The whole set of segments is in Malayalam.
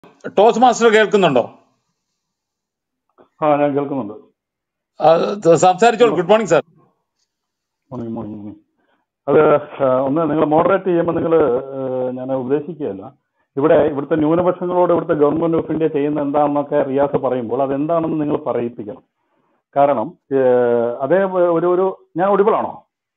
ടോസ് മാസ്റ്റർ കേൾക്കുന്നുണ്ടോ ആ ഞാൻ കേൾക്കുന്നുണ്ട് ആ, സംസാരിച്ചോളൂ good morning sir morning morning morning അത് ആ, ഒന്ന് നിങ്ങൾ മോഡറേറ്റ് ചെയ്യുമ്പോൾ നിങ്ങൾ ഞാൻ ഉദ്ദേശിക്കുകയല്ല ഇവിടെ ഇവിടുത്തെ ന്യൂനപക്ഷങ്ങളോട് ഇവിടുത്തെ ഗവൺമെന്റ് ഓഫ് ഇന്ത്യ ചെയ്യുന്ന എന്താണെന്നൊക്കെ റിയാസ് പറയുമ്പോൾ അതെന്താണെന്ന് നിങ്ങൾ പറയിപ്പിക്കണം കാരണം ഏഹ്, അതേ ഒരു ഒരു ഞാൻ ഒടിവിളാണോ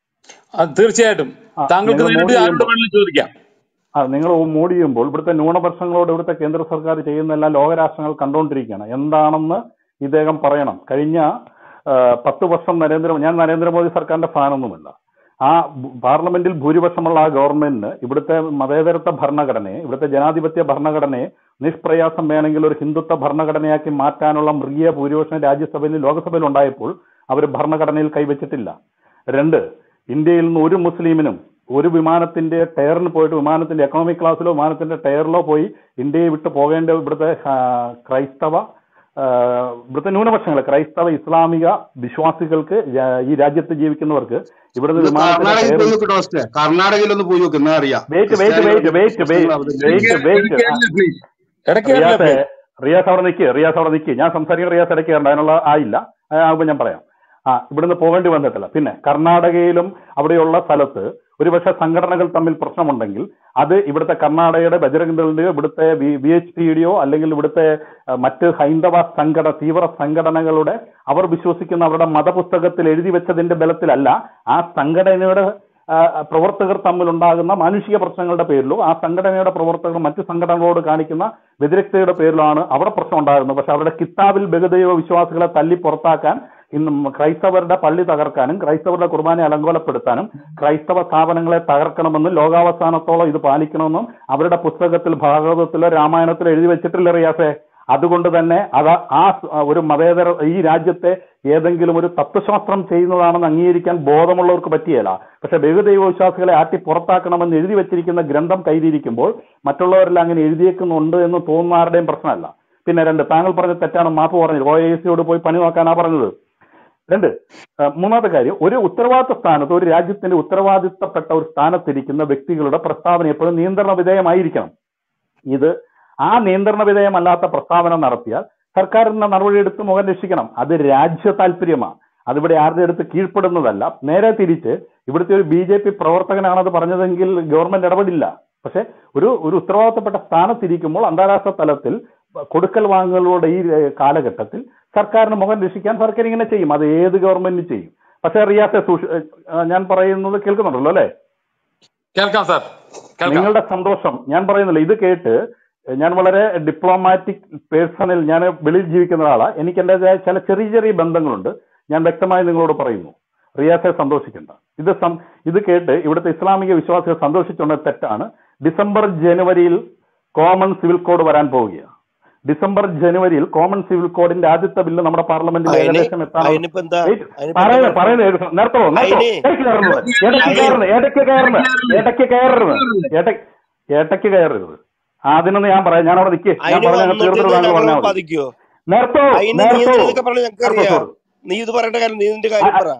ആ, തീർച്ചയായിട്ടും ആ, താങ്കൾക്ക് നിങ്ങൾ നേരിട്ട് മോഡി ആരോട് ചെയ്യുമ്പോൾ വേണമെങ്കിലും ചോദിക്കാം ആ നിങ്ങൾ മൂഡ് ചെയ്യുമ്പോൾ ഇവിടുത്തെ ന്യൂനപക്ഷങ്ങളോട് ഇവിടുത്തെ കേന്ദ്ര സർക്കാർ ചെയ്യുന്ന എല്ലാം ലോകരാഷ്ട്രങ്ങൾ കണ്ടുകൊണ്ടിരിക്കുകയാണ് എന്താണെന്ന് ഇദ്ദേഹം പറയണം കഴിഞ്ഞ ആ, പത്ത് വർഷം നരേന്ദ്ര ഞാൻ നരേന്ദ്രമോദി സർക്കാരിന്റെ ഫാനൊന്നുമല്ല ആ ബ് പാർലമെന്റിൽ ഭൂരിപക്ഷമുള്ള ആ ഗവൺമെന്റിന് ഇവിടുത്തെ മതേതരത്വ ഭരണഘടനയെ ഇവിടുത്തെ ജനാധിപത്യ ഭരണഘടനയെ നിഷ്പ്രയാസം വേണമെങ്കിൽ ഒരു ഹിന്ദുത്വ ഭരണഘടനയാക്കി മാറ്റാനുള്ള മൃഗീയ ഭൂരിപക്ഷം രാജ്യസഭയിലും ലോക്സഭയിലും ഉണ്ടായപ്പോൾ അവർ ഭരണഘടനയിൽ കൈവച്ചിട്ടില്ല രണ്ട് ഇന്ത്യയിൽ നിന്ന് ഒരു മുസ്ലിമിനും ഒരു വിമാനത്തിന്റെ ടയറിന് പോയിട്ട് വിമാനത്തിന്റെ എക്കണോമിക് ക്ലാസ്സിലോ വിമാനത്തിന്റെ ടയറിലോ പോയി ഇന്ത്യയെ വിട്ട് പോകേണ്ട ഇവിടുത്തെ ആ, ക്രൈസ്തവ ആ, ഇവിടുത്തെ ന്യൂനപക്ഷങ്ങൾ ക്രൈസ്തവ ഇസ്ലാമിക വിശ്വാസികൾക്ക് രാ- ഈ രാജ്യത്ത് ജീവിക്കുന്നവർക്ക് ഇവിടുന്ന് ഒന്ന് വിമാനത്തിന്റെ കർണാടകയിൽ ടയർ പോയി നോക്ക് ടോസ്റ്റ് കർണാടകയിൽ ഒന്ന് പോയി നോക്ക് എന്നാ അറിയാം വെയിറ്റ് വെയിറ്റ് വെയിറ്റ് ക്രിസ്ത്യാനികളുടെ വെയിറ്റ് പ്രശ്നങ്ങൾ അവതരിപ്പിക്കുന്നത് വെയിറ്റ് വെയിറ്റ് പ്ലീസ് ഇടയ്ക്ക് കയറില്ല റിയാസ് പ്ലീസ് റിയാസ് അവിടെ നിൽക്കുക റിയാസ് അവിടെ നിൽക്കുക ഞാൻ സംസാരിക്കുന്ന റിയാസ് ഇടയ്ക്ക് കയറണ്ട അതിനുള്ള ആയില്ല ആകുമ്പോൾ ഞാൻ പറയാം ആ ഇവിടുന്ന് പോകേണ്ടി വന്നിട്ടില്ല പിന്നെ കർണാടകയിലും അവിടെയുള്ള സ്ഥലത്ത് ഒരുപക്ഷെ സംഘടനകൾ തമ്മിൽ പ്രശ്നമുണ്ടെങ്കിൽ അത് ഇവിടുത്തെ കർണാടകയുടെ ബജരംഗദളിന്റെയോ ഇവിടുത്തെ ബി എച്ച് പിയുടെയോ അല്ലെങ്കിൽ ഇവിടുത്തെ ആ, മറ്റ് ഹൈന്ദവ സംഘടന തീവ്ര സംഘടനകളുടെ അവർ വിശ്വസിക്കുന്ന അവരുടെ മതപുസ്തകത്തിൽ എഴുതി വെച്ചതിന്റെ ബലത്തിലല്ല ആ സംഘടനയുടെ ആ, പ്രവർത്തകർ തമ്മിലുണ്ടാകുന്ന മാനുഷിക പ്രശ്നങ്ങളുടെ പേരിലോ ആ സംഘടനയുടെ പ്രവർത്തകർ മറ്റു സംഘടനകളോട് കാണിക്കുന്ന വ്യതിരക്തയുടെ പേരിലാണ് അവിടെ പ്രശ്നം ഉണ്ടാകുന്നത് പക്ഷെ അവരുടെ കിതാബിൽ ബഹുദൈവ വിശ്വാസികളെ തല്ലി പുറത്താക്കാൻ ഇന്ന് ക്രൈസ്തവരുടെ പള്ളി തകർക്കാനും ക്രൈസ്തവരുടെ കുർബാനെ അലങ്കോലപ്പെടുത്താനും ക്രൈസ്തവ സ്ഥാപനങ്ങളെ തകർക്കണമെന്നും ലോകാവസാനത്തോളം ഇത് പാലിക്കണമെന്നും അവരുടെ പുസ്തകത്തിൽ ഭാഗവതത്തിലോ രാമായണത്തിലോ എഴുതി വെച്ചിട്ടില്ല റിയാസെ അതുകൊണ്ട് തന്നെ അത് ആ സ്- ഒരു മതേതര ഈ രാജ്യത്തെ ഏതെങ്കിലും ഒരു തത്വശാസ്ത്രം ചെയ്യുന്നതാണെന്ന് അംഗീകരിക്കാൻ ബോധമുള്ളവർക്ക് പറ്റിയല്ല പക്ഷെ ബഹുദൈവ വിശ്വാസികളെ ആട്ടി പുറത്താക്കണമെന്ന് എഴുതി വെച്ചിരിക്കുന്ന ഗ്രന്ഥം കയ്യിലിരിക്കുമ്പോൾ മറ്റുള്ളവരെല്ലാം അങ്ങനെ എഴുതിയേക്കുന്നുണ്ട് എന്ന് തോന്നുന്ന ആരുടെയും പ്രശ്നമല്ല പിന്നെ രണ്ട് താങ്കൾ പറഞ്ഞ തെറ്റാണ് മാപ്പ് പറഞ്ഞത് ഒ എ സിയോട് പോയി പണി നോക്കാനാ പറഞ്ഞത് രണ്ട് ആ, മൂന്നാമത്തെ കാര്യം ഒരു ഉത്തരവാദിത്ത സ്ഥാനത്ത് ഒരു രാജ്യത്തിന്റെ ഉത്തരവാദിത്തപ്പെട്ട ഒരു സ്ഥാനത്തിരിക്കുന്ന വ്യക്തികളുടെ പ്രസ്താവന എപ്പോഴും നിയന്ത്രണ വിധേയമായിരിക്കണം ഇത് ആ നിയന്ത്രണ വിധേയമല്ലാത്ത പ്രസ്താവന നടത്തിയാൽ സർക്കാർ എന്ന നടപടിയെടുത്ത് മുഖം രക്ഷിക്കണം അത് രാജ്യ താല്പര്യമാണ് അതിവിടെ ആരുടെ അടുത്ത് കീഴ്പ്പെടുന്നതല്ല നേരെ തിരിച്ച് ഇവിടുത്തെ ഒരു ബി ജെ പി പ്രവർത്തകനാണ് അത് പറഞ്ഞതെങ്കിൽ ഗവൺമെന്റ് ഇടപെടില്ല പക്ഷെ ഒരു ഒരു ഉത്തരവാദിത്തപ്പെട്ട സ്ഥാനത്തിരിക്കുമ്പോൾ അന്താരാഷ്ട്ര തലത്തിൽ കൊടുക്കൽ വാങ്ങലുകളുടെ ഈ ഏഹ്, കാലഘട്ടത്തിൽ സർക്കാരിന് മുഖം രക്ഷിക്കാൻ സർക്കാർ ഇങ്ങനെ ചെയ്യും അത് ഏത് ഗവൺമെന്റ് ചെയ്യും പക്ഷെ റിയാസെ സൂക്ഷി ഏഹ്, ഞാൻ പറയുന്നത് കേൾക്കുന്നുണ്ടല്ലോ അല്ലേ കേൾക്കാം സാർ കേൾക്കാം നിങ്ങളുടെ സന്തോഷം ഞാൻ പറയുന്നില്ല ഇത് കേട്ട് ഞാൻ വളരെ ഡിപ്ലോമാറ്റിക് പേഴ്സണിൽ ഞാൻ വെളിയിൽ ജീവിക്കുന്ന ഒരാളാണ് എനിക്ക് എൻ്റെതായ ചില ചെറിയ ചെറിയ ബന്ധങ്ങളുണ്ട് ഞാൻ വ്യക്തമായി നിങ്ങളോട് പറയുന്നു റിയാസെ സന്തോഷിക്കണ്ട ഇത് സം- ഇത് കേട്ട് ഇവിടുത്തെ ഇസ്ലാമിക വിശ്വാസികൾ സന്തോഷിച്ചുകൊണ്ട് തെറ്റാണ് ഡിസംബർ ജനുവരിയിൽ കോമൺ സിവിൽ കോഡ് വരാൻ പോവുകയാണ് ഡിസംബർ ജനുവരിയിൽ കോമൺ സിവിൽ കോഡിന്റെ ആദ്യത്തെ ബില്ല് നമ്മുടെ പാർലമെന്റിൽ അതിന് ഏകദേശം എത്താൻ അതിനിപ്പോ എന്താ വെയിറ്റ്, അതിനിപ്പോ എന്താ പറയുന്നത് കുഴപ്പം പറയുന്നത് നേരത്തോ നേരത്തോ അതിന് ഇടയ്ക്ക് കയറുന്നത് ഇടയ്ക്ക് അതിന് കയറുന്നത് ഇടയ്ക്ക് കയറുന്നത് ഇടയ്ക്ക് കയറരുത് ഇടയ്ക്ക് ഇടയ്ക്ക് കയറരുത് അതിനൊന്ന് ഞാൻ പറയാം ഞാൻ അവിടെ നിൽക്കേ ഞാൻ അതിന് പറഞ്ഞ വന്നിട്ട് തീർത്തിട്ട് ഇത് താങ്കൾ ഞങ്ങളെ പറഞ്ഞാൽ മതി ബാധിക്കുവോ നേരത്തോ അതിന് നീ നേരത്തോ എന്തൊക്കെ പറഞ്ഞു ഞങ്ങൾക്ക് നേരത്തോ അറിയാം സോറി നീ ഇത് പറയേണ്ട കാര്യം നീ നിന്റെ ആ, കാര്യം ആ, പറ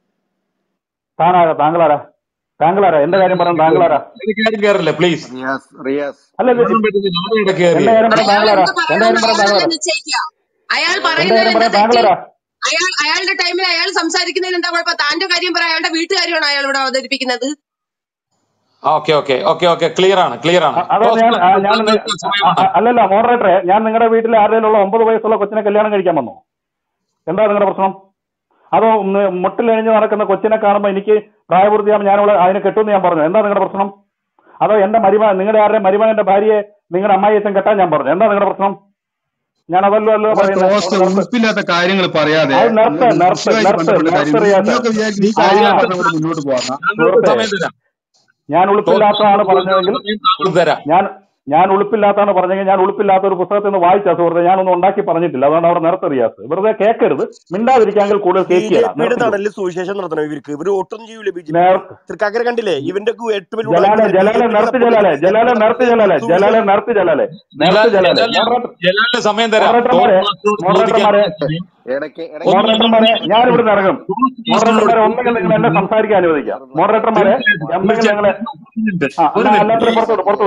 താനാരാ താങ്കളാരാ താങ്കളാരാ എന്റെ കാര്യം പറയാൻ താങ്കളാരാ ഇടയ്ക്ക് ആരും കയറില്ല പ്ലീസ് റിയാസ് റിയാസ് അല്ല ഇത് ഒന്നും പറ്റില്ല ഞാനും ഇടയ്ക്ക് എന്റെ കയറിയ കാര്യം പറയാൻ അയാൾ താങ്കളാരാ എന്ത് എന്റെ കാര്യം പറയണമെന്ന് പറയാൻ അയാളല്ലേ താങ്കളാരാ നിശ്ചയിക്കുക അയാൾ എന്റെ പറയുന്നതിൽ കാര്യം എന്താ പറയാൻ തെറ്റ് താങ്കളാരാ അയാൾ അയാളുടെ ടൈമിൽ അയാൾ സംസാരിക്കുന്നതിൽ എന്താ കുഴപ്പം താന്റെ കാര്യം പറ അയാളുടെ വീട്ടുകാര്യമാണ് അയാൾ ഇവിടെ അവതരിപ്പിക്കുന്നത് okay okay okay okay clear ആണ് ക്ലിയർ ആണ് അ- അതാ ടോസ് ഞാൻ ആ, മാസ്റ്റർ ഞാൻ നി- താങ്കൾക്ക് അ- സമയമാണ് അ- അല്ലല്ല മോഡറേറ്ററെ ഞാൻ നിങ്ങളുടെ വീട്ടിലെ ആരുടെയും ഉള്ള ഒമ്പത് വയസ്സുള്ള കൊച്ചിനെ കല്യാണം കഴിക്കാൻ വന്നോ എന്താ നിങ്ങളുടെ പ്രശ്നം അതോ ഒന്ന് മുട്ടിലെഴിഞ്ഞ് നടക്കുന്ന കൊച്ചിനെ കാണുമ്പോൾ എനിക്ക് പ്രായപൂർത്തിയാകുമ്പോൾ ഞാനവളെ അതിനെ കെട്ടുമെന്ന് ഞാൻ പറഞ്ഞു എന്താ നിങ്ങളുടെ പ്രശ്നം അതോ എന്റെ മരുമ നിങ്ങളുടെ ആരുടെ മരുമകന്റെ ഭാര്യയെ നിങ്ങളുടെ അമ്മായി അച്ഛൻ കെട്ടാൻ ഞാൻ പറഞ്ഞു എന്താ നിങ്ങളുടെ പ്രശ്നം ഞാൻ അതല്ലോ അല്ലോ അപ്പൊ പറയുന്നത് ടോസ്റ്റ് അവിടെ നിർത്ത് ഉളുപ്പില്ലാത്ത കാര്യങ്ങൾ പറയാതെ അത് നിർത്ത് നിങ്ങൾക്ക് നിർത്ത് വിഷയമായിട്ട് നിർത്ത് ബന്ധപ്പെട്ട നിർത്ത് കാര്യം റിയാസ് നിങ്ങൾക്ക് വിചാരിക്കുന്ന ഈ ആ കാര്യങ്ങൾ പറഞ്ഞുകൊണ്ട് മുന്നോട്ട് പോകാം താങ്കൾക്ക് സുഹൃത്തെ സമയം തരാം ഞാൻ ടോസ് ഉളുപ്പില്ലാത്തതാണ് മാസ്റ്റർ പറഞ്ഞതെങ്കിൽ സമയം താങ്കൾക്ക് തരാം ഞാൻ ഞാൻ ഉളുപ്പില്ലാത്താണ് പറഞ്ഞെങ്കിൽ ഞാൻ ഉളുപ്പില്ലാത്ത ഒരു പുസ്തകത്തിൽ നിന്ന് വായിച്ച സുഹൃത്തെ ഞാനൊന്നും ഉണ്ടാക്കി പറഞ്ഞിട്ടില്ല അതുകൊണ്ട് അവിടെ നിർത്ത റിയാസ് വെറുതെ കേൾക്കരുത് മിണ്ടാതിരിക്കാമെങ്കിൽ കൂടുതൽ ബി ജെ കേൾക്കില്ല പിയുടെ നിർത്തിക്കോ തണലിൽ സുവിശേഷം നടത്തണം ഇവർക്ക് ഇവര് ഒട്ടും ചെയ്യൂല ബി ജെ പിക്ക് നേർ തൃക്കാക്കര കണ്ടില്ലേ ഇവന്റെ ഒക്കെ ഏറ്റവും വലിയ ജലാലെ ഉടായ്പ ബി ജലാലെ ജെ പിക്ക് നിർത്തി സപ്പോർട്ട് ജലാലെ ജലാലെ ഞങ്ങളുടെ നിർത്തി തണലിൽ ജലാലെ ജലാലെ സുവിശേഷം നിർത്തി ജലാലെ ജലാൽ നിർത്തി ജലാലെ ജലാലിന് മോഡറേറ്റർ ജലാലിന് സമയം തരാം ടോസ് മോഡറേറ്റർമാരെ മാസ്റ്ററോട് ചോദിക്കാൻ മോഡറേറ്റർമാരെ സമയം ഇടയ്ക്ക് ഒന്ന് ഇടയ്ക്ക് ഒന്ന് മോഡറേറ്റർമാരെ ഞാൻ ഒന്ന് ഇവിടുന്ന് ഇറങ്ങും ടോസ് മാസ്റ്ററിനോട് മോഡറേറ്റർമാരെ ഒന്നെങ്കിൽ നിങ്ങൾ എന്നെ സംസാരിക്കാൻ അനുവദിക്കാം മോഡറേറ്റർമാരെ തീർച്ചയായിട്ടും എന്തെങ്കിലും തീർച്ചയായിട്ടും നിങ്ങളെ ഒരു മിനിറ്റ് ആ ഒരു എന്നാ മിനിറ്റ് എല്ലാത്തിനും പുറത്തോട് പുറത്തോട്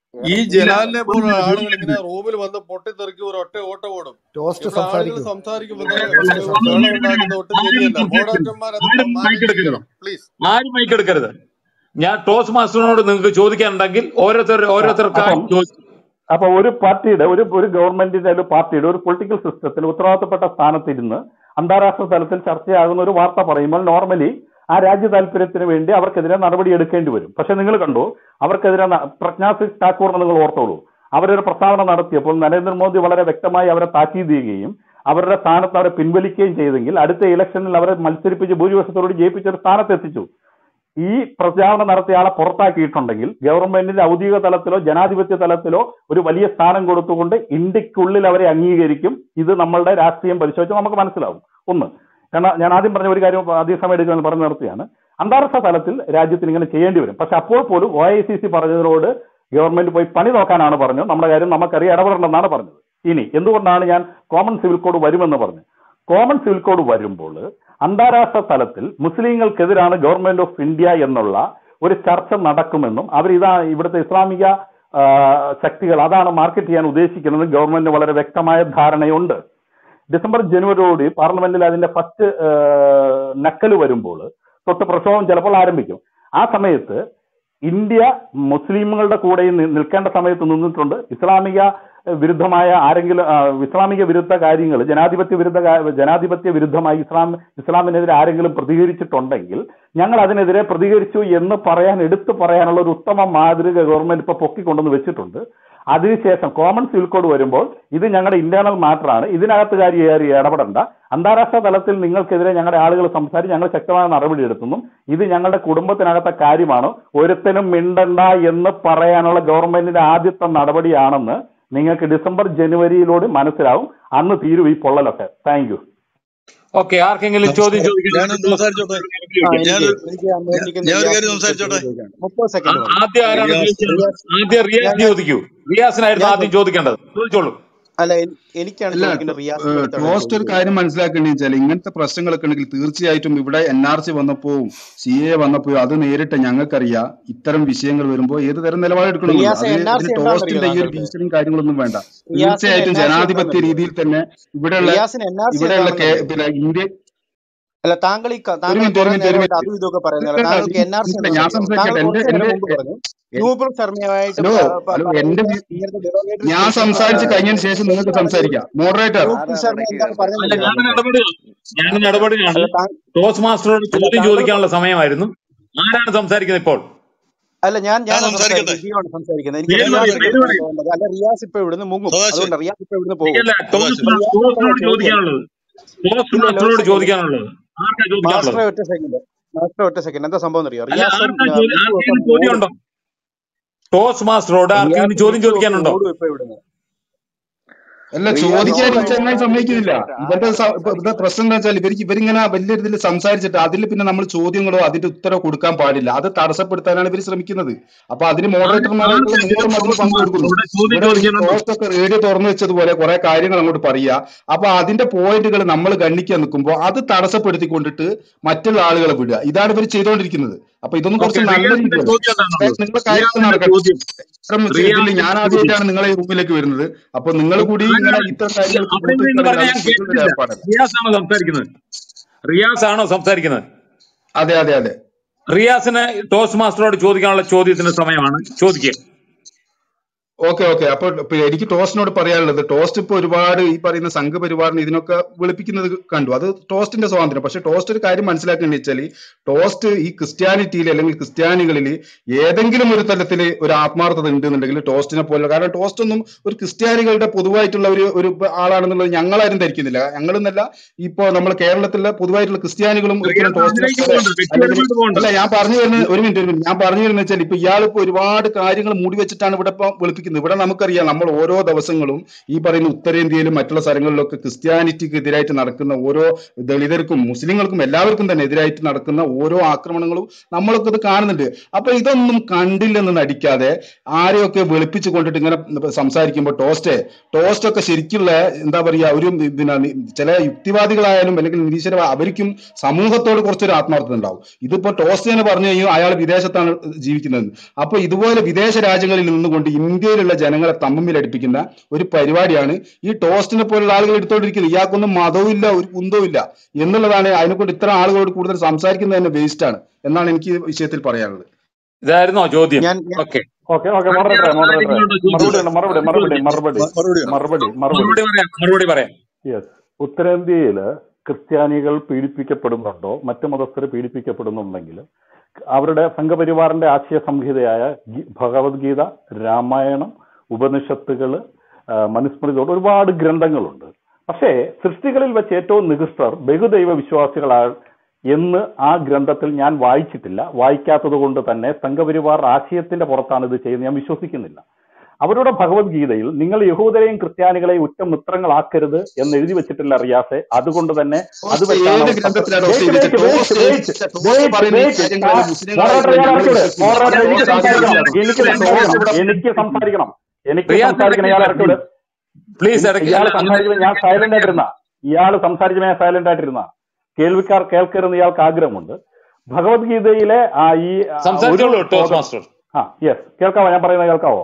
ഈ ജലാലിനെ പോലുള്ള ആളുകൾ ഇങ്ങനെ റൂമിൽ വന്ന് പൊട്ടിത്തെറിക്കും ഒരു ഒറ്റ ഓട്ടം ഓടും ടോസ്റ്റ് ഇവിടെ ആളുകൾ സംസാരിക്കും സംസാരിക്കുമ്പോൾ ബഹളം ഉണ്ടാക്കുന്ന ഒട്ടും ശരിയല്ല മോഡറേറ്റർമാർ അത് ആരും മൈക്ക് മാനേജ് എടുക്കരുത് ചെയ്യണം പ്ലീസ് ആരും മൈക്ക് എടുക്കരുത് ഞാൻ ടോസ് മാസ്റ്ററിനോട് നിങ്ങൾക്ക് ചോദിക്കാനുണ്ടെങ്കിൽ ഓരോരുത്തർ ആ, ഓരോരുത്തർക്കായി അപ്പം ചോദിച്ചു അപ്പൊ ഒരു പാർട്ടിയുടെ ഒരു ഒരു ഗവൺമെന്റിന്റെ ഒരു പാർട്ടിയുടെ ഒരു പൊളിറ്റിക്കൽ സിസ്റ്റത്തിൽ ഉത്തരവാദിത്തപ്പെട്ട സ്ഥാനത്തിരുന്ന് അന്താരാഷ്ട്ര തലത്തിൽ ചർച്ചയാകുന്ന ഒരു വാർത്ത പറയുമ്പോൾ നോർമലി ആ രാജ്യ താല്പര്യത്തിന് വേണ്ടി അവർക്കെതിരെ നടപടി എടുക്കേണ്ടി വരും പക്ഷെ നിങ്ങൾ കണ്ടു അവർക്കെതിരെ ന- പ്രജ്ഞാ സിംഗ് ഠാക്കൂറിനെ നിങ്ങൾ ഓർത്തോളൂ അവരൊരു പ്രസ്താവന നടത്തിയപ്പോൾ നരേന്ദ്രമോദി വളരെ വ്യക്തമായി അവരെ താക്കീത് ചെയ്യുകയും അവരുടെ സ്ഥാനത്ത് അവരെ പിൻവലിക്കുകയും ചെയ്തെങ്കിൽ അടുത്ത ഇലക്ഷനിൽ അവരെ മത്സരിപ്പിച്ച് ഭൂരിപക്ഷത്തോട് ജയിപ്പിച്ച ഒരു സ്ഥാനത്തെത്തിച്ചു ഈ പ്രചാരണം നടത്തിയ ആളെ പുറത്താക്കിയിട്ടുണ്ടെങ്കിൽ ഗവൺമെന്റിന്റെ ഔദ്യോഗിക തലത്തിലോ ജനാധിപത്യ തലത്തിലോ ഒരു വലിയ സ്ഥാനം കൊടുത്തുകൊണ്ട് ഇന്ത്യക്കുള്ളിൽ അവരെ അംഗീകരിക്കും ഇത് നമ്മളുടെ രാഷ്ട്രീയം പരിശോധിച്ച് നമുക്ക് മനസ്സിലാവും ഒന്ന് കാരണം ഞാൻ ആദ്യം പറഞ്ഞ ഒരു കാര്യം അധിക സമയം എടുക്കുമെന്ന് പറഞ്ഞു നിർത്തിയാണ് അന്താരാഷ്ട്ര തലത്തിൽ രാജ്യത്തിന് ഇങ്ങനെ ചെയ്യേണ്ടി വരും പക്ഷെ അപ്പോൾ പോലും ഒ ഐ സി സി പറഞ്ഞതിനോട് ഗവൺമെന്റ് പോയി പണി നോക്കാനാണ് പറഞ്ഞത് നമ്മുടെ കാര്യം നമുക്കറിയാം ഇടപെടണമെന്നാണ് പറഞ്ഞത് ഇനി എന്തുകൊണ്ടാണ് ഞാൻ കോമൺ സിവിൽ കോഡ് വരുമെന്ന് പറഞ്ഞത് കോമൺ സിവിൽ കോഡ് വരുമ്പോൾ അന്താരാഷ്ട്ര തലത്തിൽ മുസ്ലിങ്ങൾക്കെതിരാണ് ഗവൺമെന്റ് ഓഫ് ഇന്ത്യ എന്നുള്ള ഒരു ചർച്ച നടക്കുമെന്നും അവർ ഇതാ ഇവിടുത്തെ ഇസ്ലാമിക ആ, ശക്തികൾ അതാണ് മാർക്കറ്റ് ചെയ്യാൻ ഉദ്ദേശിക്കുന്നത് ഗവൺമെന്റിന് വളരെ വ്യക്തമായ ധാരണയുണ്ട് ഡിസംബർ ജനുവരിയോട് പാർലമെന്റിൽ അതിന്റെ ഫസ്റ്റ് നക്കൽ വരുമ്പോൾ തൊട്ട് പ്രക്ഷോഭം ചിലപ്പോൾ ആരംഭിക്കും ആ സമയത്ത് ഇന്ത്യ മുസ്ലിമുകളുടെ കൂടെ നി- നിൽക്കേണ്ട സമയത്ത് നിന്നിട്ടുണ്ട് ഇസ്ലാമിക ഏഹ്, വിരുദ്ധമായ ആരെങ്കിലും ആ, ഇസ്ലാമിക വിരുദ്ധ കാര്യങ്ങൾ ജനാധിപത്യ വിരുദ്ധ കാ- ജനാധിപത്യ വിരുദ്ധമായി ഇസ്ലാം ഇസ്ലാമിനെതിരെ ആരെങ്കിലും പ്രതികരിച്ചിട്ടുണ്ടെങ്കിൽ ഞങ്ങൾ അതിനെതിരെ പ്രതികരിച്ചു എന്ന് പറയാൻ എടുത്തു പറയാനുള്ള ഒരു ഉത്തമ മാതൃക ഗവൺമെന്റ് ഇപ്പൊ പൊക്കിക്കൊണ്ടുവന്ന് വെച്ചിട്ടുണ്ട് അതിനുശേഷം കോമൺ സിവിൽ കോഡ് വരുമ്പോൾ ഇത് ഞങ്ങളുടെ ഇന്റേണൽ മാറ്ററാണ് ഇതിനകത്ത് കാര്യം ഏറി ഇടപെടണ്ട അന്താരാഷ്ട്ര തലത്തിൽ നിങ്ങൾക്കെതിരെ ഞങ്ങളുടെ ആളുകൾ സംസാരിച്ച് ഞങ്ങൾ ശക്തമായ നടപടി എടുത്തുന്നു ഇത് ഞങ്ങളുടെ കുടുംബത്തിനകത്തെ കാര്യമാണ് ഒരുത്തനും മിണ്ടണ്ട എന്ന് പറയാനുള്ള ഗവൺമെന്റിന്റെ ആദ്യത്തെ നടപടിയാണെന്ന് നിങ്ങൾക്ക് ഡിസംബർ ജനുവരിയിലൂടെ മനസ്സിലാവും അന്ന് തീരും ഈ പൊള്ളലൊക്കെ താങ്ക് യു ഓക്കെ ആർക്കെങ്കിലും ചോദ്യം ഞാനൊന്ന് സംസാരിച്ചോട്ടെ ആ എനിക്ക് ഞാനൊരു എനിക്ക് അമേരിക്കൻ ഞാൻ ഒരു കാര്യം റിയാസിനെ കുറിച്ച് സംസാരിച്ചോട്ടെ ചോദിക്കാണ് മുപ്പത് സെക്കൻഡ് മതി ആദ്യം ആരാണ് റിയാസ് ചോദിച്ചത് റിയാസ് ആദ്യം റിയാസ് ഞാൻ ഞാൻ ചോദിക്കൂ റിയാസിനായിരുന്നു ഞാൻ ആദ്യം ചോദിക്കേണ്ടത് ചോദിച്ചോളൂ അല്ല എനി- എനിക്കാണ് അല്ല ചോദിക്കുന്നത് റിയാസിന്റെ അടുത്താണ് ഞാൻ ടോസ്റ്റ് ഒരു ചോദിക്കുന്നത് കാര്യം മനസ്സിലാക്കേണ്ടത് വെച്ചാൽ ഇങ്ങനത്തെ പ്രശ്നങ്ങളൊക്കെ ഉണ്ടെങ്കിൽ തീർച്ചയായിട്ടും ഇവിടെ എൻ ആർ സി വന്നപ്പോഴും സി എ വന്നപ്പോഴും അത് നേരിട്ട് ഞങ്ങൾക്കറിയാം ഇത്തരം വിഷയങ്ങൾ വരുമ്പോൾ ഏത് തരം നിലപാടെടുക്കണമെന്നുണ്ട് റിയാസ് അത് എൻ ആർ ഇതിന് സി ടോസ്റ്റിന്റെ ഈ എന്താണെന്നറിയോ ഒരു താങ്കൾക്ക് ഭീഷണിയും കാര്യങ്ങളൊന്നും വേണ്ട റിയാസിന് തീർച്ചയായിട്ടും എൻ ആർ സി ജനാധിപത്യ എന്താണെന്നറിയോ രീതിയിൽ തന്നെ ഇവിടെയുള്ള റിയാസിന് എൻ ആർ സി ഇവിടെയുള്ള കേ- എന്താണെന്നറിയോ പിന്നെ ഇന്ത്യ അല്ല താങ്കൾ ഈ ക- ഒരു താങ്കൾ മിനിറ്റ് ഒരു കുറെ മിനിറ്റ് ഒരു നേരമായിട്ട് മിനിറ്റ് അതും ഇതൊക്കെ പറയുന്നില്ല ഇല്ല, താങ്കൾക്ക് ഇല്ല, എൻ ആർ സി ഇല്ല, ഞാൻ എന്താണെന്നറിയോ താങ്കൾ സംസാരിക്കട്ടെ എന്റെ കുറച്ചു നേരം എന്റെ മുമ്പ് പറഞ്ഞു എ- നൂപുർ ശർമ്മയുമായിട്ട് ഹലോ പ- പ- ഹലോ പറയുന്ന എന്റെ വി- ഇങ്ങനത്തെ derogatory ഞാൻ statement സംസാരിച്ച് പറയാതെ കഴിഞ്ഞതിന് ശേഷം നിങ്ങൾക്ക് സംസാരിക്കാം മോഡറേറ്റർ നൂപുർ ശർമ്മ എന്താണ് അല്ല പറഞ്ഞതെന്ന് ഞാനൊരു കേൾക്കട്ടെ ഇടപെടുകയാണ് ഞാനൊരു ഇടപെടുകയാണ് അല്ല താങ്കൾ ടോസ് മാസ്റ്ററോട് അല്ല ചോദ്യം താങ്കൾ ചോദിക്കാനുള്ള സമയമായിരുന്നു ആരാണ് സംസാരിക്കുന്നത് ഇപ്പോൾ അല്ല ഞാൻ ഞാൻ ഞാനാണ് സംസാരിക്കട്ടെ സംസാരിക്കുന്നത് ജിയോണ് സംസാരിക്കുന്നത് എനിക്ക് പേര് ഞാൻ പറയൂ റിയാസിന്റെ പേര് അടുത്താണ് പറയൂ പോകേണ്ടത് അല്ല റിയാസ് ഇപ്പൊ ഇവിടുന്ന് മുങ്ങും സദാശിവൻ അതുകൊണ്ട് റിയാസ് ഇപ്പൊ ഇവിടുന്ന് പോകും എനിക്കല്ല ടോസ് സദാശിവൻ മാ- റിയാസിനോട് ടോസിനോട് ചോദ്യം ചോദിക്കാനുള്ളത് ടോസ് ഇല്ല ഇല്ല ഒരു മാസ്റ്ററോട് സെക്കൻഡ് ചോദിക്കാനുള്ളത് ആർക്കാ ചോദിക്കാനുള്ളത് മാസ്റ്ററെ ഒറ്റ സെക്കൻഡ് മാസ്റ്ററെ ഒറ്റ സെക്കൻഡ് എന്താ സംഭവം അറിയോ അല്ല റിയാസും ആർക്കാ ആ, ചോദ്യം മിക്കു ഒക്കെ ആർക്കെങ്കിലും ചോദ്യം ഓടും ഉണ്ടോ ടോസ് മാസ്റ്ററോട് ആർക്കെങ്കിലും റിയാസും ചോദ്യം മിക്കു ഒക്കെ ചോദിക്കാനുണ്ടോ ഓടും ഇപ്പൊ ഇവിടുന്ന് അല്ല റിയാസ് ചോദിക്കാൻ ഈ ഓടും ചങ്ങായി സമ്മതിക്കുന്നില്ല ഇവരുടെ സ- ഇപ്പൊ ഇവരുടെ പ്രശ്നം എന്താ വെച്ചാൽ ഇവർക്ക് ഇവരിങ്ങനെ വലിയ രീതിയിൽ സംസാരിച്ചിട്ട് അതിൽ പിന്നെ നമ്മൾ ചോദ്യങ്ങളോ അതിന്റെ ഉത്തരവോ കൊടുക്കാൻ പാടില്ല അത് തടസ്സപ്പെടുത്താനാണ് ഇവർ ശ്രമിക്കുന്നത് അപ്പൊ അതിന് മോഡറേറ്റർമാരായിട്ടുള്ള നിങ്ങളും അതിന് പങ്ക് കൊടുക്കുന്നു ഇവിടെ ചോദ്യം ഇവിടെ ഈ ചോദിക്കാനുണ്ടോ ടോസ്റ്റ് ഒക്കെ റേഡിയോ തുറന്നു വെച്ചതുപോലെ കുറെ കാര്യങ്ങൾ അങ്ങോട്ട് പറയുക അപ്പൊ അതിന്റെ പോയിന്റുകൾ നമ്മൾ ഗണ്ണിക്കാൻ നിൽക്കുമ്പോൾ അത് തടസ്സപ്പെടുത്തിക്കൊണ്ടിട്ട് മറ്റുള്ള ആളുകളെ വിടുക ഇതാണ് ഇവർ ചെയ്തുകൊണ്ടിരിക്കുന്നത് അപ്പൊ ഇതൊന്നും ഓക്കെ കുറച്ച് നല്ല റിയാസിന്റെ രീതിയല്ല ചോദ്യം എന്താണുള്ളത് നിങ്ങളുടെ കാര്യത്തിൽ റിയാസിന്റെ നടക്കട്ടെ ചോദ്യം ഇത്തരം ഇതിൽ റിയാസിന്റെ ഞാൻ ചോദ്യം ആദ്യമായിട്ടാണ് നിങ്ങളെ ഈ റൂമിലേക്ക് വരുന്നത് അപ്പൊ നിങ്ങൾ കൂടി ഇങ്ങനെ ആരാണ് ഇത്തരം കാര്യങ്ങൾക്ക് അവിടെ നിന്ന് കൂട്ടുനിൽക്കുന്നത് പറഞ്ഞ അത് ഞാൻ ശരിയുള്ള കേട്ടിട്ടില്ല ഏർപ്പാടല്ല റിയാസ് ആണോ സംസാരിക്കുന്നത് റിയാസ് ആണോ സംസാരിക്കുന്നത് അതെ അതെ അതെ റിയാസിന് ടോസ് മാസ്റ്ററോട് ചോദിക്കാനുള്ള ചോദ്യത്തിന് സമയമാണ് ചോദിക്കുക ഓക്കെ ഓക്കെ അപ്പൊ ഇപ്പൊ എനിക്ക് ടോസ്റ്റിനോട് പറയാനുള്ളത് ടോസ്റ്റ് ഇപ്പൊ ഒരുപാട് ഈ പറയുന്ന സംഘപരിവാറിന് ഇതിനൊക്കെ വിളിപ്പിക്കുന്നത് കണ്ടു അത് ടോസ്റ്റിന്റെ സ്വാതന്ത്ര്യം പക്ഷെ ടോസ്റ്റ് ഒരു കാര്യം മനസ്സിലാക്കേണ്ടത് വെച്ചാൽ ടോസ്റ്റ് ഈ ക്രിസ്ത്യാനിറ്റിയിൽ അല്ലെങ്കിൽ ക്രിസ്ത്യാനികളിൽ ഏതെങ്കിലും ഒരു തലത്തിൽ ഒരു ആത്മാർത്ഥത ഉണ്ട് എന്നുണ്ടെങ്കിൽ ടോസ്റ്റിനെ പോലെ കാരണം ടോസ്റ്റ് ഒന്നും ഒരു ക്രിസ്ത്യാനികളുടെ പൊതുവായിട്ടുള്ള ഒരു ഒരു ആളാണെന്നുള്ളത് ഞങ്ങളാരും ധരിക്കുന്നില്ല ഞങ്ങളെന്നല്ല ഇപ്പോ നമ്മൾ കേരളത്തിലെ പൊതുവായിട്ടുള്ള ക്രിസ്ത്യാനികളും ഒരിക്കലും റിയാസ് ടോസ്റ്റിനെ അതിലേക്ക് പോലെ പോകണ്ട അല്ലെങ്കിൽ വ്യക്തിപരമായിട്ട് പോകണ്ട അല്ല ഞാൻ പറഞ്ഞു വരുന്നത് ഒരു മിനിറ്റ് ഒരു മിനിറ്റ് ഞാൻ പറഞ്ഞു വരുന്നത് വെച്ചാൽ ഇപ്പൊ ഇയാൾ ഇപ്പൊ ഒരുപാട് കാര്യങ്ങൾ മൂടി വെച്ചിട്ടാണ് ഇവിടെ ഇപ്പൊ വെളുപ്പിക്കുന്നത് നടന്നുകൊണ്ടിരിക്കുന്നത് ഇവിടെ നമുക്കറിയാം നമ്മൾ ഓരോ ദിവസങ്ങളും ഈ പറയുന്ന ഉത്തരേന്ത്യയിലും മറ്റുള്ള സ്ഥലങ്ങളിലൊക്കെ ക്രിസ്ത്യാനിറ്റിക്ക് എതിരായിട്ട് നടക്കുന്ന ഓരോ ദളിതർക്കും മുസ്ലിങ്ങൾക്കും എല്ലാവർക്കും തന്നെ എതിരായിട്ട് നടക്കുന്ന ഓരോ ആക്രമണങ്ങളും നമ്മളൊക്കെ ഇത് കാണുന്നുണ്ട് അപ്പൊ ഇതൊന്നും കണ്ടില്ലെന്ന് നടിക്കാതെ ആരെയൊക്കെ വെളുപ്പിച്ച് കൊണ്ടിട്ട് ഇങ്ങനെ സംസാരിക്കുമ്പോൾ ടോസ്റ്റ് ടോസ്റ്റ് ഒക്കെ ശരിക്കുള്ള എന്താ പറയാ ഒരു പിന്നെ ചില യുക്തിവാദികളായാലും അല്ലെങ്കിൽ നിരീശ്വര അവർക്കും സമൂഹത്തോട് കുറച്ചൊരു ആത്മാർത്ഥത ഉണ്ടാവും ഇതിപ്പോ ടോസ്റ്റ് എന്ന് പറഞ്ഞു കഴിഞ്ഞാൽ അയാൾ വിദേശത്താണ് ജീവിക്കുന്നത് അപ്പൊ ഇതുപോലെ വിദേശ രാജ്യങ്ങളിൽ നിന്നുകൊണ്ട് ഇന്ത്യയിലുള്ള ജനങ്ങളെ തമ്മിലടിപ്പിക്കുന്ന ഒരു പരിപാടിയാണ് ഈ ടോസ്റ്റിനെ പോലുള്ള ആളുകൾ എടുത്തോണ്ടിരിക്കുന്നത് ഇയാൾക്കൊന്നും മതവും ഇല്ല ഒരു കുന്തവും ഇല്ല എന്നുള്ളതാണ് അതിനെക്കൊണ്ട് ഇത്ര ആളുകളോട് കൂടുതൽ സംസാരിക്കുന്നത് തന്നെ വേസ്റ്റ് ആണ് എന്നാണ് എനിക്ക് ഈ വിഷയത്തിൽ പറയാനുള്ളത് ഇതായിരുന്നോ ചോദ്യം ഞാൻ ഞാൻ ഓക്കെ ഓക്കെ ഓക്കെ മോഡറേറ്ററെ മോഡറേറ്ററെ മറുപടി ഉണ്ട് മറുപടി മറുപടി മറുപടി മറുപടി വേണം മറുപടി മറുപടി മറുപടി പറയാം മറുപടി പറയാം യെസ് ഉത്തരേന്ത്യയിൽ ക്രിസ്ത്യാനികൾ പീഡിപ്പിക്കപ്പെടുന്നുണ്ടോ മറ്റു മതസ്ഥർ പീഡിപ്പിക്കപ്പെടുന്നുണ്ടെങ്കിൽ അവരുടെ സംഘപരിവാറിന്റെ ആശയ സംഹിതയായ ഗി- ഭഗവത്ഗീത രാമായണം ഉപനിഷത്തുകൾ മനുസ്മൃതിയോട് ഒരുപാട് ഗ്രന്ഥങ്ങളുണ്ട് പക്ഷേ സൃഷ്ടികളിൽ വെച്ച് ഏറ്റവും നികൃഷ്ടർ ബഹുദൈവ വിശ്വാസികളാണ് എന്ന് ആ ഗ്രന്ഥത്തിൽ ഞാൻ വായിച്ചിട്ടില്ല വായിക്കാത്തത് കൊണ്ട് തന്നെ സംഘപരിവാർ ആശയത്തിന്റെ പുറത്താണ് ഇത് ചെയ്യുന്നത് ഞാൻ വിശ്വസിക്കുന്നില്ല അവരുടെ ഭഗവത്ഗീതയിൽ നിങ്ങൾ യഹൂദരെയും ക്രിസ്ത്യാനികളെയും ഉറ്റ മിത്രങ്ങളാക്കരുത് എന്ന് എഴുതി വെച്ചിട്ടില്ല റിയാസെ അതുകൊണ്ട് തന്നെ അത് ടോസ്റ്റ് വെച്ചാണ് ഏത് അവർ ഗ്രന്ഥത്തിലാണ് Wait, ടോസ്റ്റ് wait, എഴുതിയത് wait, ടോസ്റ്റ് wait, ടോസ്റ്റ് wait, പറയുന്ന ഈ wait. കാര്യങ്ങളെ ആ, മുസ്ലിങ്ങളായിട്ടുള്ള മോഡറേറ്റർ ഞാൻ ഞങ്ങൾ ഇറക്കിവിട്. വിശ്വസിക്കുന്നു മോഡറേറ്റർ എനിക്ക് ടോസ്റ്റ് ആദ്യം സംസാരിക്കണം എനിക്ക് ടോസ്റ്റ് സംസാരിക്കണം ഇവിടെ എനിക്ക് സംസാരിക്കണം എനിക്ക് റിയാസ് സംസാരിക്കണം ഇയാൾ ഇടയ്ക്ക് ഇറക്കിവിട് പ്ലീസ് ഇനി ഇടയ്ക്ക് ഇയാൾ അല്ല സംസാരിക്കുമ്പോൾ ഞാൻ സൈലന്റ് ആയിട്ടിരുന്ന ഇയാൾ സംസാരിക്കുമ്പോൾ ഞാൻ സൈലന്റ് ആയിട്ടിരുന്ന കേൾവിക്കാർ കേൾക്കരുന്ന് ഇയാൾക്ക് ആഗ്രഹമുണ്ട് ഭഗവത്ഗീതയിലെ ആ ഈ ആ, ഒരു സംസാരിച്ചോളൂ ടോസ് ശ്ലോകം മാസ്റ്റർ ആ യെസ് കേൾക്കാവോ ഞാൻ പറയുന്നത് കേൾക്കാവോ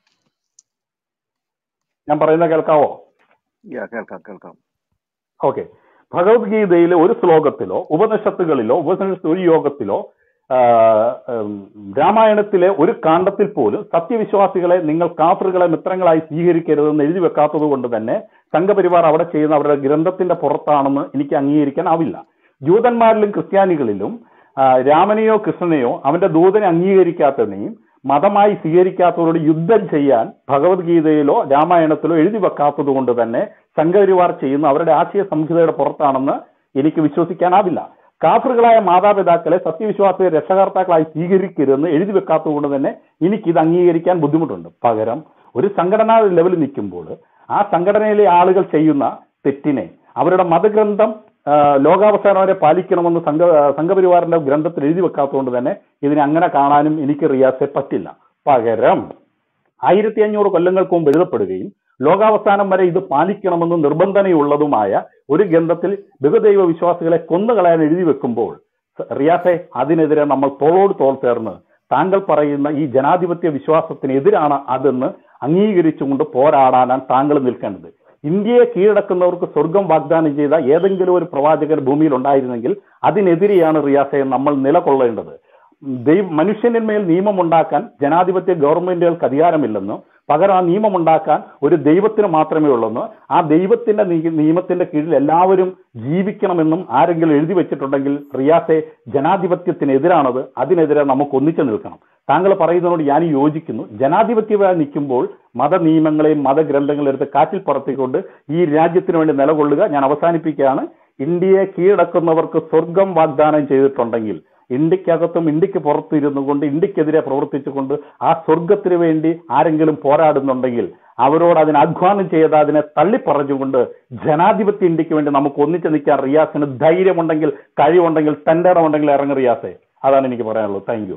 ഞാൻ പറയുന്നത് കേൾക്കാവോ യാ, കേൾക്കാം കേൾക്കാം ഓക്കെ ഭഗവത്ഗീതയിലെ ഒരു ശ്ലോകത്തിലോ ഉപനിഷത്തുകളിലോ ഉപനിഷത്ത് ഒരു യോഗത്തിലോ ആ, ഉം, രാമായണത്തിലെ ഒരു കാണ്ഡത്തിൽ പോലും സത്യവിശ്വാസികളെ നിങ്ങൾ കാഫറുകളെ മിത്രങ്ങളായി സ്വീകരിക്കരുതെന്ന് എഴുതി വെക്കാത്തത് കൊണ്ട് തന്നെ സംഘപരിവാർ അവിടെ ചെയ്യുന്ന അവരുടെ ഗ്രന്ഥത്തിന്റെ പുറത്താണെന്ന് എനിക്ക് അംഗീകരിക്കാൻ ആവില്ല ജൂതന്മാരിലും ക്രിസ്ത്യാനികളിലും ആ, രാമനെയോ കൃഷ്ണനെയോ അവന്റെ ദൂതനെ അംഗീകരിക്കാത്തതിനെയും മതമായി സ്വീകരിക്കാത്തവരോട് യുദ്ധം ചെയ്യാൻ ഭഗവത്ഗീതയിലോ രാമായണത്തിലോ എഴുതി വെക്കാത്തത് കൊണ്ട് തന്നെ സംഘപരിവാർ ചെയ്യുന്ന അവരുടെ ആശയ സംഹിതയുടെ പുറത്താണെന്ന് എനിക്ക് വിശ്വസിക്കാനാവില്ല കാഫറുകളായ മാതാപിതാക്കളെ സത്യവിശ്വാസിയെ രക്ഷകർത്താക്കളായി സ്വീകരിക്കരുതെന്ന് എഴുതി വെക്കാത്തത് കൊണ്ട് തന്നെ എനിക്കിത് അംഗീകരിക്കാൻ ബുദ്ധിമുട്ടുണ്ട് പകരം ഒരു സംഘടനാ ലെവലിൽ നിൽക്കുമ്പോൾ ആ സംഘടനയിലെ ആളുകൾ ചെയ്യുന്ന തെറ്റിനെ അവരുടെ മതഗ്രന്ഥം ആ, ലോകാവസാനം വരെ പാലിക്കണമെന്ന് സംഘ സംഘപരിവാറിന്റെ ഗ്രന്ഥത്തിൽ എഴുതി വെക്കാത്തതുകൊണ്ട് തന്നെ ഇതിനെ അങ്ങനെ കാണാനും എനിക്ക് റിയാസെ പറ്റില്ല പകരം ആയിരത്തി അഞ്ഞൂറ് കൊല്ലങ്ങൾക്ക് മുമ്പ് എഴുതപ്പെടുകയും ലോകാവസാനം വരെ ഇത് പാലിക്കണമെന്ന് നിർബന്ധനയുള്ളതുമായ ഒരു ഗ്രന്ഥത്തിൽ ബഹുദൈവ വിശ്വാസികളെ കൊന്നുകളയാൻ എഴുതി വെക്കുമ്പോൾ റിയാസെ അതിനെതിരെ നമ്മൾ തോളോട് തോൾ ചേർന്ന് താങ്കൾ പറയുന്ന ഈ ജനാധിപത്യ വിശ്വാസത്തിനെതിരാണ് അതെന്ന് അംഗീകരിച്ചുകൊണ്ട് പോരാടാനാണ് താങ്കൾ നിൽക്കേണ്ടത് ഇന്ത്യയെ കീഴടക്കുന്നവർക്ക് സ്വർഗം വാഗ്ദാനം ചെയ്ത ഏതെങ്കിലും ഒരു പ്രവാചകൻ ഭൂമിയിൽ ഉണ്ടായിരുന്നെങ്കിൽ അതിനെതിരെയാണ് റിയാസയെ നമ്മൾ നിലകൊള്ളേണ്ടത് ദൈവ മനുഷ്യന്മേൽ നിയമമുണ്ടാക്കാൻ ജനാധിപത്യ ഗവൺമെന്റുകൾക്ക് അധികാരമില്ലെന്നും പകരം ആ നിയമമുണ്ടാക്കാൻ ഒരു ദൈവത്തിന് മാത്രമേ ഉള്ളെന്ന് ആ ദൈവത്തിന്റെ നീ- നിയമത്തിന്റെ കീഴിൽ എല്ലാവരും ജീവിക്കണമെന്നും ആരെങ്കിലും എഴുതി വെച്ചിട്ടുണ്ടെങ്കിൽ റിയാസെ ജനാധിപത്യത്തിനെതിരാണത് അതിനെതിരെ നമുക്ക് ഒന്നിച്ചു നിൽക്കണം താങ്കൾ പറയുന്നതിനോട് ഞാൻ യോജിക്കുന്നു ജനാധിപത്യമായി നിൽക്കുമ്പോൾ മതനിയമങ്ങളെയും മതഗ്രന്ഥങ്ങളെയും എടുത്ത് കാറ്റിൽ പറത്തിക്കൊണ്ട് ഈ രാജ്യത്തിന് വേണ്ടി നിലകൊള്ളുക ഞാൻ അവസാനിപ്പിക്കുകയാണ് ഇന്ത്യയെ കീഴടക്കുന്നവർക്ക് സ്വർഗം വാഗ്ദാനം ചെയ്തിട്ടുണ്ടെങ്കിൽ ഇന്ത്യക്കകത്തും ഇന്ത്യക്ക് പുറത്തും ഇരുന്നു കൊണ്ട് ഇന്ത്യക്കെതിരെ പ്രവർത്തിച്ചുകൊണ്ട് ആ സ്വർഗത്തിന് വേണ്ടി ആരെങ്കിലും പോരാടുന്നുണ്ടെങ്കിൽ അവരോട് അതിന് ആഹ്വാനം ചെയ്ത് അതിനെ തള്ളിപ്പറഞ്ഞുകൊണ്ട് ജനാധിപത്യ ഇന്ത്യക്ക് വേണ്ടി നമുക്ക് ഒന്നിച്ച് നിൽക്കാൻ റിയാസിന് ധൈര്യമുണ്ടെങ്കിൽ കഴിവുണ്ടെങ്കിൽ തന്റെ ഇടമുണ്ടെങ്കിൽ ഇറങ്ങി റിയാസെ അതാണ് എനിക്ക് പറയാനുള്ളത് താങ്ക് യു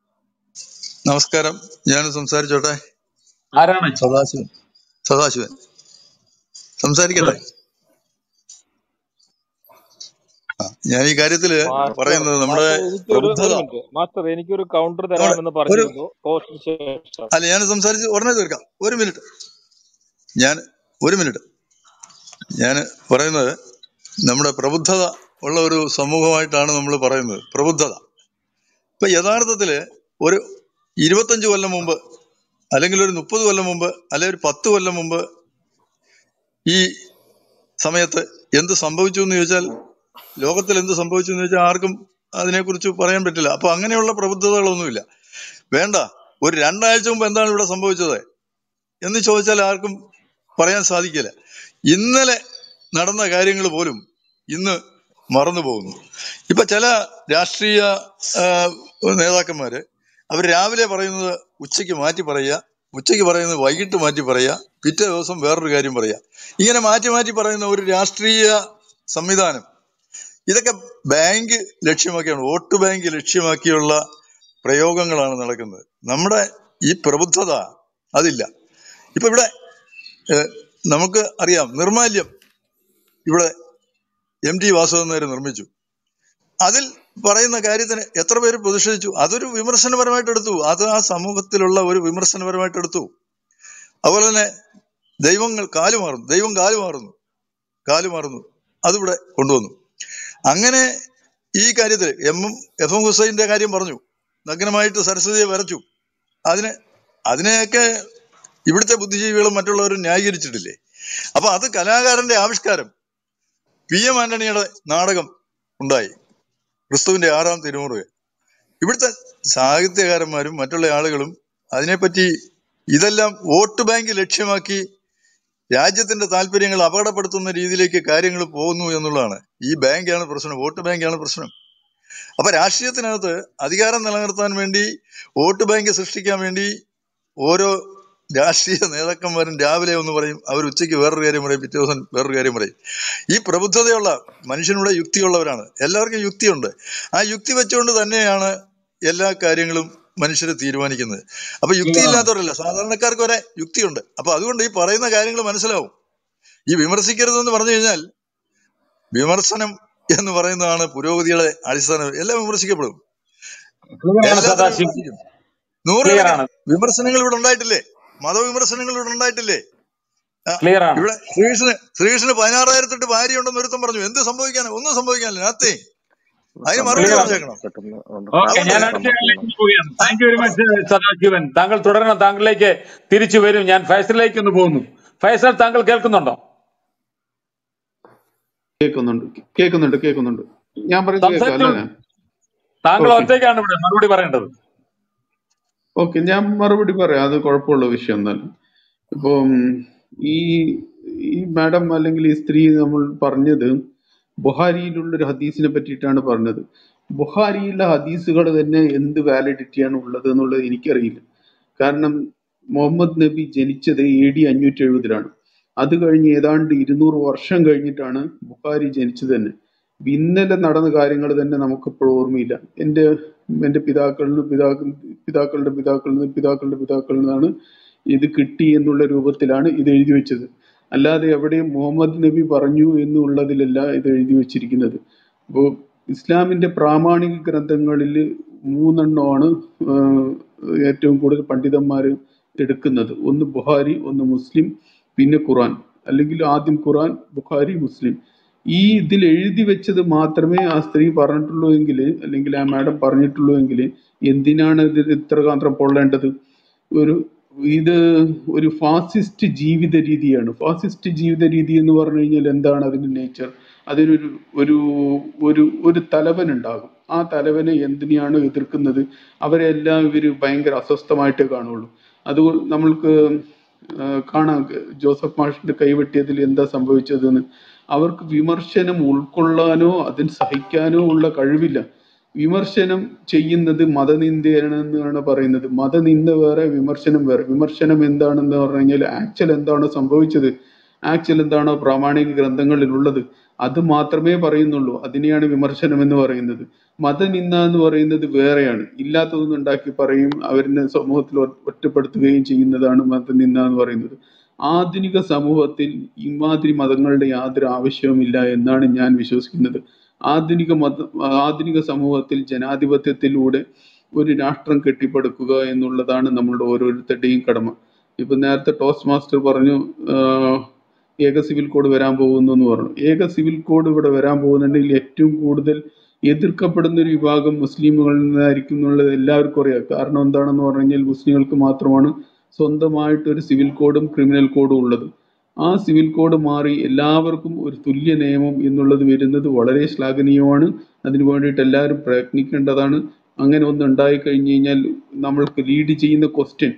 നമസ്കാരം ഞാൻ സംസാരിച്ചോട്ടെ ആരാണ് സദാശിവൻ സദാശിവൻ സംസാരിക്കട്ടെ ആ, ഞാൻ ഈ കാര്യത്തില് മാസ്റ്റർ പറയുന്നത് നമ്മുടെ മാസ്റ്റർ എനിക്കൊരു ഒരു പ്രബുദ്ധത മിനിറ്റ് മാസ്റ്റർ എനിക്കൊരു കൗണ്ടർ നമ്മുടെ തരാമെന്ന് ഒരു പറഞ്ഞിരുന്നു കോഴ്സിന് ശേഷം അല്ല ഞാൻ സംസാരിച്ച് ഉടനെ തീർക്കാം ഒരു മിനിറ്റ് ഞാൻ ഒരു മിനിറ്റ് ഞാൻ പറയുന്നത് നമ്മുടെ പ്രബുദ്ധത ഉള്ള ഒരു സമൂഹമായിട്ടാണ് നമ്മൾ പറയുന്നത് പ്രബുദ്ധത ഇപ്പൊ യഥാർത്ഥത്തില് ഒരു ഇരുപത്തഞ്ച് കൊല്ലം മുമ്പ് അല്ലെങ്കിൽ ഒരു മുപ്പത് കൊല്ലം മുമ്പ് അല്ലെങ്കിൽ ഒരു പത്ത് കൊല്ലം മുമ്പ് ഈ സമയത്ത് എന്ത് സംഭവിച്ചു എന്ന് ചോദിച്ചാൽ ലോകത്തിൽ എന്ത് സംഭവിച്ചു എന്ന് ചോദിച്ചാൽ ആർക്കും അതിനെക്കുറിച്ച് പറയാൻ പറ്റില്ല അപ്പൊ അങ്ങനെയുള്ള പ്രബുദ്ധതകളൊന്നുമില്ല വേണ്ട ഒരു രണ്ടാഴ്ച മുമ്പ് എന്താണ് ഇവിടെ സംഭവിച്ചത് എന്ന് ചോദിച്ചാൽ ആർക്കും പറയാൻ സാധിക്കില്ല ഇന്നലെ നടന്ന കാര്യങ്ങൾ പോലും ഇന്ന് മറന്നു പോകുന്നു ഇപ്പൊ ചില രാഷ്ട്രീയ ആ, നേതാക്കന്മാര് അവർ രാവിലെ പറയുന്നത് ഉച്ചയ്ക്ക് മാറ്റി പറയുക ഉച്ചയ്ക്ക് പറയുന്നത് വൈകിട്ട് മാറ്റി പറയാ പിറ്റേ ദിവസം വേറൊരു കാര്യം പറയാ ഇങ്ങനെ മാറ്റി മാറ്റി പറയുന്ന ഒരു രാഷ്ട്രീയ സംവിധാനം ഇതൊക്കെ ബാങ്ക് ലക്ഷ്യമാക്കിയാണ് വോട്ട് ബാങ്ക് ലക്ഷ്യമാക്കിയുള്ള പ്രയോഗങ്ങളാണ് നടക്കുന്നത് നമ്മുടെ ഈ പ്രബുദ്ധത അതില്ല ഇപ്പൊ ഇവിടെ ഏഹ്, നമുക്ക് അറിയാം നിർമാല്യം ഇവിടെ എം ടി വാസുദേവൻ നായർ നിർമ്മിച്ചു അതിൽ പറയുന്ന കാര്യത്തിന് എത്ര പേര് പ്രതിഷേധിച്ചു അതൊരു വിമർശനപരമായിട്ട് എടുത്തു അത് ആ സമൂഹത്തിലുള്ള ഒരു വിമർശനപരമായിട്ട് എടുത്തു അതുപോലെ തന്നെ ദൈവങ്ങൾ കാലുമാറുന്നു ദൈവം കാലുമാറുന്നു കാലുമാറുന്നു അതിവിടെ കൊണ്ടുവന്നു അങ്ങനെ ഈ കാര്യത്തിൽ എം എം എഫ് എം ഹുസൈന്റെ കാര്യം പറഞ്ഞു നഗ്നമായിട്ട് സരസ്വതിയെ വരച്ചു അതിന് അതിനെയൊക്കെ ഇവിടുത്തെ ബുദ്ധിജീവികളും മറ്റുള്ളവരും ന്യായീകരിച്ചിട്ടില്ലേ അപ്പൊ അത് കലാകാരന്റെ ആവിഷ്കാരം പി എം ആന്റണിയുടെ നാടകം ഉണ്ടായി ക്രിസ്തുവിന്റെ ആറാം തിരുമുറുകെ ഇവിടുത്തെ സാഹിത്യകാരന്മാരും മറ്റുള്ള ആളുകളും അതിനെപ്പറ്റി ഇതെല്ലാം വോട്ട് ബാങ്ക് ലക്ഷ്യമാക്കി രാജ്യത്തിന്റെ താല്പര്യങ്ങൾ അപകടപ്പെടുത്തുന്ന രീതിയിലേക്ക് കാര്യങ്ങൾ പോകുന്നു എന്നുള്ളതാണ് ഈ ബാങ്കാണ് പ്രശ്നം വോട്ട് ബാങ്കാണ് പ്രശ്നം അപ്പൊ രാഷ്ട്രീയത്തിനകത്ത് അധികാരം നിലനിർത്താൻ വേണ്ടി വോട്ട് ബാങ്ക് സൃഷ്ടിക്കാൻ വേണ്ടി ഓരോ രാഷ്ട്രീയ നേതാക്കന്മാരും രാവിലെ ഒന്ന് പറയും അവർ ഉച്ചയ്ക്ക് വേറൊരു കാര്യം പറയും പിറ്റേ ദിവസം വേറൊരു കാര്യം പറയും ഈ പ്രബുദ്ധതയുള്ള മനുഷ്യനുള്ള യുക്തിയുള്ളവരാണ് എല്ലാവർക്കും യുക്തിയുണ്ട് ആ യുക്തി വെച്ചുകൊണ്ട് തന്നെയാണ് എല്ലാ കാര്യങ്ങളും മനുഷ്യർ തീരുമാനിക്കുന്നത് അപ്പൊ യുക്തി ഇല്ലാത്തവരല്ല സാധാരണക്കാർക്ക് വരെ യുക്തിയുണ്ട് അപ്പൊ അതുകൊണ്ട് ഈ പറയുന്ന കാര്യങ്ങൾ മനസ്സിലാവും ഈ വിമർശിക്കരുതെന്ന് പറഞ്ഞു കഴിഞ്ഞാൽ വിമർശനം എന്ന് പറയുന്നതാണ് പുരോഗതിയുടെ അടിസ്ഥാനം എല്ലാം വിമർശിക്കപ്പെടും ക്ലിയർ ആണ് എല്ലാത്തിനും സദാശിവം വിമർശിക്കും ക്ലിയർ നൂറുകണക്കിന് ആണ് വിമർശനങ്ങൾ ഇവിടെ ഉണ്ടായിട്ടില്ലേ മതവിമർശനങ്ങൾ ഇവിടെ ഉണ്ടായിട്ടില്ലേ ആ, ക്ലിയർ ആണ് ഇവിടെ ശ്രീകൃഷ്ണന് ശ്രീകൃഷ്ണന് പതിനാറായിരത്തെട്ട് ഭാര്യ ഉണ്ടെന്ന് ഒരുത്തം പറഞ്ഞു എന്ത് സംഭവിക്കാനാ ഒന്നും സംഭവിക്കാനില്ല നാത്തേ അതിന് മറുപടി ക്ലിയർ ആണ് പറഞ്ഞേക്കണം പെട്ടെന്ന് ഒന്ന് ഓക്കെ അതുകൊണ്ട് ഞാൻ സമ്മതിക്കണം അടുത്ത ആളിലേക്ക് സമ്മതിക്കണം പോവുകയാണ് thank you very much Sadasivan താങ്കൾ തുടരണം താങ്കളിലേക്ക് തിരിച്ചു വരും ഞാൻ ഫൈസലിലേക്ക് ഒന്ന് പോകുന്നു ഫൈസൽ താങ്കൾ കേൾക്കുന്നുണ്ടോ കേൾക്കുന്നുണ്ട് കേൾക്കുന്നുണ്ട് കേൾക്കുന്നുണ്ട് ഞാൻ പറയുന്നത് കേൾക്കാം അല്ലേ സംസാരിച്ചോളൂ താങ്കൾ ഓക്കെ ഒറ്റയ്ക്കാണ് ഇവിടെ മറുപടി പറയേണ്ടത് ഓക്കെ ഞാൻ മറുപടി പറയാം അത് കുഴപ്പമുള്ള വിഷയം ഒന്നല്ല ഇപ്പം ഈ ഈ മാഡം അല്ലെങ്കിൽ ഈ സ്ത്രീ നമ്മൾ പറഞ്ഞത് ബുഹാരിയിലുള്ള ഒരു ഹദീസിനെ പറ്റിയിട്ടാണ് പറഞ്ഞത് ബുഹാരിയിലെ ഹദീസുകൾ തന്നെ എന്ത് വാലിഡിറ്റിയാണ് ഉള്ളത് എന്നുള്ളത് എനിക്കറിയില്ല കാരണം മുഹമ്മദ് നബി ജനിച്ചത് എ ഡി അഞ്ഞൂറ്റി എഴുപതിലാണ് അത് കഴിഞ്ഞ് ഏതാണ്ട് ഇരുന്നൂറ് വർഷം കഴിഞ്ഞിട്ടാണ് ബുഹാരി ജനിച്ചത് തന്നെ ഇപ്പൊ ഇന്നലെ നടന്ന കാര്യങ്ങൾ തന്നെ നമുക്കിപ്പോഴും ഓർമ്മയില്ല എൻ്റെ എൻ്റെ പിതാക്കളിൽ നിന്ന് പിതാക്കൾ പിതാക്കളുടെ പിതാക്കളിൽ നിന്ന് പിതാക്കളുടെ പിതാക്കളിൽ നിന്നാണ് ഇത് കിട്ടി എന്നുള്ള രൂപത്തിലാണ് ഇത് എഴുതി വെച്ചത് അല്ലാതെ എവിടെയും മുഹമ്മദ് നബി പറഞ്ഞു എന്നുള്ളതിലല്ല ഇത് എഴുതി വെച്ചിരിക്കുന്നത് അപ്പോൾ ഇസ്ലാമിന്റെ പ്രാമാണിക ഗ്രന്ഥങ്ങളിൽ മൂന്നെണ്ണമാണ് ആഹ്, ഏറ്റവും കൂടുതൽ പണ്ഡിതന്മാർ എടുക്കുന്നത് ഒന്ന് ബുഹാരി ഒന്ന് മുസ്ലിം പിന്നെ ഖുറാൻ അല്ലെങ്കിൽ ആദ്യം ഖുറാൻ ബുഖാരി മുസ്ലിം ഈ ഇതിൽ എഴുതി വെച്ചത് മാത്രമേ ആ സ്ത്രീ പറഞ്ഞിട്ടുള്ളൂ എങ്കിൽ അല്ലെങ്കിൽ ആ മാഡം പറഞ്ഞിട്ടുള്ളൂ എങ്കിൽ എന്തിനാണ് ഇത് ഇത്ര കാന്ത്രം പൊള്ളേണ്ടത് ഒരു ഇത് ഒരു ഫാസിസ്റ്റ് ജീവിത രീതിയാണ് ഫാസിസ്റ്റ് ജീവിത രീതി എന്ന് പറഞ്ഞു കഴിഞ്ഞാൽ എന്താണ് അതിന്റെ നേച്ചർ അതിനൊരു ഒരു ഒരു ഒരു തലവൻ ഉണ്ടാകും ആ തലവനെ എന്തിനെയാണ് എതിർക്കുന്നത് അവരെ എല്ലാം ഇവർ ഭയങ്കര അസ്വസ്ഥമായിട്ടേ കാണുള്ളൂ അത് നമ്മൾക്ക് ആ, കാണാം ജോസഫ് മാഷിന്റെ കൈവെട്ടിയതിൽ എന്താ സംഭവിച്ചതെന്ന് അവർക്ക് വിമർശനം ഉൾക്കൊള്ളാനോ അതിന് സഹിക്കാനോ ഉള്ള കഴിവില്ല വിമർശനം ചെയ്യുന്നത് മതനിന്ദയാണെന്നാണ് പറയുന്നത് മതനിന്ദ വേറെ വിമർശനം വേറെ വിമർശനം എന്താണെന്ന് പറഞ്ഞു കഴിഞ്ഞാൽ ആക്ച്വൽ എന്താണോ സംഭവിച്ചത് ആക്ച്വൽ എന്താണോ പ്രാമാണിക ഗ്രന്ഥങ്ങളിൽ ഉള്ളത് അത് മാത്രമേ പറയുന്നുള്ളൂ അതിനെയാണ് വിമർശനം എന്ന് പറയുന്നത് മതനിന്ദ എന്ന് പറയുന്നത് വേറെയാണ് ഇല്ലാത്തതൊന്നും ഉണ്ടാക്കി പറയും അവരിനെ സമൂഹത്തിൽ ഒ- ഒറ്റപ്പെടുത്തുകയും ചെയ്യുന്നതാണ് മതനിന്ദ എന്ന് പറയുന്നത് ആധുനിക സമൂഹത്തിൽ ഇമാതിരി മതങ്ങളുടെ യാതൊരു ആവശ്യവുമില്ല എന്നാണ് ഞാൻ വിശ്വസിക്കുന്നത് ആധുനിക മത ആധുനിക സമൂഹത്തിൽ ജനാധിപത്യത്തിലൂടെ ഒരു രാഷ്ട്രം കെട്ടിപ്പടുക്കുക എന്നുള്ളതാണ് നമ്മളുടെ ഓരോരുത്തരുടെയും കടമ ഇപ്പൊ നേരത്തെ ടോസ്റ്റ് മാസ്റ്റർ പറഞ്ഞു ആഹ്, ഏക സിവിൽ കോഡ് വരാൻ പോകുന്നു എന്ന് പറഞ്ഞു ഏക സിവിൽ കോഡ് ഇവിടെ വരാൻ പോകുന്നുണ്ടെങ്കിൽ ഏറ്റവും കൂടുതൽ എതിർക്കപ്പെടുന്ന ഒരു വിഭാഗം മുസ്ലിമുകളിൽ നിന്നായിരിക്കും എന്നുള്ളത് എല്ലാവർക്കും അറിയാം കാരണം എന്താണെന്ന് പറഞ്ഞു കഴിഞ്ഞാൽ മുസ്ലിങ്ങൾക്ക് മാത്രമാണ് സ്വന്തമായിട്ട് ഒരു സിവിൽ കോഡും ക്രിമിനൽ കോഡും ഉള്ളത് ആ സിവിൽ കോഡ് മാറി എല്ലാവർക്കും ഒരു തുല്യ നിയമം എന്നുള്ളത് വരുന്നത് വളരെ ശ്ലാഘനീയമാണ് അതിനു വേണ്ടിയിട്ട് എല്ലാവരും പ്രയത്നിക്കേണ്ടതാണ് അങ്ങനെ ഒന്ന് ഉണ്ടായി കഴിഞ്ഞു കഴിഞ്ഞാൽ നമ്മൾക്ക് ലീഡ് ചെയ്യുന്ന ക്വസ്റ്റ്യൻ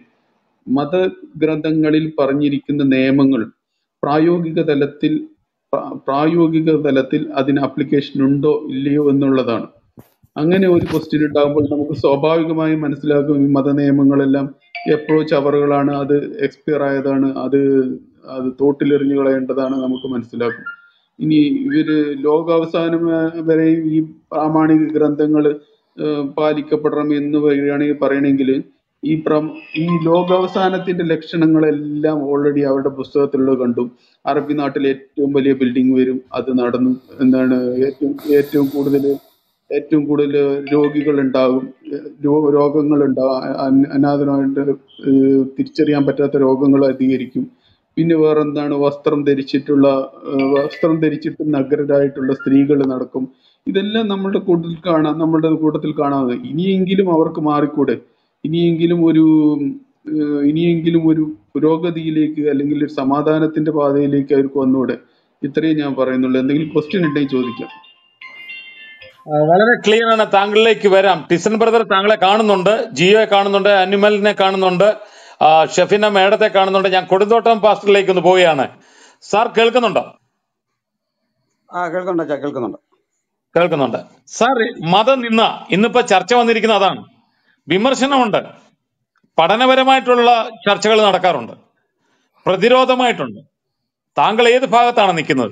മതഗ്രന്ഥങ്ങളിൽ പറഞ്ഞിരിക്കുന്ന നിയമങ്ങൾ പ്രായോഗിക തലത്തിൽ പ്ര- പ്രായോഗിക തലത്തിൽ അതിന് ആപ്ലിക്കേഷൻ ഉണ്ടോ ഇല്ലയോ എന്നുള്ളതാണ് അങ്ങനെ ഒരു ക്വസ്റ്റ്യൻ ഉണ്ടാകുമ്പോൾ നമുക്ക് സ്വാഭാവികമായും മനസ്സിലാക്കും ഈ മത നിയമങ്ങളെല്ലാം എപ്പോഴോ ചവറുകളാണ് അത് എക്സ്പയർ ആയതാണ് അത് അത് തോട്ടിലെറിഞ്ഞു കളയേണ്ടതാണ് നമുക്ക് മനസ്സിലാക്കും ഇനി ഇവര് ലോകാവസാനം വ- വരെയും ഈ പ്രാമാണിക ഗ്രന്ഥങ്ങൾ പാലിക്കപ്പെടണം എന്ന് പറയുകയാണെങ്കിൽ പറയണമെങ്കിൽ ഈ പ്ര ഈ ലോകാവസാനത്തിന്റെ ലക്ഷണങ്ങളെല്ലാം ഓൾറെഡി അവരുടെ പുസ്തകത്തിലുള്ളത് കണ്ടു അറബി നാട്ടിൽ ഏറ്റവും വലിയ ബിൽഡിംഗ് വരും അത് നടന്നു എന്താണ് ഏറ്റവും ഏറ്റവും കൂടുതൽ ഏറ്റവും കൂടുതൽ രോഗികൾ ഉണ്ടാകും രോഗങ്ങൾ ഉണ്ടാകും അനാഥനായിട്ട് ഏഹ് തിരിച്ചറിയാൻ പറ്റാത്ത രോഗങ്ങൾ അധികരിക്കും പിന്നെ വേറെ എന്താണ് വസ്ത്രം ധരിച്ചിട്ടുള്ള ഏഹ് വസ്ത്രം ധരിച്ചിട്ട് നഗരരായിട്ടുള്ള സ്ത്രീകൾ നടക്കും ഇതെല്ലാം നമ്മളുടെ കൂട്ടത്തിൽ കാണാം നമ്മളുടെ കൂട്ടത്തിൽ കാണാവുന്നത് ഇനിയെങ്കിലും അവർക്ക് മാറിക്കൂടെ ഇനിയെങ്കിലും ഒരു ഏഹ് ഇനിയെങ്കിലും ഒരു പുരോഗതിയിലേക്ക് അല്ലെങ്കിൽ ഒരു സമാധാനത്തിന്റെ പാതയിലേക്ക് അവർക്ക് വന്നൂടെ ഇത്രയും ഞാൻ പറയുന്നുള്ളൂ എന്തെങ്കിലും ക്വസ്റ്റ്യൻ ഉണ്ടെങ്കിൽ ചോദിക്കാം ആ, വളരെ ക്ലിയർ ആണ് താങ്കളിലേക്ക് വരാം ടിസൺ ബ്രദർ താങ്കളെ കാണുന്നുണ്ട് ജിയോയെ കാണുന്നുണ്ട് അനിമലിനെ കാണുന്നുണ്ട് ആ, ഷെഫിന മേഡത്തെ കാണുന്നുണ്ട് ഞാൻ കൊടുന്തോട്ടം പാസ്റ്ററിലേക്ക് ഒന്ന് പോവുകയാണ് സാർ കേൾക്കുന്നുണ്ടോ ആ കേൾക്കുന്നുണ്ട് അച്ഛാ കേൾക്കുന്നുണ്ട് കേൾക്കുന്നുണ്ട് സാർ മതനിന്ന ഇന്നിപ്പോ ചർച്ച വന്നിരിക്കുന്ന അതാണ് വിമർശനമുണ്ട് പഠനപരമായിട്ടുള്ള ചർച്ചകൾ നടക്കാറുണ്ട് പ്രതിരോധമായിട്ടുണ്ട് താങ്കൾ ഏത് ഭാഗത്താണ് നിൽക്കുന്നത്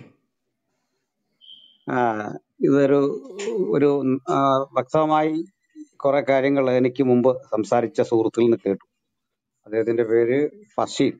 ആ, ഇതൊരു ഒരു ആ, വ്യക്തമായി കുറെ കാര്യങ്ങൾ എനിക്ക് മുമ്പ് സംസാരിച്ച സുഹൃത്തിൽ നിന്ന് കേട്ടു അദ്ദേഹത്തിന്റെ പേര് ഫസീൽ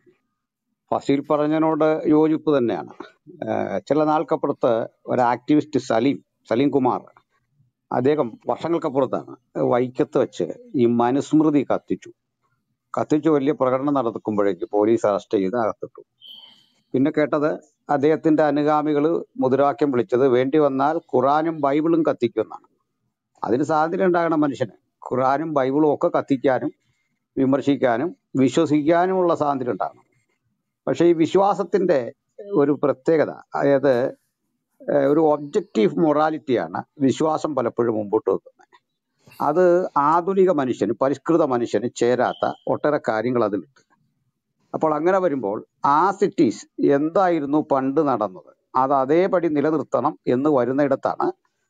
ഫസീൽ പറഞ്ഞതിനോട് യോജിപ്പ് തന്നെയാണ് ആ, ചില നാൾക്കപ്പുറത്ത് ഒരു ആക്ടിവിസ്റ്റ് സലീം സലീം കുമാർ അദ്ദേഹം വർഷങ്ങൾക്കപ്പുറത്താണ് വൈക്കത്ത് വെച്ച് ഈ മനുസ്മൃതി കത്തിച്ചു കത്തിച്ചു വലിയ പ്രകടനം നടക്കുമ്പോഴേക്ക് പോലീസ് അറസ്റ്റ് ചെയ്ത് അകത്തിട്ടു പിന്നെ കേട്ടത് അദ്ദേഹത്തിന്റെ അനുഗാമികൾ മുദ്രാവാക്യം വിളിച്ചത് വേണ്ടി വന്നാൽ ഖുറാനും ബൈബിളും കത്തിക്കുമെന്നാണ് അതിന് സാധ്യത ഉണ്ടാകണം മനുഷ്യന് ഖുറാനും ബൈബിളും ഒക്കെ കത്തിക്കാനും വിമർശിക്കാനും വിശ്വസിക്കാനുമുള്ള സ്വാതന്ത്ര്യം ഉണ്ടാകണം പക്ഷേ ഈ വിശ്വാസത്തിന്റെ ഒരു പ്രത്യേകത അതായത് ഏഹ് ഒരു ഒബ്ജക്റ്റീവ് മൊറാലിറ്റിയാണ് വിശ്വാസം പലപ്പോഴും മുമ്പോട്ട് വെക്കുന്നത് അത് ആധുനിക മനുഷ്യന് പരിഷ്കൃത മനുഷ്യന് ചേരാത്ത ഒട്ടേറെ കാര്യങ്ങൾ അതിലുണ്ട് അപ്പോൾ അങ്ങനെ വരുമ്പോൾ ആ സിറ്റീസ് എന്തായിരുന്നു പണ്ട് നടന്നത് അത് അതേപടി നിലനിർത്തണം എന്ന് വരുന്നിടത്താണ്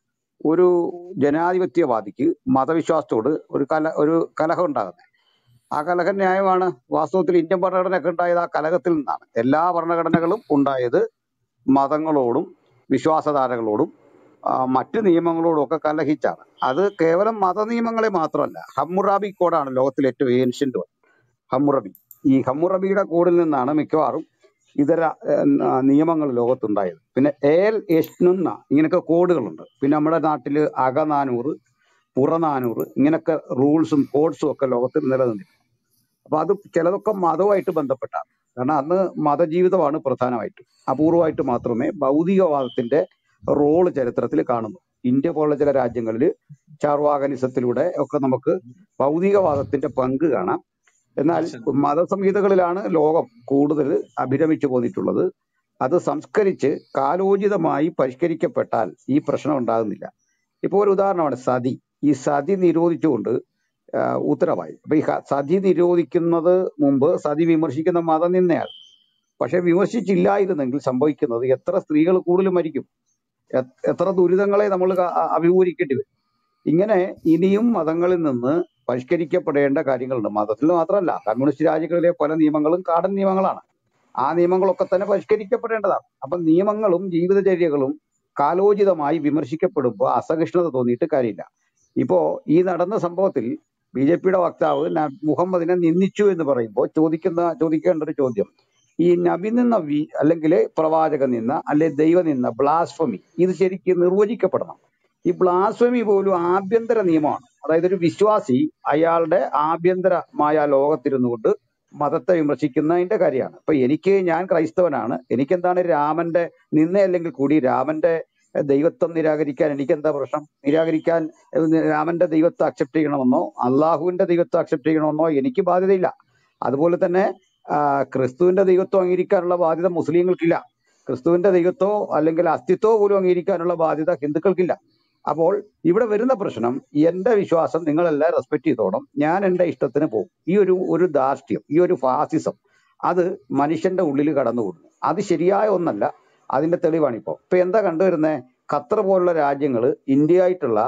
ഒരു ജനാധിപത്യവാദിക്ക് മതവിശ്വാസത്തോട് ഒരു കല ഒരു കലഹം ഉണ്ടാകുന്നത് ആ കലഹം ന്യായമാണ് വാസ്തവത്തിൽ ഇന്ത്യൻ ഭരണഘടനയൊക്കെ ഉണ്ടായത് ആ കലഹത്തിൽ നിന്നാണ് എല്ലാ ഭരണഘടനകളും ഉണ്ടായത് മതങ്ങളോടും വിശ്വാസധാരകളോടും ആ, മറ്റ് നിയമങ്ങളോടും ഒക്കെ കലഹിച്ചാണ് അത് കേവലം മത നിയമങ്ങളെ മാത്രമല്ല ഹമ്മുറാബി കോഡാണ് ലോകത്തിലെ ഏറ്റവും ഏൻഷ്യന്റ് ഹമ്മുറബി ഈ ഹമ്മുറബിയുടെ കോഡിൽ നിന്നാണ് മിക്കവാറും ഇതര ഏഹ്, ന- നിയമങ്ങൾ ലോകത്തുണ്ടായത് പിന്നെ ഏൽ എഷ്നുന്ന ഇങ്ങനെയൊക്കെ കോഡുകളുണ്ട് പിന്നെ നമ്മുടെ നാട്ടിൽ അകനാനൂറ് പുറനാനൂറ് ഇങ്ങനെയൊക്കെ റൂൾസും കോഡ്സും ഒക്കെ ലോകത്തിൽ നിലനിന്നിട്ടുണ്ട് അപ്പൊ അത് ചിലതൊക്കെ മതവുമായിട്ട് ബന്ധപ്പെട്ടാണ് കാരണം അന്ന് മതജീവിതമാണ് പ്രധാനമായിട്ടും അപൂർവമായിട്ട് മാത്രമേ ഭൗതികവാദത്തിന്റെ റോള് ചരിത്രത്തിൽ കാണുന്നു ഇന്ത്യ പോലുള്ള ചില രാജ്യങ്ങളിൽ ചാർവാകനിസത്തിലൂടെ ഒക്കെ നമുക്ക് ഭൗതികവാദത്തിന്റെ പങ്ക് കാണാം എന്നാൽ മതസംഹിതകളിലാണ് ലോകം കൂടുതൽ അഭിരമിച്ചു പോന്നിട്ടുള്ളത് അത് സംസ്കരിച്ച് കാലോചിതമായി പരിഷ്കരിക്കപ്പെട്ടാൽ ഈ പ്രശ്നം ഉണ്ടാകുന്നില്ല ഇപ്പോൾ ഒരു ഉദാഹരണമാണ് സതി ഈ സതി നിരോധിച്ചുകൊണ്ട് ആ, ഉത്തരവായി അപ്പൊ ഈ ഹ- സതി നിരോധിക്കുന്നത് മുമ്പ് സതി വിമർശിക്കുന്ന മതം നിന്നയാൾ പക്ഷെ വിമർശിച്ചില്ലായിരുന്നെങ്കിൽ സംഭവിക്കുന്നത് എത്ര സ്ത്രീകൾ കൂടുതൽ മരിക്കും എ- എത്ര ദുരിതങ്ങളെ നമ്മൾ അഭിമുഖീകരിക്കേണ്ടി വരും ഇങ്ങനെ ഇനിയും മതങ്ങളിൽ നിന്ന് പരിഷ്കരിക്കപ്പെടേണ്ട കാര്യങ്ങളുണ്ട് മതത്തിൽ മാത്രമല്ല കമ്മ്യൂണിസ്റ്റ് രാജ്യങ്ങളിലെ പല നിയമങ്ങളും കാടൻ നിയമങ്ങളാണ് ആ നിയമങ്ങളൊക്കെ തന്നെ പരിഷ്കരിക്കപ്പെടേണ്ടതാണ് അപ്പൊ നിയമങ്ങളും ജീവിതചര്യകളും കാലോചിതമായി വിമർശിക്കപ്പെടുമ്പോൾ അസഹിഷ്ണുത തോന്നിയിട്ട് കാര്യമില്ല ഇപ്പോ ഈ നടന്ന സംഭവത്തിൽ ബി ജെ പിയുടെ വക്താവ് ന- മുഹമ്മദിനെ നിന്ദിച്ചു എന്ന് പറയുമ്പോൾ ചോദിക്കുന്ന ചോദിക്കേണ്ട ഒരു ചോദ്യം ഈ നബി നിന്ന വി അല്ലെങ്കിൽ പ്രവാചകൻ നിന്ന അല്ലെ ദൈവ നിന്ന ബ്ലാസ്ഫമി ഇത് ശരിക്കും നിർവചിക്കപ്പെടണം ഈ ബ്ലാസ്ഫമി പോലും ആഭ്യന്തര നിയമമാണ് അതായത് ഒരു വിശ്വാസി അയാളുടെ ആഭ്യന്തരമായ ലോകത്തിരുന്നു കൊണ്ട് മതത്തെ വിമർശിക്കുന്നതിന്റെ കാര്യമാണ് ഇപ്പൊ എനിക്ക് ഞാൻ ക്രൈസ്തവനാണ് എനിക്കെന്താണ് രാമന്റെ നിന്നയല്ലെങ്കിൽ കൂടി രാമന്റെ എഹ്, ദൈവത്വം നിരാകരിക്കാൻ എനിക്കെന്താ പ്രശ്നം നിരാകരിക്കാൻ എഹ്, രാമന്റെ ദൈവത്തെ അക്സെപ്റ്റ് ചെയ്യണമെന്നോ അള്ളാഹുവിന്റെ ദൈവത്തെ അക്സെപ്റ്റ് ചെയ്യണമെന്നോ എനിക്ക് ബാധ്യതയില്ല അതുപോലെ തന്നെ ആ, ക്രിസ്തുവിന്റെ ദൈവത്വം അംഗീകരിക്കാനുള്ള ബാധ്യത മുസ്ലിങ്ങൾക്കില്ല ക്രിസ്തുവിന്റെ ദൈവത്തോ അല്ലെങ്കിൽ അസ്തിത്വമോ പോലും അംഗീകരിക്കാനുള്ള ബാധ്യത ഹിന്ദുക്കൾക്കില്ല അപ്പോൾ ഇവിടെ വരുന്ന പ്രശ്നം എന്റെ വിശ്വാസം നിങ്ങളെല്ലാം റെസ്പെക്ട് ചെയ്തോണം ഞാൻ എന്റെ ഇഷ്ടത്തിന് പോകും ഈ ഒരു ഒരു ധാർഷ്ട്യം ഈ ഒരു ഫാസിസം അത് മനുഷ്യന്റെ ഉള്ളിൽ കടന്നുകൂടുന്നു അത് ശരിയായ ഒന്നല്ല അതിന്റെ തെളിവാണ് ഇപ്പോ ഇപ്പൊ എന്താ കണ്ടുവരുന്നത് ഖത്തർ പോലുള്ള രാജ്യങ്ങൾ ഇന്ത്യയായിട്ടുള്ള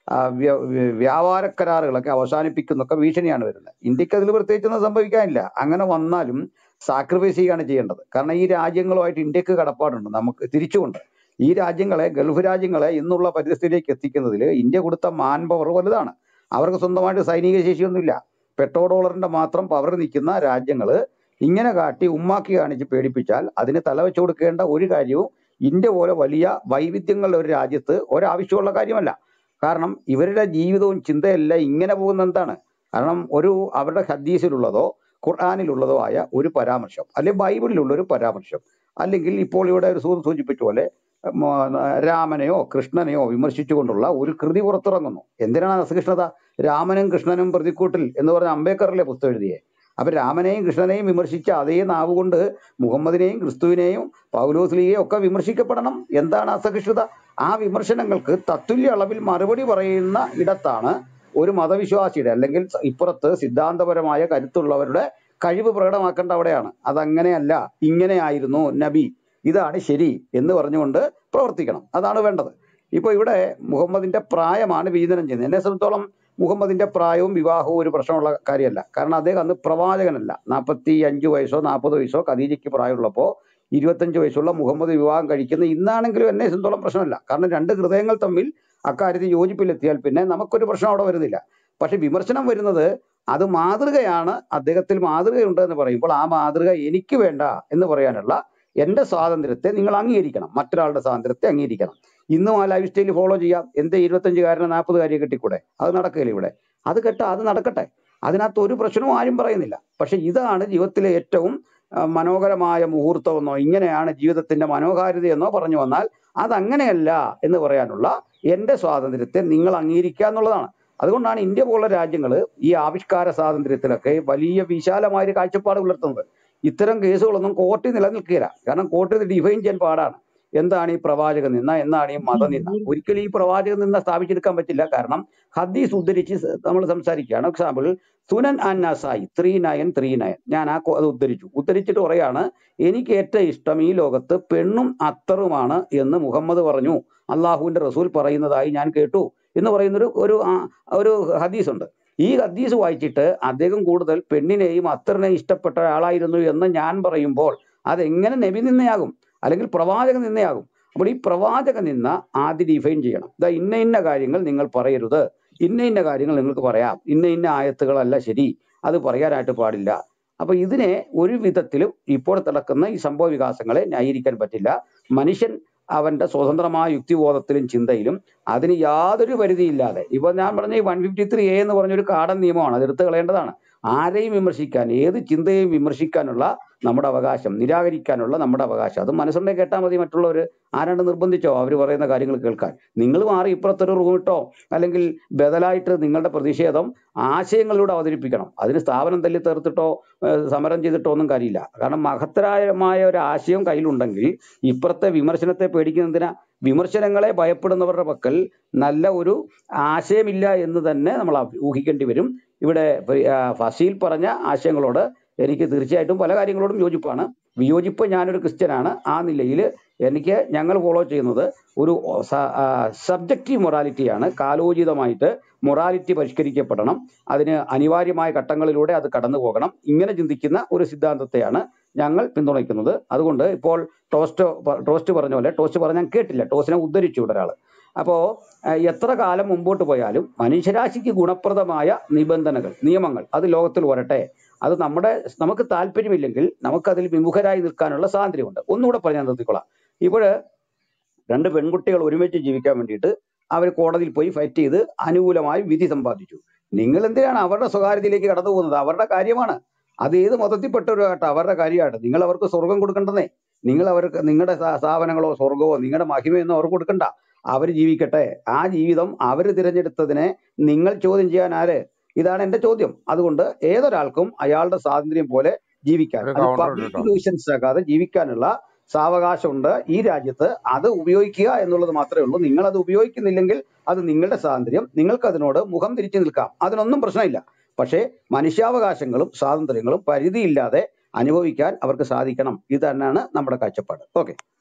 ആ, വ്യ- വ്യ- വ്യാപാര കരാറുകളൊക്കെ അവസാനിപ്പിക്കുന്നൊക്കെ ഭീഷണിയാണ് വരുന്നത് ഇന്ത്യക്ക് അതിൽ പ്രത്യേകിച്ചൊന്നും സംഭവിക്കാനില്ല അങ്ങനെ വന്നാലും സാക്രിഫൈസ് ചെയ്യുകയാണ് ചെയ്യേണ്ടത് കാരണം ഈ രാജ്യങ്ങളുമായിട്ട് ഇന്ത്യക്ക് കടപ്പാടുണ്ട് നമുക്ക് തിരിച്ചുകൊണ്ട് ഈ രാജ്യങ്ങളെ ഗൾഫ് രാജ്യങ്ങളെ ഇന്നുള്ള പരിസ്ഥിതിയിലേക്ക് എത്തിക്കുന്നതിൽ ഇന്ത്യ കൊടുത്ത മാൻ പവർ വലുതാണ് അവർക്ക് സ്വന്തമായിട്ട് സൈനിക ശേഷിയൊന്നുമില്ല പെട്രോ ഡോളറിന്റെ മാത്രം പവർ നിൽക്കുന്ന രാജ്യങ്ങൾ ഇങ്ങനെ കാട്ടി ഉമ്മാക്കി കാണിച്ച് പേടിപ്പിച്ചാൽ അതിന് തലവെച്ച് കൊടുക്കേണ്ട ഒരു കാര്യവും ഇന്ത്യ പോലെ വലിയ വൈവിധ്യങ്ങളുള്ള ഒരു രാജ്യത്ത് ഒരാവശ്യമുള്ള കാര്യമല്ല കാരണം ഇവരുടെ ജീവിതവും ചിന്തയെല്ലാം ഇങ്ങനെ പോകുന്ന എന്താണ് കാരണം ഒരു അവരുടെ ഹദീസിലുള്ളതോ ഖുർആാനിലുള്ളതോ ആയ ഒരു പരാമർശം അല്ലെങ്കിൽ ബൈബിളിലുള്ള ഒരു പരാമർശം അല്ലെങ്കിൽ ഇപ്പോൾ ഇവിടെ ഒരു സുഹൃത്ത് സൂചിപ്പിച്ച പോലെ ഉം, ആ, രാമനെയോ കൃഷ്ണനെയോ വിമർശിച്ചുകൊണ്ടുള്ള ഒരു കൃതി പുറത്തിറങ്ങുന്നു എന്തിനാണ് അസഹിഷ്ണുത രാമനും കൃഷ്ണനും പ്രതിക്കൂട്ടിൽ എന്ന് പറഞ്ഞ അംബേദ്കറല്ലേ പുസ്തകം എഴുതിയേ അപ്പൊ രാമനെയും കൃഷ്ണനെയും വിമർശിച്ച അതേ നാവ് കൊണ്ട് മുഹമ്മദിനെയും ക്രിസ്തുവിനെയും പൗലോസ്ലിയെയും ഒക്കെ വിമർശിക്കപ്പെടണം എന്താണ് അസഹിഷ്ണുത ആ വിമർശനങ്ങൾക്ക് തത്തുല്യ അളവിൽ മറുപടി പറയുന്ന ഇടത്താണ് ഒരു മതവിശ്വാസിയുടെ അല്ലെങ്കിൽ ഇപ്പുറത്ത് സിദ്ധാന്തപരമായ കരുത്തുള്ളവരുടെ കഴിവ് പ്രകടമാക്കേണ്ട അവിടെയാണ് അതങ്ങനെയല്ല ഇങ്ങനെയായിരുന്നു നബി ഇതാണ് ശരി എന്ന് പറഞ്ഞുകൊണ്ട് പ്രവർത്തിക്കണം അതാണ് വേണ്ടത് ഇപ്പൊ ഇവിടെ മുഹമ്മദിന്റെ പ്രായമാണ് വിചിന്തനം ചെയ്യുന്നത് എന്നെ സംബന്ധിച്ചോളം മുഹമ്മദിന്റെ പ്രായവും വിവാഹവും ഒരു പ്രശ്നമുള്ള കാര്യമല്ല കാരണം അദ്ദേഹം അന്ന് പ്രവാചകനല്ല നാൽപ്പത്തി അഞ്ച് വയസ്സോ നാൽപ്പത് വയസ്സോ ഖദീജയ്ക്ക് പ്രായമുള്ളപ്പോൾ ഇരുപത്തഞ്ച് വയസ്സുള്ള മുഹമ്മദ് വിവാഹം കഴിക്കുന്ന ഇന്നാണെങ്കിലും എന്നെ സംബന്ധിച്ചോളം പ്രശ്നമല്ല കാരണം രണ്ട് ഹൃദയങ്ങൾ തമ്മിൽ അക്കാര്യത്തിൽ യോജിപ്പിലെത്തിയാൽ പിന്നെ നമുക്കൊരു പ്രശ്നം അവിടെ വരുന്നില്ല പക്ഷെ വിമർശനം വരുന്നത് അത് മാതൃകയാണ് അദ്ദേഹത്തിൽ മാതൃകയുണ്ട് എന്ന് പറയുമ്പോൾ ആ മാതൃക എനിക്ക് വേണ്ട എന്ന് പറയാനുള്ള എന്റെ സ്വാതന്ത്ര്യത്തെ നിങ്ങൾ അംഗീകരിക്കണം മറ്റൊരാളുടെ സ്വാതന്ത്ര്യത്തെ അംഗീകരിക്കണം ഇന്നും ആ ലൈഫ് സ്റ്റൈൽ ഫോളോ ചെയ്യാം എന്റെ ഇരുപത്തഞ്ചുകാരനെ നാൽപ്പതുകാരിയെ കെട്ടിക്കൂടെ അത് നടക്കുകയില്ല ഇവിടെ അത് കേട്ട അത് നടക്കട്ടെ അതിനകത്ത് ഒരു പ്രശ്നവും ആരും പറയുന്നില്ല പക്ഷെ ഇതാണ് ജീവിതത്തിലെ ഏറ്റവും ആ, മനോഹരമായ മുഹൂർത്തമെന്നോ ഇങ്ങനെയാണ് ജീവിതത്തിന്റെ മനോഹാരിതയെന്നോ പറഞ്ഞു വന്നാൽ അതങ്ങനെയല്ല എന്ന് പറയാനുള്ള എന്റെ സ്വാതന്ത്ര്യത്തെ നിങ്ങൾ അംഗീകരിക്കുക എന്നുള്ളതാണ് അതുകൊണ്ടാണ് ഇന്ത്യ പോലുള്ള രാജ്യങ്ങൾ ഈ ആവിഷ്കാര സ്വാതന്ത്ര്യത്തിലൊക്കെ വലിയ വിശാലമായ ഒരു കാഴ്ചപ്പാട് പുലർത്തുന്നത് ഇത്തരം കേസുകളൊന്നും കോർട്ടിൽ നിലനിൽക്കില്ല കാരണം കോർട്ടിൽ ഡിഫൈൻ ചെയ്യാൻ പാടാണ് എന്താണ് ഈ പ്രവാചക നിന്ന എന്താണ് ഈ മത നിന്ന ഒരിക്കലും ഈ പ്രവാചക നിന്ന സ്ഥാപിച്ചെടുക്കാൻ പറ്റില്ല കാരണം ഹദീസ് ഉദ്ധരിച്ച് നമ്മൾ സംസാരിക്കുകയാണ് എക്സാമ്പിൾ സുനൻ അന്നാസായി ത്രീ നയൻ ത്രീ നയൻ ഞാൻ ആ കൊ- അത് ഉദ്ധരിച്ചു ഉദ്ധരിച്ചിട്ട് പറയാണ് എനിക്ക് ഏറ്റവും ഇഷ്ടം ഈ ലോകത്ത് പെണ്ണും അത്തറുമാണ് എന്ന് മുഹമ്മദ് പറഞ്ഞു അള്ളാഹുവിന്റെ റസൂൽ പറയുന്നതായി ഞാൻ കേട്ടു എന്ന് പറയുന്നൊരു ഒരു ആ- ഒരു ഹദീസ് ഉണ്ട് ഈ ഹദീസ് വായിച്ചിട്ട് അദ്ദേഹം കൂടുതൽ പെണ്ണിനെയും അത്തറിനെയും ഇഷ്ടപ്പെട്ട ഒരാളായിരുന്നു എന്ന് ഞാൻ പറയുമ്പോൾ അതെങ്ങനെ നബി നിന്നയാകും അല്ലെങ്കിൽ പ്രവാചക നിന്നയാകും അപ്പോൾ ഈ പ്രവാചക നിന്ന ആദ്യം ഡിഫൈൻ ചെയ്യണം ഇതാ ഇന്ന ഇന്ന കാര്യങ്ങൾ നിങ്ങൾ പറയരുത് ഇന്ന ഇന്ന കാര്യങ്ങൾ നിങ്ങൾക്ക് പറയാം ഇന്ന ഇന്ന ആയത്തുകളല്ല ശരി അത് പറയാനായിട്ട് പാടില്ല അപ്പൊ ഇതിനെ ഒരു വിധത്തിലും ഇപ്പോൾ നടക്കുന്ന ഈ സംഭവ വികാസങ്ങളെ ന്യായീകരിക്കാൻ പറ്റില്ല മനുഷ്യൻ അവന്റെ സ്വതന്ത്രമായ യുക്തിബോധത്തിലും ചിന്തയിലും അതിന് യാതൊരു പരിധിയില്ലാതെ ഇപ്പൊ ഞാൻ പറഞ്ഞ ഈ വൺ ഫിഫ്റ്റി ത്രീ എ എന്ന് പറഞ്ഞൊരു കാടൻ നിയമമാണ് അത് എടുത്തു കളയേണ്ടതാണ് ആരെയും വിമർശിക്കാൻ ഏത് ചിന്തയെയും വിമർശിക്കാനുള്ള നമ്മുടെ അവകാശം നിരാകരിക്കാനുള്ള നമ്മുടെ അവകാശം അത് മനസ്സുണ്ടെങ്കിൽ കേട്ടാൽ മതി മറ്റുള്ളവർ ആരാണ്ട് നിർബന്ധിച്ചോ അവർ പറയുന്ന കാര്യങ്ങൾ കേൾക്കാൻ നിങ്ങൾ മാറി ഇപ്പുറത്തൊരു റൂം ഇട്ടോ അല്ലെങ്കിൽ ബദലായിട്ട് നിങ്ങളുടെ പ്രതിഷേധം ആശയങ്ങളിലൂടെ അവതരിപ്പിക്കണം അതിന് സ്ഥാപനം തല്ലി തീർത്തിട്ടോ ഏഹ് സമരം ചെയ്തിട്ടോ ഒന്നും കാര്യമില്ല കാരണം മഹത്തരമായ ഒരു ആശയം കയ്യിലുണ്ടെങ്കിൽ ഇപ്പുറത്തെ വിമർശനത്തെ പേടിക്കുന്നതിനാ വിമർശനങ്ങളെ ഭയപ്പെടുന്നവരുടെ പക്കൽ നല്ല ഒരു ആശയമില്ല എന്ന് തന്നെ നമ്മൾ അഭി- ഊഹിക്കേണ്ടി വരും ഇവിടെ ഫ- ആ, ഫസീൽ പറഞ്ഞ ആശയങ്ങളോട് എനിക്ക് തീർച്ചയായിട്ടും പല കാര്യങ്ങളോടും യോജിപ്പാണ് വിയോജിപ്പ് ഞാനൊരു ക്രിസ്ത്യനാണ് ആ നിലയിൽ എനിക്ക് ഞങ്ങൾ ഫോളോ ചെയ്യുന്നത് ഒരു സബ്ജക്റ്റീവ് മൊറാലിറ്റിയാണ് കാലോചിതമായിട്ട് മൊറാലിറ്റി പരിഷ്കരിക്കപ്പെടണം അതിന് അനിവാര്യമായ ഘട്ടങ്ങളിലൂടെ അത് കടന്നു പോകണം ഇങ്ങനെ ചിന്തിക്കുന്ന ഒരു സിദ്ധാന്തത്തെയാണ് ഞങ്ങൾ പിന്തുണയ്ക്കുന്നത് അതുകൊണ്ട് ഇപ്പോൾ ടോസ്റ്റ് പ- ടോസ്റ്റ് പറഞ്ഞ പോലെ ടോസ്റ്റ് പറഞ്ഞാൽ കേട്ടില്ല ടോസിനെ ഉദ്ധരിച്ചു ഇവിടെ ഒരാൾ അപ്പോ ഏഹ്, എത്ര കാലം മുമ്പോട്ട് പോയാലും മനുഷ്യരാശിക്ക് ഗുണപ്രദമായ നിബന്ധനകൾ നിയമങ്ങൾ അത് ലോകത്തിൽ വരട്ടെ അത് നമ്മുടെ നമുക്ക് താല്പര്യമില്ലെങ്കിൽ നമുക്കതിൽ വിമുഖരായി നിൽക്കാനുള്ള സ്വാതന്ത്ര്യമുണ്ട് ഒന്നുകൂടെ പറഞ്ഞാൽ നിർത്തിക്കൊള്ളാം ഇപ്പോഴ് രണ്ട് പെൺകുട്ടികൾ ഒരുമിച്ച് ജീവിക്കാൻ വേണ്ടിയിട്ട് അവർ കോടതിയിൽ പോയി ഫൈറ്റ് ചെയ്ത് അനുകൂലമായി വിധി സമ്പാദിച്ചു നിങ്ങൾ എന്തിനാണ് അവരുടെ സ്വകാര്യതയിലേക്ക് കടന്നു പോകുന്നത് അവരുടെ കാര്യമാണ് അത് ഏത് മതത്തിൽപ്പെട്ടവരാകട്ടെ അവരുടെ കാര്യമാണ് നിങ്ങൾ അവർക്ക് സ്വർഗം കൊടുക്കണ്ടെന്നേ നിങ്ങൾ അവർക്ക് നിങ്ങളുടെ സ്ഥാ- സ്ഥാപനങ്ങളോ സ്വർഗമോ നിങ്ങളുടെ മഹിമയൊന്നും അവർക്ക് കൊടുക്കണ്ട അവർ ജീവിക്കട്ടെ ആ ജീവിതം അവർ തിരഞ്ഞെടുത്തതിനെ നിങ്ങൾ ചോദ്യം ചെയ്യാൻ ആര് ഇതാണ് എന്റെ ചോദ്യം അതുകൊണ്ട് ഏതൊരാൾക്കും അയാളുടെ സ്വാതന്ത്ര്യം പോലെ ജീവിക്കാൻ ഒരു അത് കൗണ്ടർ ഉണ്ട് പബ്ലിക് കേട്ടോ ന്യൂസൻസ് ആക്കാതെ ജീവിക്കാനുള്ള സാവകാശമുണ്ട് ഈ രാജ്യത്ത് അത് ഉപയോഗിക്കുക എന്നുള്ളത് മാത്രമേ ഉള്ളൂ നിങ്ങൾ അത് ഉപയോഗിക്കുന്നില്ലെങ്കിൽ അത് നിങ്ങളുടെ സ്വാതന്ത്ര്യം നിങ്ങൾക്ക് അതിനോട് മുഖം തിരിച്ചു നിൽക്കാം അതിനൊന്നും പ്രശ്നമില്ല പക്ഷേ മനുഷ്യാവകാശങ്ങളും സ്വാതന്ത്ര്യങ്ങളും പരിധിയില്ലാതെ അനുഭവിക്കാൻ അവർക്ക് സാധിക്കണം ഇത് തന്നെയാണ് നമ്മുടെ കാഴ്ചപ്പാട് ഓക്കെ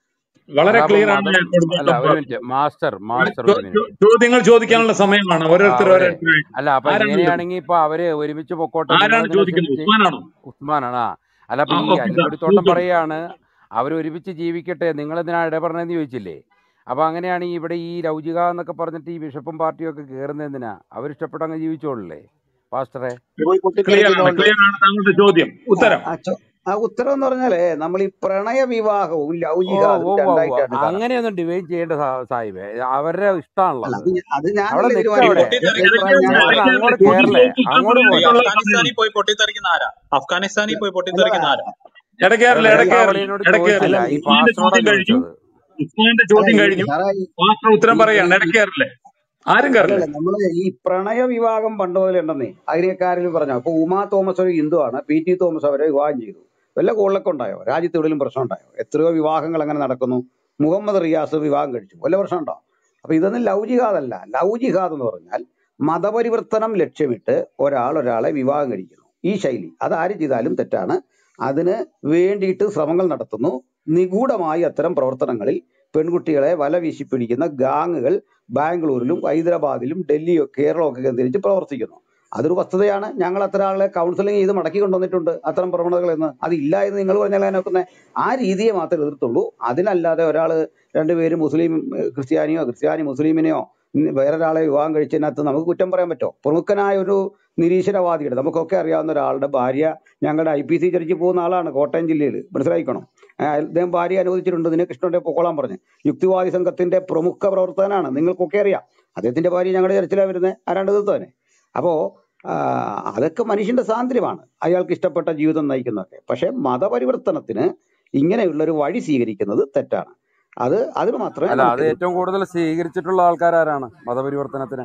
വളരെ അതാ അപ്പൊ ക്ലിയർ ആണ് മതം അല്ല കൊടുത്തോട്ടം ഒരു മിനിറ്റ് മാസ്റ്റർ മാസ്റ്റർ ചോ- ഒരു ചോ- മിനിറ്റ് ചോദ്യങ്ങൾ ചോദിക്കാനുള്ള സമയമാണ് ആ ഓരോരുത്തർ അവരെ ഓരോരുത്തരായി അല്ല അപ്പൊ ആരാണ് ചോദിക്കുന്നത് ഇങ്ങനെയാണെങ്കിൽ ഇപ്പൊ അവര് ഒരുമിച്ച് പൊക്കോട്ടെ നിങ്ങൾ ആരാണ് എന്തിനാ ചോദിക്കുന്നത് ക്ഷമിച്ച് ഉസ്മാനാണോ ഉസ്മാനാണ് ആ അല്ല ആ അപ്പൊ ഈ ഓക്കെ സാർ അനിൽക്കൊടിത്തോട്ടം ചോദിച്ചോളൂ പറയാണ് അവർ ഒരുമിച്ച് ജീവിക്കട്ടെ നിങ്ങൾ എന്തിനാ ഇടപെടണമെന്ന് ചോദിച്ചില്ലേ അപ്പൊ അങ്ങനെയാണെങ്കിൽ ഇവിടെ ഈ ലൗചിക എന്നൊക്കെ പറഞ്ഞിട്ട് ഈ ബിഷപ്പും പാർട്ടിയും ഒക്കെ കയറുന്നത് എന്തിനാ അവരിഷ്ടപ്പെട്ട് അങ്ങ് ജീവിച്ചോളല്ലേ പാസ്റ്ററെ പോയി ക്ലിയർ ആണ് പൊട്ടിത്തെറിക്കുന്നതുകൊണ്ട് ക്ലിയർ ആണ് താങ്കളുടെ ചോദ്യം ആ, ഉത്തരം ആ ചോ- ആ ഉത്തരം എന്ന് പറഞ്ഞാലേ നമ്മൾ ഈ പ്രണയ വിവാഹവും ഓ ലൗകികാതും ഓ ഓ ഓ രണ്ടായിട്ടാണ് കാണുന്നത് അങ്ങനെയൊന്നും ഡിവൈൻ ചെയ്യേണ്ട സാ- സാഹിബേ അവരുടെ ഇഷ്ടമാണല്ലോ അല്ല അത് അത് ഞാ- അത് അവിടെ ഞാനല്ല നിൽക്കുക ഈ അവിടെ തീരുമാനിക്കുന്നത് പൊട്ടിത്തെറിക്കുന്ന ഈ ഇടയ്ക്ക് പ്രണയ മാസ്റ്റർ ഇടയ്ക്ക് അങ്ങോട്ട് ചോദ്യം കയറല്ലേ ചോദിക്കാൻ അങ്ങോട്ട് ഈ പറഞ്ഞിട്ടുള്ള പോട്ടെ അഫ്ഗാനിസ്ഥാനിൽ പോയി പൊട്ടിത്തെറിക്കുന്ന ആരാ അഫ്ഗാനിസ്ഥാനിൽ പോയി അല്ല പൊട്ടിത്തെറിക്കുന്ന ആരാ ഇടക്കേറില്ല അല്ല അല്ല ഞാൻ ഇടക്കേറില്ല അവിടെ എന്നോട് ഇടക്കേറില്ല അല്ല ചോദിച്ചില്ല ഈ ഈ- ഉസ്മാന്റെ പാസ്റ്ററോടാ ചോദ്യം കഴിഞ്ഞു ചോദിച്ചത് ഉസ്മാന്റെ അല്ല ചോദ്യം ഈ കഴിഞ്ഞു സാറേ ഈ മാസ്റ്റർ ഉത്തരം ഈ പറയാണ് ഈ ഇടക്കേറില്ലേ ആരും അല്ലല്ല കയറില്ലേ നമ്മള് ഈ പ്രണയ വിവാഹം പണ്ട് മുതലേ ഉണ്ടെന്നേ അതിനെക്കാരിലും പറഞ്ഞു അപ്പൊ ഉമാ തോമസ് ഒരു ഹിന്ദുവാണ് പി ടി തോമസ് അവരെ വിവാഹം ചെയ്തു വല്ല കൂടുതലൊക്കെ ഉണ്ടായോ രാജ്യത്ത് എവിടെയും പ്രശ്നം ഉണ്ടായോ എത്രയോ വിവാഹങ്ങൾ അങ്ങനെ നടക്കുന്നു മുഹമ്മദ് റിയാസ് വിവാഹം കഴിച്ചു വല്ല പ്രശ്നം ഉണ്ടോ അപ്പൊ ഇതൊന്നും ലവ് ജിഹാദല്ല ലവ് ജിഹാദ് എന്ന് പറഞ്ഞാൽ മതപരിവർത്തനം ലക്ഷ്യമിട്ട് ഒരാൾ ഒരാളെ വിവാഹം കഴിക്കുന്നു ഈ ശൈലി അത് ആര് ചെയ്താലും തെറ്റാണ് അതിന് വേണ്ടിയിട്ട് ശ്രമങ്ങൾ നടത്തുന്നു നിഗൂഢമായി അത്തരം പ്രവർത്തനങ്ങളിൽ പെൺകുട്ടികളെ വല വീശി പിടിക്കുന്ന ഗാങ്ങുകൾ ബാംഗ്ലൂരിലും ഹൈദരാബാദിലും ഡൽഹിയോ കേരളമൊക്കെ കേന്ദ്രീകരിച്ച് പ്രവർത്തിക്കുന്നു അതൊരു വസ്തുതയാണ് ഞങ്ങൾ അത്ര ആളെ കൗൺസിലിംഗ് ചെയ്ത് മടക്കി കൊണ്ടുവന്നിട്ടുണ്ട് അത്തരം പ്രവണതകൾ എന്ന് അതില്ല എന്ന് നിങ്ങൾ പറഞ്ഞാൽ അതിനൊക്കെ ആ രീതിയെ മാത്രമേ എതിർത്തുള്ളൂ അതിനല്ലാതെ ഒരാൾ രണ്ടുപേരും മുസ്ലിം ഏഹ്, ക്രിസ്ത്യാനിയോ ക്രിസ്ത്യാനി മുസ്ലിമിനെയോ ഉം, വേറൊരാളെ വിവാഹം കഴിച്ചതിനകത്ത് നമുക്ക് കുറ്റം പറയാൻ പറ്റുമോ പ്രമുഖനായ ഒരു നിരീശ്വരവാദിയുടെ നമുക്കൊക്കെ അറിയാവുന്ന ഒരാളുടെ ഭാര്യ ഞങ്ങളുടെ ഐ പി സി ചർച്ചിൽ പോകുന്ന ആളാണ് കോട്ടയം ജില്ലയിൽ മനസ്സിലാക്കണം അദ്ദേഹം ഭാര്യ അനുവദിച്ചിട്ടുണ്ട് നിനക്ക് ഇഷ്ടമുണ്ടെ പൊക്കോളാൻ പറഞ്ഞ് യുക്തിവാദി സംഘത്തിന്റെ പ്രമുഖ പ്രവർത്തകനാണ് നിങ്ങൾക്കൊക്കെ അറിയാം അദ്ദേഹത്തിന്റെ ഭാര്യ ഞങ്ങളുടെ ചർച്ചിലാണ് വരുന്നത് ആരാണ്ട് തീർത്തവനെ അപ്പോ ആ, അതൊക്കെ മനുഷ്യന്റെ സ്വാതന്ത്ര്യമാണ് അയാൾക്ക് ഇഷ്ടപ്പെട്ട ജീവിതം നയിക്കുന്നതൊക്കെ പക്ഷെ മതപരിവർത്തനത്തിന് ഇങ്ങനെയുള്ള ഒരു വഴി സ്വീകരിക്കുന്നത് തെറ്റാണ് അത് അതിന് മാത്രമേ അല്ല അത് നമുക്ക് ഏറ്റവും കൂടുതൽ സ്വീകരിച്ചിട്ടുള്ള ആൾക്കാരാരാണ് മതപരിവർത്തനത്തിന്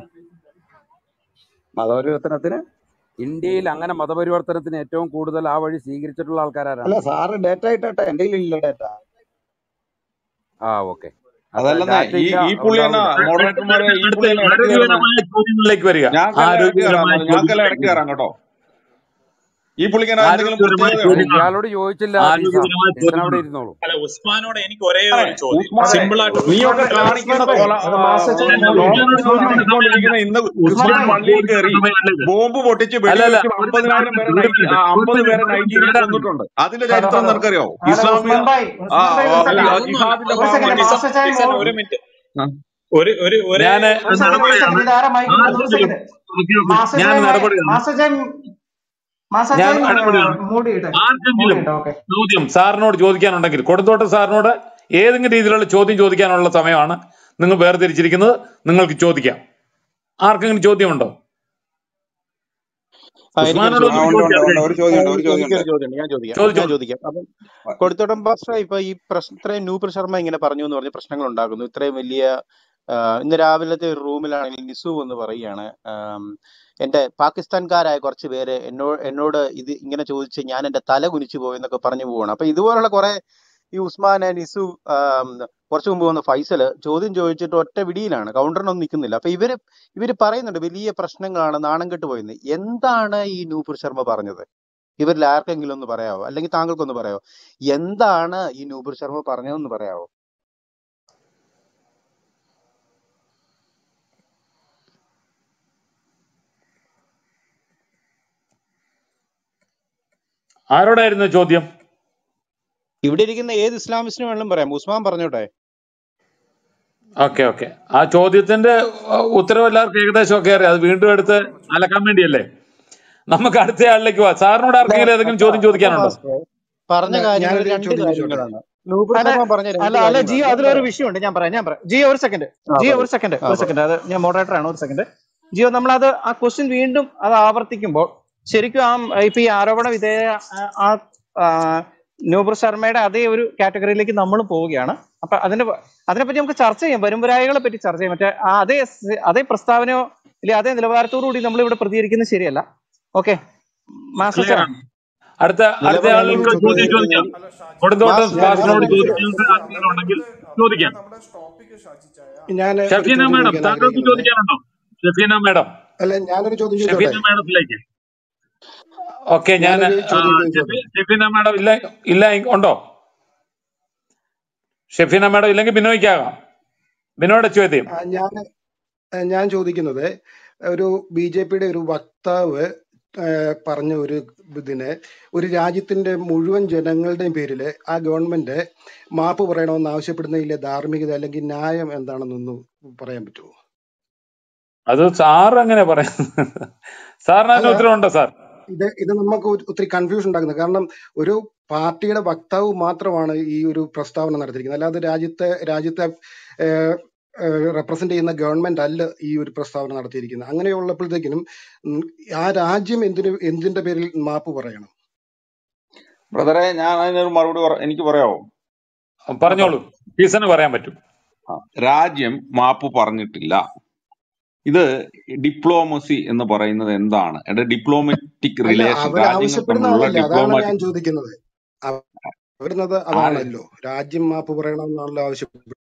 മതപരിവർത്തനത്തിന് ഇന്ത്യയിൽ അങ്ങനെ മതപരിവർത്തനത്തിന് ഏറ്റവും കൂടുതൽ ആ വഴി സ്വീകരിച്ചിട്ടുള്ള ആൾക്കാരാരാണ് അല്ല സാറ് ഡേറ്റ ഇട്ടെ എന്റെ ഇല്ല ഡേറ്റ ആ ഓക്കെ അപ്പൊ അതല്ലെന്നേ ഡാറ്റ ഈ ഇല്ല ഈ പുള്ളി തന്നെ ഉണ്ടാവില്ല മോഡറേറ്റർമാരെ ഈ അടുത്ത പുള്ളി തന്നെ ഇടയ്ക്ക് കയറുന്നത് ആരോഗ്യപരമായ ചോദ്യങ്ങളിലേക്ക് വരിക ഞങ്ങൾക്കെല്ലാം ഇടയ്ക്ക് കയറാൻ ആരോഗ്യപരമായ പറഞ്ഞു ഞങ്ങൾക്കെല്ലാം ഇടയ്ക്ക് ചോദ്യങ്ങളിലേക്ക് കയറാം കേട്ടോ ഈ പുള്ളിക്ക് എന്തെങ്കിലും ആരോഗ്യപരമായ പ്രത്യേകതയുണ്ടോ ചോദ്യങ്ങൾ ഇയാളോട് ചോദിച്ചില്ല ടീസ ആരോഗ്യപരമായ ടീച്ചൻ അവിടെ ചോദ്യങ്ങൾ ഇരുന്നോളൂ അല്ല ഉസ്മാനോട് എനിക്ക് ഒരേ ഉസ്മാനെ ഒരു ചോദ്യം ഉസ്മാനെ സിമ്പിൾ ആയിട്ട് നീയൊക്കെ ഉസ്മാന്റെ കാണിക്കുന്ന ഉസ്മാനെ കൊല അത് ആ, മാസ്റ്റർ അല്ലല്ല ലോകത്ത് ഉസ്മാൻ നിന്ന് ചോദിക്കുന്ന സമയമല്ല നടന്നുകൊണ്ടിരിക്കുന്ന ഇന്ന് ഉസ്മാൻ ക്രിസ്ത്യൻ ഉസ്മാനെ പള്ളിയിൽ ചോദിക്കുന്ന കയറി സമയമല്ല ഇത് ബോംബ് പൊട്ടിച്ച് അല്ലല്ല വെടിവെച്ച് ഒരു മിനിറ്റ് അമ്പതിനായിരം പേരെ ഒരു നൈജി മിനിറ്റ് ആ, ഒരു അമ്പത് മിനിറ്റ് പേരെ ഒരു മിനിറ്റ് നൈജീരിയയിൽ ആരാണ് കൊന്നിട്ടുണ്ട് അതിന്റെ ഹലോ ചരിത്രം ഹലോ നിനക്കറിയോ ഹലോ ഇസ്ലാമിക ഉസ്മാൻ ഭായ് ആ ഉസ്മാൻ ഭായ് ആ, ഒരു ഈ സെക്കൻഡ് ജിഹാദിന്റെ ഒരു സെക്കൻഡ് ഭാഗമായിട്ട് മാസ്റ്റർ ചായ ടിസൺ മോ ഒരു മിനിറ്റ് ആ. ഒരു ഒരു ഒരേ ഞാന് ഒരു സെക്കൻഡ് ഒരു സെക്കൻഡ് നടപടിയാണ് ഇത് ആരാ മൈക്ക് കൊടുക്കുന്നത് ഒരു ആർക്കെങ്കിലും സെക്കൻഡ് ഓക്കെ ഓക്കെ മാസ്റ്റർ ഞാൻ ചായ മൈ നടപടിയാണ് മാസ്റ്റർ ചായ മാസ്റ്റർ ഞാൻ ചായ നടപടിയാണ് മൂടിയിട്ടെ ആർക്കെങ്കിലും മൂടിയിട്ടെ ഓക്കെ ചോദ്യം സാറിനോട് ചോദിക്കാനുണ്ടെങ്കിൽ കൊടുത്തോട്ട സാറിനോട് ഏതെങ്കിലും രീതിയിലുള്ള ചോദ്യം ചോദിക്കാനുള്ള സമയമാണ് നിങ്ങൾ വേർതിരിച്ചിരിക്കുന്നത് നിങ്ങൾക്ക് ചോദിക്കാം ആർക്കെങ്കിലും ചോദ്യമുണ്ടോ ആ എനിക്കൊരു ഉസ്മാനോട് ചോദ്യം ഒന്ന് ഉണ്ട് ചോദിക്കാം ഉണ്ട് അത് ഉണ്ട് കഴിഞ്ഞ് ഒരു ചോദ്യം ഉണ്ട് ഒരു ചോദ്യം ഉണ്ട് എനിക്കൊരു ചോദ്യമുണ്ട് ഞാൻ ചോദിക്കാം ഞാൻ ചോദിച്ചോളൂ ചോദിക്കാം അപ്പം കൊടുത്തോട്ടം പാസ്റ്റർ ഇപ്പൊ ഈ പ്രശ്നം ഇത്രയും നൂപുർ ശർമ്മ ഇങ്ങനെ പറഞ്ഞു എന്ന് പറഞ്ഞ് പ്രശ്നങ്ങൾ ഉണ്ടാക്കുന്നു ഇത്രയും വലിയ ആ, ഇന്ന് രാവിലത്തെ ഒരു റൂമിലാണെങ്കിൽ നിസു എന്ന് പറയുകയാണ് ആം, എന്റെ പാകിസ്ഥാൻകാരായ കുറച്ച് പേര് എന്നോട് എന്നോട് ഇത് ഇങ്ങനെ ചോദിച്ച് ഞാൻ എന്റെ തല കുനിച്ചു പോയെന്നൊക്കെ പറഞ്ഞു പോവാണ് അപ്പൊ ഇതുപോലുള്ള കുറെ ഈ ഉസ്മാൻ നിസു ആം, കുറച്ചു മുമ്പ് വന്ന ഫൈസല് ചോദ്യം ചോദിച്ചിട്ട് ഒറ്റ വിടിയിലാണ് കൗണ്ടറിനൊന്നും നിൽക്കുന്നില്ല അപ്പൊ ഇവര് ഇവര് പറയുന്നുണ്ട് വലിയ പ്രശ്നങ്ങളാണ് നാണം കെട്ട് പോയെന്ന് എന്താണ് ഈ നൂപുർ ശർമ്മ പറഞ്ഞത് ഇവരിൽ ആർക്കെങ്കിലും ഒന്ന് പറയാവോ അല്ലെങ്കിൽ താങ്കൾക്കൊന്ന് പറയാവോ എന്താണ് ഈ നൂപുർ ശർമ്മ പറഞ്ഞതെന്ന് പറയാവോ ആരോടായിരുന്നു ചോദ്യം ഇവിടെ ഇരിക്കുന്ന ഏത് ഇസ്ലാമിസ്റ്റിനും വേണമെങ്കിലും പറയാം ഉസ്മാൻ പറഞ്ഞോട്ടെ ഓക്കെ ഓക്കെ ആ ചോദ്യത്തിന്റെ അഹ്, ഉത്തരവ് എല്ലാവർക്കും ഏകദേശം ഒക്കെ അറിയാം അത് വീണ്ടും എടുത്ത് അലക്കാൻ വേണ്ടിയല്ലേ നമുക്ക് അടുത്ത ആളിലേക്ക് പോവാം സാറിനോട് അല്ല ആർക്കെങ്കിലും ഏതെങ്കിലും അല്ല ചോദ്യം അല്ല ചോദിക്കാനുണ്ടോ പാസ്റ്ററെ പറഞ്ഞ അല്ല കാര്യങ്ങൾ ഞാനൊരു രണ്ട് ചോദ്യം ചോദിച്ചോട്ടെ കാര്യങ്ങളാണ് നൂപുർ അല്ല ശർമ്മ പറഞ്ഞ രണ്ട് അല്ല അല്ല ജിയോ കാര്യങ്ങളാണ് ഞാൻ അതിലൊരു പറയാം വിഷയമുണ്ട് ഞാൻ പറയാം ഞാൻ പറയാം ജിയോ ഒരു സെക്കൻഡ് ആ ജിയോ പറയൂ ഒരു സെക്കൻഡ് ആ ഒരു പറയൂ സെക്കൻഡ് അത് ഞാൻ മോഡറേറ്റർ ആണ് ഒരു സെക്കൻഡ് ജിയോ നമ്മളത് ആ ക്വസ്റ്റ്യൻ വീണ്ടും അത് ആവർത്തിക്കുമ്പോൾ ശരിക്കും ആ ഇപ്പൊ ഈ ആരോപണ വിധേയ ആ ആ, നൂപുർ ശർമ്മയുടെ അതേ ഒരു കാറ്റഗറിയിലേക്ക് നമ്മൾ പോവുകയാണ് അപ്പൊ അതിന്റെ പ- അതിനെപ്പറ്റി നമുക്ക് ചർച്ച ചെയ്യാം വരുംപരായികളെ പറ്റി ചർച്ച ചെയ്യാം മറ്റേ ആ അതേ സ് അതേ പ്രസ്താവനയോ ഇല്ല അതേ നിലവാരത്തോടു കൂടി നമ്മൾ ഇവിടെ പ്രതികരിക്കുന്നത് ശരിയല്ല ഓക്കെ മാസ്റ്റർ ക്ലിയർ ചാ ആണ് അടുത്ത അടുത്ത നിലപാട് ആളുകൾക്ക് ചോദ്യം ചോദ്യം ചോദിക്കാം ചോദിക്കാൻ കൊടുത്തോട്ടം മാസ്റ്റർ ഞാൻ പാസിനോട് ഞാൻ ചോദിക്കാനുള്ള ആർക്കെങ്കിലും ഉണ്ടെങ്കിൽ ചോദിക്കാം ഞാൻ ഒരു ഷഫീന ചോദ്യം മാഡം ചോദിക്കാൻ താങ്കൾക്ക് ആഗ്രഹിക്കുന്നുണ്ട് ചോദിക്കാനുണ്ടോ ഷഫീന മാഡം അല്ല ഞാനൊരു ചോദ്യം ചോദിച്ചോട്ടെ ഷഫീന മാഡത്തിലേക്ക് ഓക്കെ ഞാൻ ഞാനൊരു ചോദ്യം ചോദിച്ചോട്ടെ ഷഫീന മാഡം ഇല്ല ഇല്ല ഉണ്ടോ ഷെഫീന മേഡം ഇല്ലെങ്കിൽ ബിനോയ്ക്കാകാം ബിനോയുടെ ചോദ്യം ആ, ഞാൻ ആ, ഞാൻ ചോദിക്കുന്നത് ഒരു ബി ജെ പിയുടെ ഒരു വക്താവ് ആ, പറഞ്ഞ ഒരു ഇതിന് ഒരു രാജ്യത്തിന്റെ മുഴുവൻ ജനങ്ങളുടെയും പേരിൽ ആ ഗവൺമെന്റ് മാപ്പ് പറയണമെന്ന് ആവശ്യപ്പെടുന്നതിലെ ധാർമ്മികത അല്ലെങ്കിൽ ന്യായം എന്താണെന്നൊന്ന് പറയാൻ പറ്റുമോ അത് സാർ എങ്ങനെ പറയാം സാറിന് അതിന് അല്ല ഉത്തരവുണ്ടോ സാർ ഇത് ഇത് നമുക്ക് ഒരു- ഒത്തിരി കൺഫ്യൂഷൻ ഉണ്ടാക്കുന്നത് കാരണം ഒരു പാർട്ടിയുടെ വക്താവ് മാത്രമാണ് ഈ ഒരു പ്രസ്താവന നടത്തിയിരിക്കുന്നത് അല്ലാതെ രാജ്യത്തെ രാജ്യത്തെ റെപ്രസെന്റ് ചെയ്യുന്ന ഗവൺമെന്റ് അല്ല ഈ ഒരു പ്രസ്താവന നടത്തിയിരിക്കുന്നത് അങ്ങനെയുള്ളപ്പോഴത്തേക്കിനും ഉം, ആ രാജ്യം എന്തിനു എന്തിന്റെ പേരിൽ മാപ്പ് പറയണം ബ്രദറെ ഞാൻ അതിനൊരു മറുപടി പറ- എനിക്ക് പറയാവോ പറഞ്ഞോളൂ ടീച്ചറിന് പറയാൻ പറ്റും ആ, രാജ്യം മാപ്പ് പറഞ്ഞിട്ടില്ല ഇത് ഡിപ്ലോമസി എന്ന് പറയുന്നത് എന്താണ് എന്റെ ഡിപ്ലോമാറ്റിക് അല്ല റിലേഷൻ അവർ രാജ്യങ്ങൾ ആവശ്യപ്പെടുന്ന തമ്മിലുള്ള അതല്ല അതാണ് ഞാൻ ഡിപ്ലോമാറ്റിക് ചോദിക്കുന്നത് അവ- വരുന്നത് ആര് അതാണല്ലോ രാജ്യം മാപ്പ് പറയണമെന്നാണല്ലോ ആവശ്യപ്പെടുന്നത്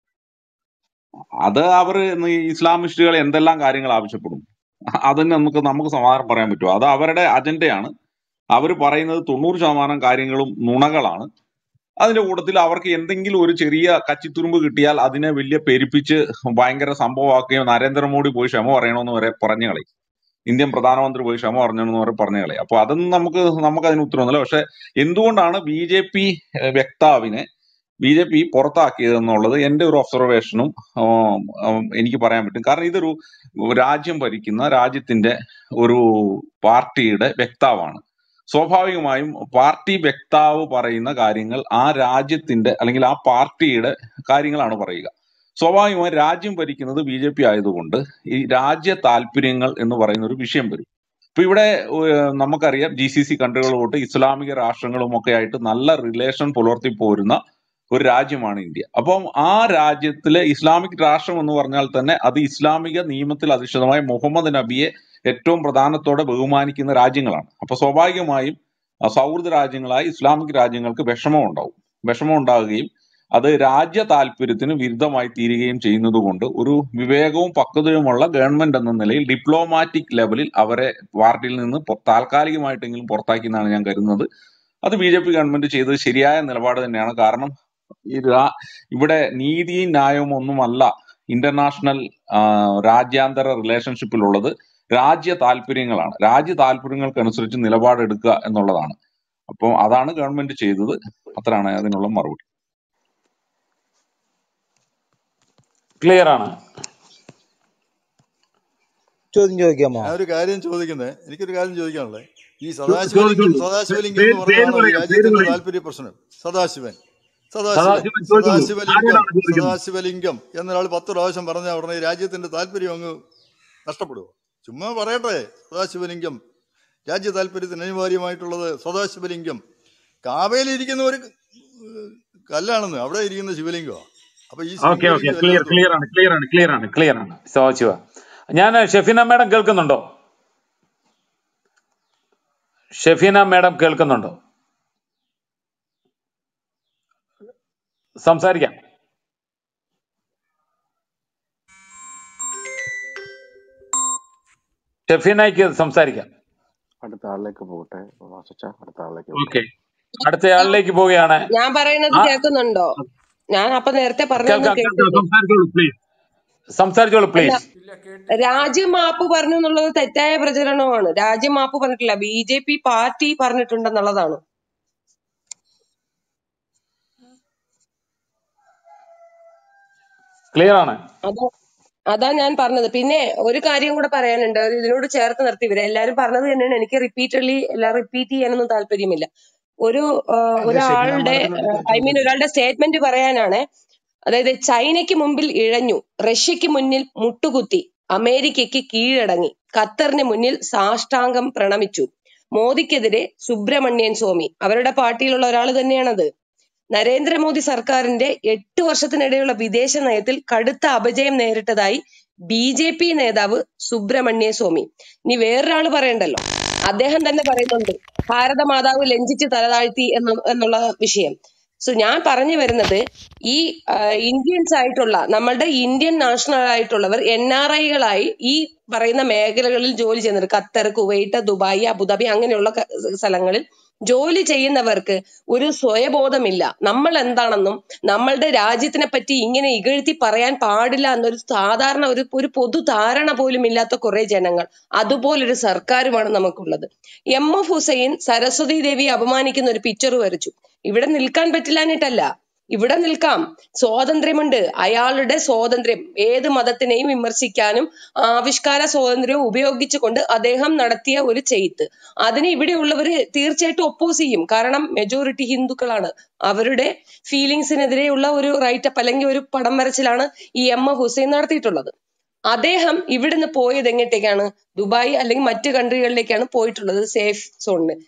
അത് അവർ ഇസ്ലാമിസ്റ്റുകൾ എന്തെല്ലാം കാര്യങ്ങൾ ആവശ്യപ്പെടും അതിന് നമുക്ക് നമുക്ക് സമാധാനം പറയാൻ പറ്റുമോ അത് അവരുടെ അജണ്ടയാണ് അവർ പറയുന്നത് തൊണ്ണൂറ് ശതമാനം കാര്യങ്ങളും നുണകളാണ് അതിന്റെ കൂട്ടത്തിൽ അവർക്ക് എന്തെങ്കിലും ഒരു ചെറിയ കച്ചിത്തുരുമ്പ് കിട്ടിയാൽ അതിനെ വലിയ പെരുപ്പിച്ച് ഭയങ്കര സംഭവമാക്കുകയും നരേന്ദ്രമോദി പോയി ക്ഷമ പറയണമെന്ന് വരെ പറഞ്ഞു കളയും ഇന്ത്യൻ പ്രധാനമന്ത്രി പോയി ക്ഷമ പറഞ്ഞെന്ന് വരെ പറഞ്ഞു കളയും അപ്പൊ അതൊന്നും നമുക്ക് നമുക്ക് അതിന് ഉത്തരവൊന്നുമില്ല പക്ഷെ എന്തുകൊണ്ടാണ് ബി ജെ പി വക്താവിനെ ബി ജെ പി പുറത്താക്കിയത് എന്നുള്ളത് എന്റെ ഒരു ഒബ്സർവേഷനും ആം, ആം, എനിക്ക് പറയാൻ പറ്റും കാരണം ഇതൊരു രാജ്യം ഭരിക്കുന്ന രാജ്യത്തിന്റെ ഒരു പാർട്ടിയുടെ വക്താവാണ് സ്വാഭാവികമായും പാർട്ടി വക്താവ് പറയുന്ന കാര്യങ്ങൾ ആ രാജ്യത്തിന്റെ അല്ലെങ്കിൽ ആ പാർട്ടിയുടെ കാര്യങ്ങളാണ് പറയുക സ്വാഭാവികമായും രാജ്യം ഭരിക്കുന്നത് ബി ജെ പി ആയതുകൊണ്ട് ഈ രാജ്യ താല്പര്യങ്ങൾ എന്ന് പറയുന്ന ഒരു വിഷയം വരും ഇപ്പൊ ഇവിടെ ഏഹ്, നമുക്കറിയാം ജി സി സി കൺട്രികളോട്ട് ഇസ്ലാമിക രാഷ്ട്രങ്ങളും ഒക്കെ ആയിട്ട് നല്ല റിലേഷൻ പുലർത്തി പോരുന്ന ഒരു രാജ്യമാണ് ഇന്ത്യ അപ്പം ആ രാജ്യത്തിലെ ഇസ്ലാമിക് രാഷ്ട്രം എന്ന് പറഞ്ഞാൽ തന്നെ അത് ഇസ്ലാമിക നിയമത്തിൽ അധിഷ്ഠിതമായ മുഹമ്മദ് നബിയെ ഏറ്റവും പ്രധാനത്തോടെ ബഹുമാനിക്കുന്ന രാജ്യങ്ങളാണ് അപ്പൊ സ്വാഭാവികമായും ആ സൗഹൃദ രാജ്യങ്ങളായ ഇസ്ലാമിക് രാജ്യങ്ങൾക്ക് വിഷമം ഉണ്ടാവും വിഷമം ഉണ്ടാവുകയും അത് രാജ്യ താല്പര്യത്തിന് വിരുദ്ധമായി തീരുകയും ചെയ്യുന്നത് കൊണ്ട് ഒരു വിവേകവും പക്വതയുമുള്ള ഗവൺമെന്റ് എന്ന നിലയിൽ ഡിപ്ലോമാറ്റിക് ലെവലിൽ അവരെ പാർട്ടിയിൽ നിന്ന് പൊ- താൽക്കാലികമായിട്ടെങ്കിലും പുറത്താക്കി എന്നാണ് ഞാൻ കരുതുന്നത് അത് ബി ജെ പി ഗവൺമെന്റ് ചെയ്തത് ശരിയായ നിലപാട് തന്നെയാണ് കാരണം ഈ രാ- ഇവിടെ നീതിയും ന്യായവും ഒന്നുമല്ല ഇന്റർനാഷണൽ ആ, രാജ്യാന്തര റിലേഷൻഷിപ്പിലുള്ളത് രാജ്യ താല്പര്യങ്ങളാണ് രാജ്യ താല്പര്യങ്ങൾക്കനുസരിച്ച് നിലപാടെടുക്കുക എന്നുള്ളതാണ് അപ്പോൾ അതാണ് ഗവൺമെന്റ് ചെയ്തത് അത്രയാണ് അതിനുള്ള മറുപടി ക്ലിയർ ആണ് ചോദ്യം ചോദിക്കാമോ ഞാൻ ഒരു കാര്യം ചോദിക്കുന്നത് എനിക്കൊരു കാര്യം ചോദിക്കാനുള്ളത് ഈ ചോ- സദാശിവലിംഗം ചോദിച്ചോളൂ സദാശിവലിംഗം പേര് എന്ന് പേര് പറഞ്ഞതാണോ ഈ പറയാം പേര് രാജ്യത്തിന്റെ പറയാം താല്പര്യ പ്രശ്നം സദാശിവൻ സദാശിവൻ സദാശിവൻ ചോദിച്ചോളൂ സദാശിവലിംഗം ആരോടാണ് ചോദിക്കുന്നത് സദാശിവലിംഗം എന്നൊരാൾ പത്ത് പ്രാവശ്യം പറഞ്ഞ ഉടനെ ഈ രാജ്യത്തിന്റെ താല്പര്യം അങ്ങ് നഷ്ടപ്പെടുമോ ചുമ്മാ പറയട്ടെ സദാശിവലിംഗം രാജ്യ താല്പര്യത്തിന് അനിവാര്യമായിട്ടുള്ളത് സദാശിവലിംഗം കാവേലിരിക്കുന്ന ഒരു ഏഹ്, കല്ലാണെന്ന് അവിടെ ഇരിക്കുന്ന ശിവലിംഗമാണ് അപ്പൊ ഈ ഓക്കെ ഓക്കെ ശിവലിംഗം ക്ലിയർ എല്ലായിടത്തും ക്ലിയർ ആണ് ക്ലിയർ ആണ് ക്ലിയർ ആണ് ക്ലിയർ ആണ് സോ ശിവ ഞാൻ ഷെഫീന മേഡം കേൾക്കുന്നുണ്ടോ ഷെഫീന മേഡം കേൾക്കുന്നുണ്ടോ സംസാരിക്കാം ഷെഫീനയ്ക്ക് സംസാരിക്കാം അടുത്ത ആളിലേക്ക് പോകട്ടെ വാസിച്ച അടുത്ത ആളിലേക്ക് പോകട്ടെ ഓക്കെ അടുത്തയാളിലേക്ക് പോവുകയാണ് ഞാൻ പറയുന്നത് ആ കേൾക്കുന്നുണ്ടോ ഞാൻ അപ്പൊ നേരത്തെ പറഞ്ഞൊന്നും കേൾക്കാം കേൾക്കാം കേട്ടില്ലേ സംസാരിച്ചോളൂ പ്ലീസ് സംസാരിച്ചോളൂ അല്ല പ്ലീസ് രാജ്യം മാപ്പ് പറഞ്ഞു എന്നുള്ളത് തെറ്റായ പ്രചരണമാണ് രാജ്യം മാപ്പ് പറഞ്ഞിട്ടില്ല ബി ജെ പി പാർട്ടി പറഞ്ഞിട്ടുണ്ടെന്നുള്ളതാണ് ക്ലിയർ ആണ് അതാ അതാ ഞാൻ പറഞ്ഞത് പിന്നെ ഒരു കാര്യം കൂടെ പറയാനുണ്ട് അത് ഇതിനോട് ചേർത്ത് നിർത്തി ഇവരെ എല്ലാരും പറഞ്ഞത് തന്നെയാണ് എനിക്ക് റിപ്പീറ്റഡ്ലി എല്ലാം റിപ്പീറ്റ് ചെയ്യാനൊന്നും താല്പര്യമില്ല ഒരു ആ, അല്ല ഷെഫീന ഒരാളുടെ മാഡത്തിനോട് ഐ മീൻ ഒരാളുടെ സ്റ്റേറ്റ്മെന്റ് പറയാനാണ് അതായത് ചൈനയ്ക്ക് മുമ്പിൽ ഇഴഞ്ഞു റഷ്യക്ക് മുന്നിൽ മുട്ടുകുത്തി അമേരിക്കയ്ക്ക് കീഴടങ്ങി ഖത്തറിന് മുന്നിൽ സാഷ്ടാംഗം പ്രണമിച്ചു മോദിക്കെതിരെ സുബ്രഹ്മണ്യൻ സ്വാമി അവരുടെ പാർട്ടിയിലുള്ള ഒരാൾ തന്നെയാണത് നരേന്ദ്രമോദി സർക്കാരിന്റെ എട്ട് വർഷത്തിനിടെയുള്ള വിദേശ നയത്തിൽ കടുത്ത അപജയം നേരിട്ടതായി ബി ജെ പി നേതാവ് സുബ്രഹ്മണ്യ സ്വാമി ഇനി വേറൊരാള് പറയണ്ടല്ലോ അദ്ദേഹം തന്നെ പറയുന്നുണ്ട് ഭാരതമാതാവ് ലഞ്ചിച്ച് തലതാഴ്ത്തി എന്ന എന്നുള്ള വിഷയം സോ ഞാൻ പറഞ്ഞു വരുന്നത് ഈ ഇന്ത്യൻസ് ആയിട്ടുള്ള നമ്മളുടെ ഇന്ത്യൻ നാഷണൽ ആയിട്ടുള്ളവർ എൻ ആർ ഐകളായി ഈ പറയുന്ന മേഖലകളിൽ ജോലി ചെയ്യുന്നുണ്ട് ഖത്തർ കുവൈറ്റ് ദുബായ് അബുദാബി അങ്ങനെയുള്ള ക- സ്ഥലങ്ങളിൽ ജോലി ചെയ്യുന്നവർക്ക് ഒരു സ്വയബോധമില്ല നമ്മൾ എന്താണെന്നും നമ്മളുടെ രാജ്യത്തിനെ പറ്റി ഇങ്ങനെ ഇകഴ്ത്തി പറയാൻ പാടില്ല എന്നൊരു സാധാരണ ഒരു ഒരു പൊതു ധാരണ പോലും ഇല്ലാത്ത കുറെ ജനങ്ങൾ അതുപോലൊരു സർക്കാരുമാണ് നമുക്കുള്ളത് എം എഫ് ഹുസൈൻ സരസ്വതി ദേവിയെ അപമാനിക്കുന്ന ഒരു പിക്ചർ വരച്ചു ഇവിടെ നിൽക്കാൻ പറ്റില്ലാഞ്ഞിട്ടല്ല ഇവിടെ നിൽക്കാം സ്വാതന്ത്ര്യമുണ്ട് അയാളുടെ സ്വാതന്ത്ര്യം ഏത് മതത്തിനെയും വിമർശിക്കാനും ആവിഷ്കാര സ്വാതന്ത്ര്യം ഉപയോഗിച്ചുകൊണ്ട് അദ്ദേഹം നടത്തിയ ഒരു ചെയ്ത്ത് അതിന് ഇവിടെയുള്ളവര് തീർച്ചയായിട്ടും ഒപ്പോസ് ചെയ്യും കാരണം മെജോറിറ്റി ഹിന്ദുക്കളാണ് അവരുടെ ഫീലിങ്സിനെതിരെയുള്ള ഒരു റൈറ്റപ്പ് അല്ലെങ്കിൽ ഒരു പടം വരച്ചിലാണ് ഈ എം എ ഹുസൈൻ നടത്തിയിട്ടുള്ളത് അദ്ദേഹം ഇവിടുന്ന് പോയത് എങ്ങോട്ടേക്കാണ് ദുബായ് അല്ലെങ്കിൽ മറ്റു കൺട്രികളിലേക്കാണ് പോയിട്ടുള്ളത് സേഫ് സോണിന്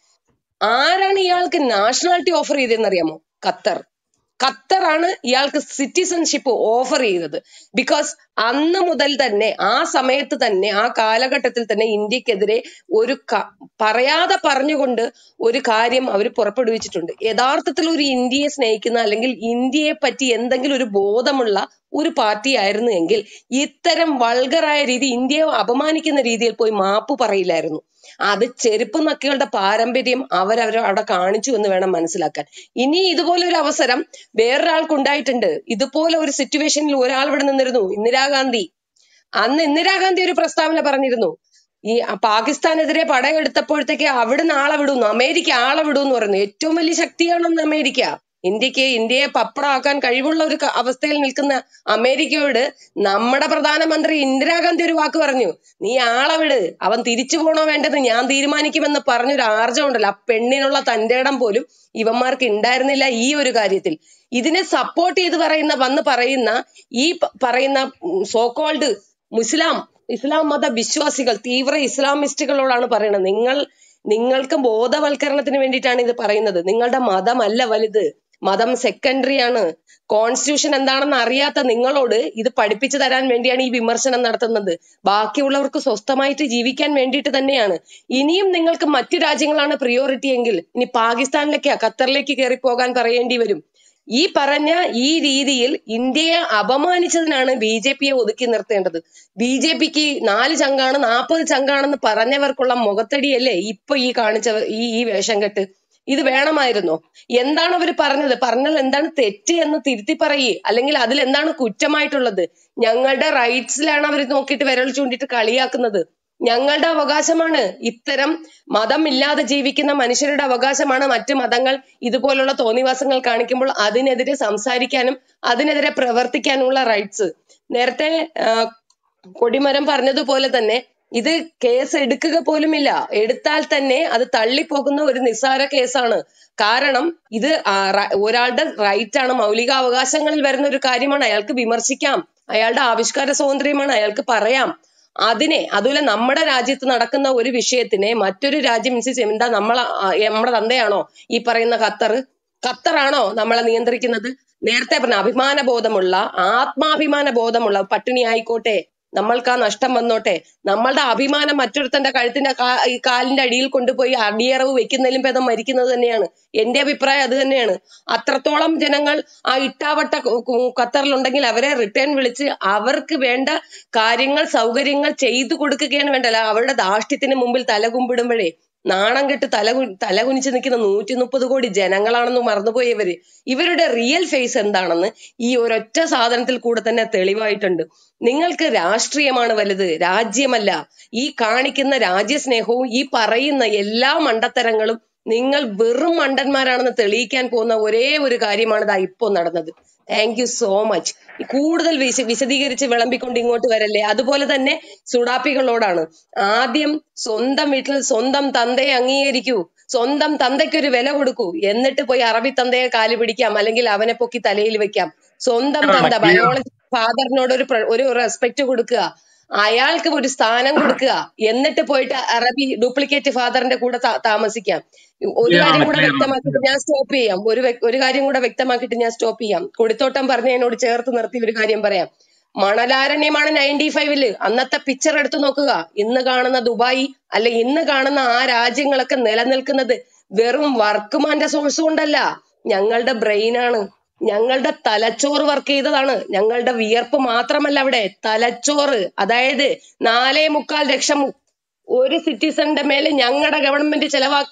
ആരാണ് ഇയാൾക്ക് നാഷണാലിറ്റി ഓഫർ ചെയ്തതെന്ന് അറിയാമോ ഖത്തർ ഖത്തറാണ് ഇയാൾക്ക് സിറ്റിസൺഷിപ്പ് ഓഫർ ചെയ്തത് ബിക്കോസ് അന്ന് മുതൽ തന്നെ ആ സമയത്ത് തന്നെ ആ കാലഘട്ടത്തിൽ തന്നെ ഇന്ത്യക്കെതിരെ ഒരു ക- പറയാതെ പറഞ്ഞുകൊണ്ട് ഒരു കാര്യം അവർ പുറപ്പെടുവിച്ചിട്ടുണ്ട് യഥാർത്ഥത്തിൽ ഒരു ഇന്ത്യയെ സ്നേഹിക്കുന്ന അല്ലെങ്കിൽ ഇന്ത്യയെ പറ്റി എന്തെങ്കിലും ഒരു ബോധമുള്ള ഒരു പാർട്ടി ആയിരുന്നു എങ്കിൽ ഇത്തരം വൾഗറായ രീതി ഇന്ത്യയെ അപമാനിക്കുന്ന രീതിയിൽ പോയി മാപ്പ് പറയില്ലായിരുന്നു അത് ചെരുപ്പ് നക്കികളുടെ പാരമ്പര്യം അവരവർ അവിടെ കാണിച്ചു എന്ന് വേണം മനസ്സിലാക്കാൻ ഇനി ഇതുപോലെ ഒരു അവസരം വേറൊരാൾക്ക് ഉണ്ടായിട്ടുണ്ട് ഇതുപോലെ ഒരു സിറ്റുവേഷനിൽ ഒരാൾ ഇവിടെ നിന്നിരുന്നു ഇന്ദിരാഗാന്ധി അന്ന് ഇന്ദിരാഗാന്ധി ഒരു പ്രസ്താവന പറഞ്ഞിരുന്നു ഈ പാകിസ്ഥാനെതിരെ പടയെടുത്തപ്പോഴത്തേക്ക് അവിടുന്ന് ആളെ വിടുന്നു അമേരിക്ക ആളെ വിടുന്നു പറയുന്നു ഏറ്റവും വലിയ ശക്തിയാണെന്ന് അമേരിക്ക ഇന്ത്യക്ക് ഇന്ത്യയെ പപ്പടമാക്കാൻ കഴിവുള്ള ഒരു ക- അവസ്ഥയിൽ നിൽക്കുന്ന അമേരിക്കയോട് നമ്മുടെ പ്രധാനമന്ത്രി ഇന്ദിരാഗാന്ധി ഒരു വാക്ക് പറഞ്ഞു നീ ആളെ വിട് അവൻ തിരിച്ചു പോണോ വേണ്ടത് ഞാൻ തീരുമാനിക്കുമെന്ന് പറഞ്ഞൊരു ആർജം ഉണ്ടല്ലോ ആ പെണ്ണിനുള്ള തന്റെ ഇടം പോലും ഇവന്മാർക്ക് ഉണ്ടായിരുന്നില്ല ഈ ഒരു കാര്യത്തിൽ ഇതിനെ സപ്പോർട്ട് ചെയ്ത് പറയുന്ന വന്ന് പറയുന്ന ഈ പ- പറയുന്ന സോക്കോൾഡ് മുസ്ലാം ഇസ്ലാം മത വിശ്വാസികൾ തീവ്ര ഇസ്ലാമിസ്റ്റുകളോടാണ് പറയുന്നത് നിങ്ങൾ നിങ്ങൾക്ക് ബോധവൽക്കരണത്തിന് വേണ്ടിയിട്ടാണ് ഇത് പറയുന്നത് നിങ്ങളുടെ മതമല്ല വലുത് മതം സെക്കൻഡറി ആണ് കോൺസ്റ്റിറ്റ്യൂഷൻ എന്താണെന്ന് അറിയാത്ത നിങ്ങളോട് ഇത് പഠിപ്പിച്ചു തരാൻ വേണ്ടിയാണ് ഈ വിമർശനം നടത്തുന്നത് ബാക്കിയുള്ളവർക്ക് സ്വസ്ഥമായിട്ട് ജീവിക്കാൻ വേണ്ടിയിട്ട് തന്നെയാണ് ഇനിയും നിങ്ങൾക്ക് മറ്റു രാജ്യങ്ങളാണ് പ്രിയോറിറ്റി എങ്കിൽ ഇനി പാകിസ്ഥാനിലേക്ക് ഖത്തറിലേക്ക് കയറി പോകാൻ പറയേണ്ടി വരും ഈ പറഞ്ഞ ഈ രീതിയിൽ ഇന്ത്യയെ അപമാനിച്ചതിനാണ് ബി ജെ പിയെ ഒതുക്കി നിർത്തേണ്ടത് ബി ജെ പിക്ക് നാല് ചങ്കാണ് നാൽപ്പത് ചങ്കാണെന്ന് പറഞ്ഞവർക്കുള്ള മുഖത്തടിയല്ലേ ഇപ്പൊ ഈ കാണിച്ച ഈ ഈ വേഷം കെട്ട് ഇത് വേണമായിരുന്നോ എന്താണ് അവർ പറഞ്ഞത് പറഞ്ഞാൽ എന്താണ് തെറ്റ് എന്ന് തിരുത്തി പറയേ അല്ലെങ്കിൽ അതിൽ എന്താണ് കുറ്റമായിട്ടുള്ളത് ഞങ്ങളുടെ റൈറ്റ്സിലാണ് അവർ നോക്കിയിട്ട് വിരൽ ചൂണ്ടിട്ട് കളിയാക്കുന്നത് ഞങ്ങളുടെ അവകാശമാണ് ഇത്തരം മതം ഇല്ലാതെ ജീവിക്കുന്ന മനുഷ്യരുടെ അവകാശമാണ് മറ്റ് മതങ്ങൾ ഇതുപോലുള്ള തോന്നിവാസങ്ങൾ കാണിക്കുമ്പോൾ അതിനെതിരെ സംസാരിക്കാനും അതിനെതിരെ പ്രവർത്തിക്കാനുള്ള റൈറ്റ്സ് നേരത്തെ ആ, കൊടിമരം പറഞ്ഞതുപോലെ തന്നെ ഇത് കേസ് എടുക്കുക പോലുമില്ല എടുത്താൽ തന്നെ അത് തള്ളിപ്പോകുന്ന ഒരു നിസ്സാര കേസാണ് കാരണം ഇത് ആ റ- ഒരാളുടെ റൈറ്റ് ആണ് മൗലിക അവകാശങ്ങളിൽ വരുന്ന ഒരു കാര്യമാണ് അയാൾക്ക് വിമർശിക്കാം അയാളുടെ ആവിഷ്കാര സ്വാതന്ത്ര്യമാണ് അയാൾക്ക് പറയാം അതിനെ അതുപോലെ നമ്മുടെ രാജ്യത്ത് നടക്കുന്ന ഒരു വിഷയത്തിനെ മറ്റൊരു രാജ്യം മീൻസ് എന്താ നമ്മളെ ആ, നമ്മുടെ തന്തയാണോ ഈ പറയുന്ന ഖത്തർ ഖത്തറാണോ നമ്മളെ നിയന്ത്രിക്കുന്നത് നേരത്തെ പറഞ്ഞ അഭിമാന ബോധമുള്ള ആത്മാഭിമാന ബോധമുള്ള പട്ടിണി ആയിക്കോട്ടെ നമ്മൾക്ക് ആ നഷ്ടം വന്നോട്ടെ നമ്മളുടെ അഭിമാനം മറ്റൊരുത്തന്റെ കഴുത്തിന്റെ കാ- ഈ കാലിന്റെ അടിയിൽ കൊണ്ടുപോയി അടിയറവ് വെക്കുന്നതിലും ഭേദം മരിക്കുന്നത് തന്നെയാണ് എന്റെ അഭിപ്രായം അത് തന്നെയാണ് അത്രത്തോളം ജനങ്ങൾ ആ ഇട്ടാവട്ട കു- കു- ഖത്തറിലുണ്ടെങ്കിൽ അവരെ റിട്ടേൺ വിളിച്ച് അവർക്ക് വേണ്ട കാര്യങ്ങൾ സൗകര്യങ്ങൾ ചെയ്തു കൊടുക്കുകയാണ് വേണ്ടല്ല അവരുടെ ധാർഷ്ട്യത്തിന് മുമ്പിൽ തലകുമ്പിടുമ്പോഴേ നാണം കെട്ട് തല കു- തല കുനിച്ച് നിൽക്കുന്ന നൂറ്റി മുപ്പത് കോടി ജനങ്ങളാണെന്ന് മറന്നുപോയവര് ഇവരുടെ റിയൽ ഫേസ് എന്താണെന്ന് ഈ ഒരൊറ്റ സാധനത്തിൽ കൂടെ തന്നെ തെളിവായിട്ടുണ്ട് നിങ്ങൾക്ക് രാഷ്ട്രീയമാണ് വലുത് രാജ്യമല്ല ഈ കാണിക്കുന്ന രാജ്യസ്നേഹവും ഈ പറയുന്ന എല്ലാ മണ്ടത്തരങ്ങളും നിങ്ങൾ വെറും മണ്ടന്മാരാണെന്ന് തെളിയിക്കാൻ പോകുന്ന ഒരേ ഒരു കാര്യമാണ് ഇതാ ഇപ്പോ നടന്നത് താങ്ക് യു സോ മച്ച് കൂടുതൽ വിശ വിശദീകരിച്ച് വിളമ്പിക്കൊണ്ട് ഇങ്ങോട്ട് വരല്ലേ അതുപോലെ തന്നെ സുഡാപ്പികളോടാണ് ആദ്യം സ്വന്തം വീട്ടിൽ സ്വന്തം തന്തയെ അംഗീകരിക്കൂ സ്വന്തം തന്തയ്ക്ക് ഒരു വില കൊടുക്കൂ എന്നിട്ട് പോയി അറബി തന്തയെ കാല് പിടിക്കാം അല്ലെങ്കിൽ അവനെ പൊക്കി തലയിൽ വെക്കാം സ്വന്തം തന്ത ബയോളജി ഫാദറിനോട് ഒരു പ്ര- ഒരു റെസ്പെക്ട് കൊടുക്കുക അയാൾക്ക് ഒരു സ്ഥാനം കൊടുക്കുക എന്നിട്ട് പോയിട്ട് അറബി ഡ്യൂപ്ലിക്കേറ്റ് ഫാദറിന്റെ കൂടെ താ- താമസിക്കാം ഒരു ക്ലിയർ കാര്യം ആണ് കൂടെ ക്ലിയർ ആണ് വ്യക്തമാക്കിയിട്ട് ഞാൻ സ്റ്റോപ്പ് ചെയ്യാം ഒരു വ്യ- ഒരു കാര്യം കൂടെ വ്യക്തമാക്കിയിട്ട് ഞാൻ സ്റ്റോപ്പ് ചെയ്യാം കൊടിത്തോട്ടം പറഞ്ഞതിനോട് ചേർത്ത് നിർത്തി ഒരു കാര്യം പറയാം മണലാരണ്യമാണ് നയൻറ്റി ഫൈവില് അന്നത്തെ പിക്ചർ എടുത്തു നോക്കുക ഇന്ന് കാണുന്ന ദുബായ് അല്ലെ ഇന്ന് കാണുന്ന ആ രാജ്യങ്ങളൊക്കെ നിലനിൽക്കുന്നത് വെറും വർക്ക്മാന്റെ സോഴ്സ് കൊണ്ടല്ല ഞങ്ങളുടെ ബ്രെയിനാണ് ഞങ്ങളുടെ തലച്ചോറ് വർക്ക് ചെയ്തതാണ് ഞങ്ങളുടെ വിയർപ്പ് മാത്രമല്ല അവിടെ തലച്ചോറ് അതായത് നാലേ മുക്കാൽ ലക്ഷം ഒരു സിറ്റിസന്റെ മേലെ ഞങ്ങളുടെ ഗവൺമെന്റ് ചെലവാക്കി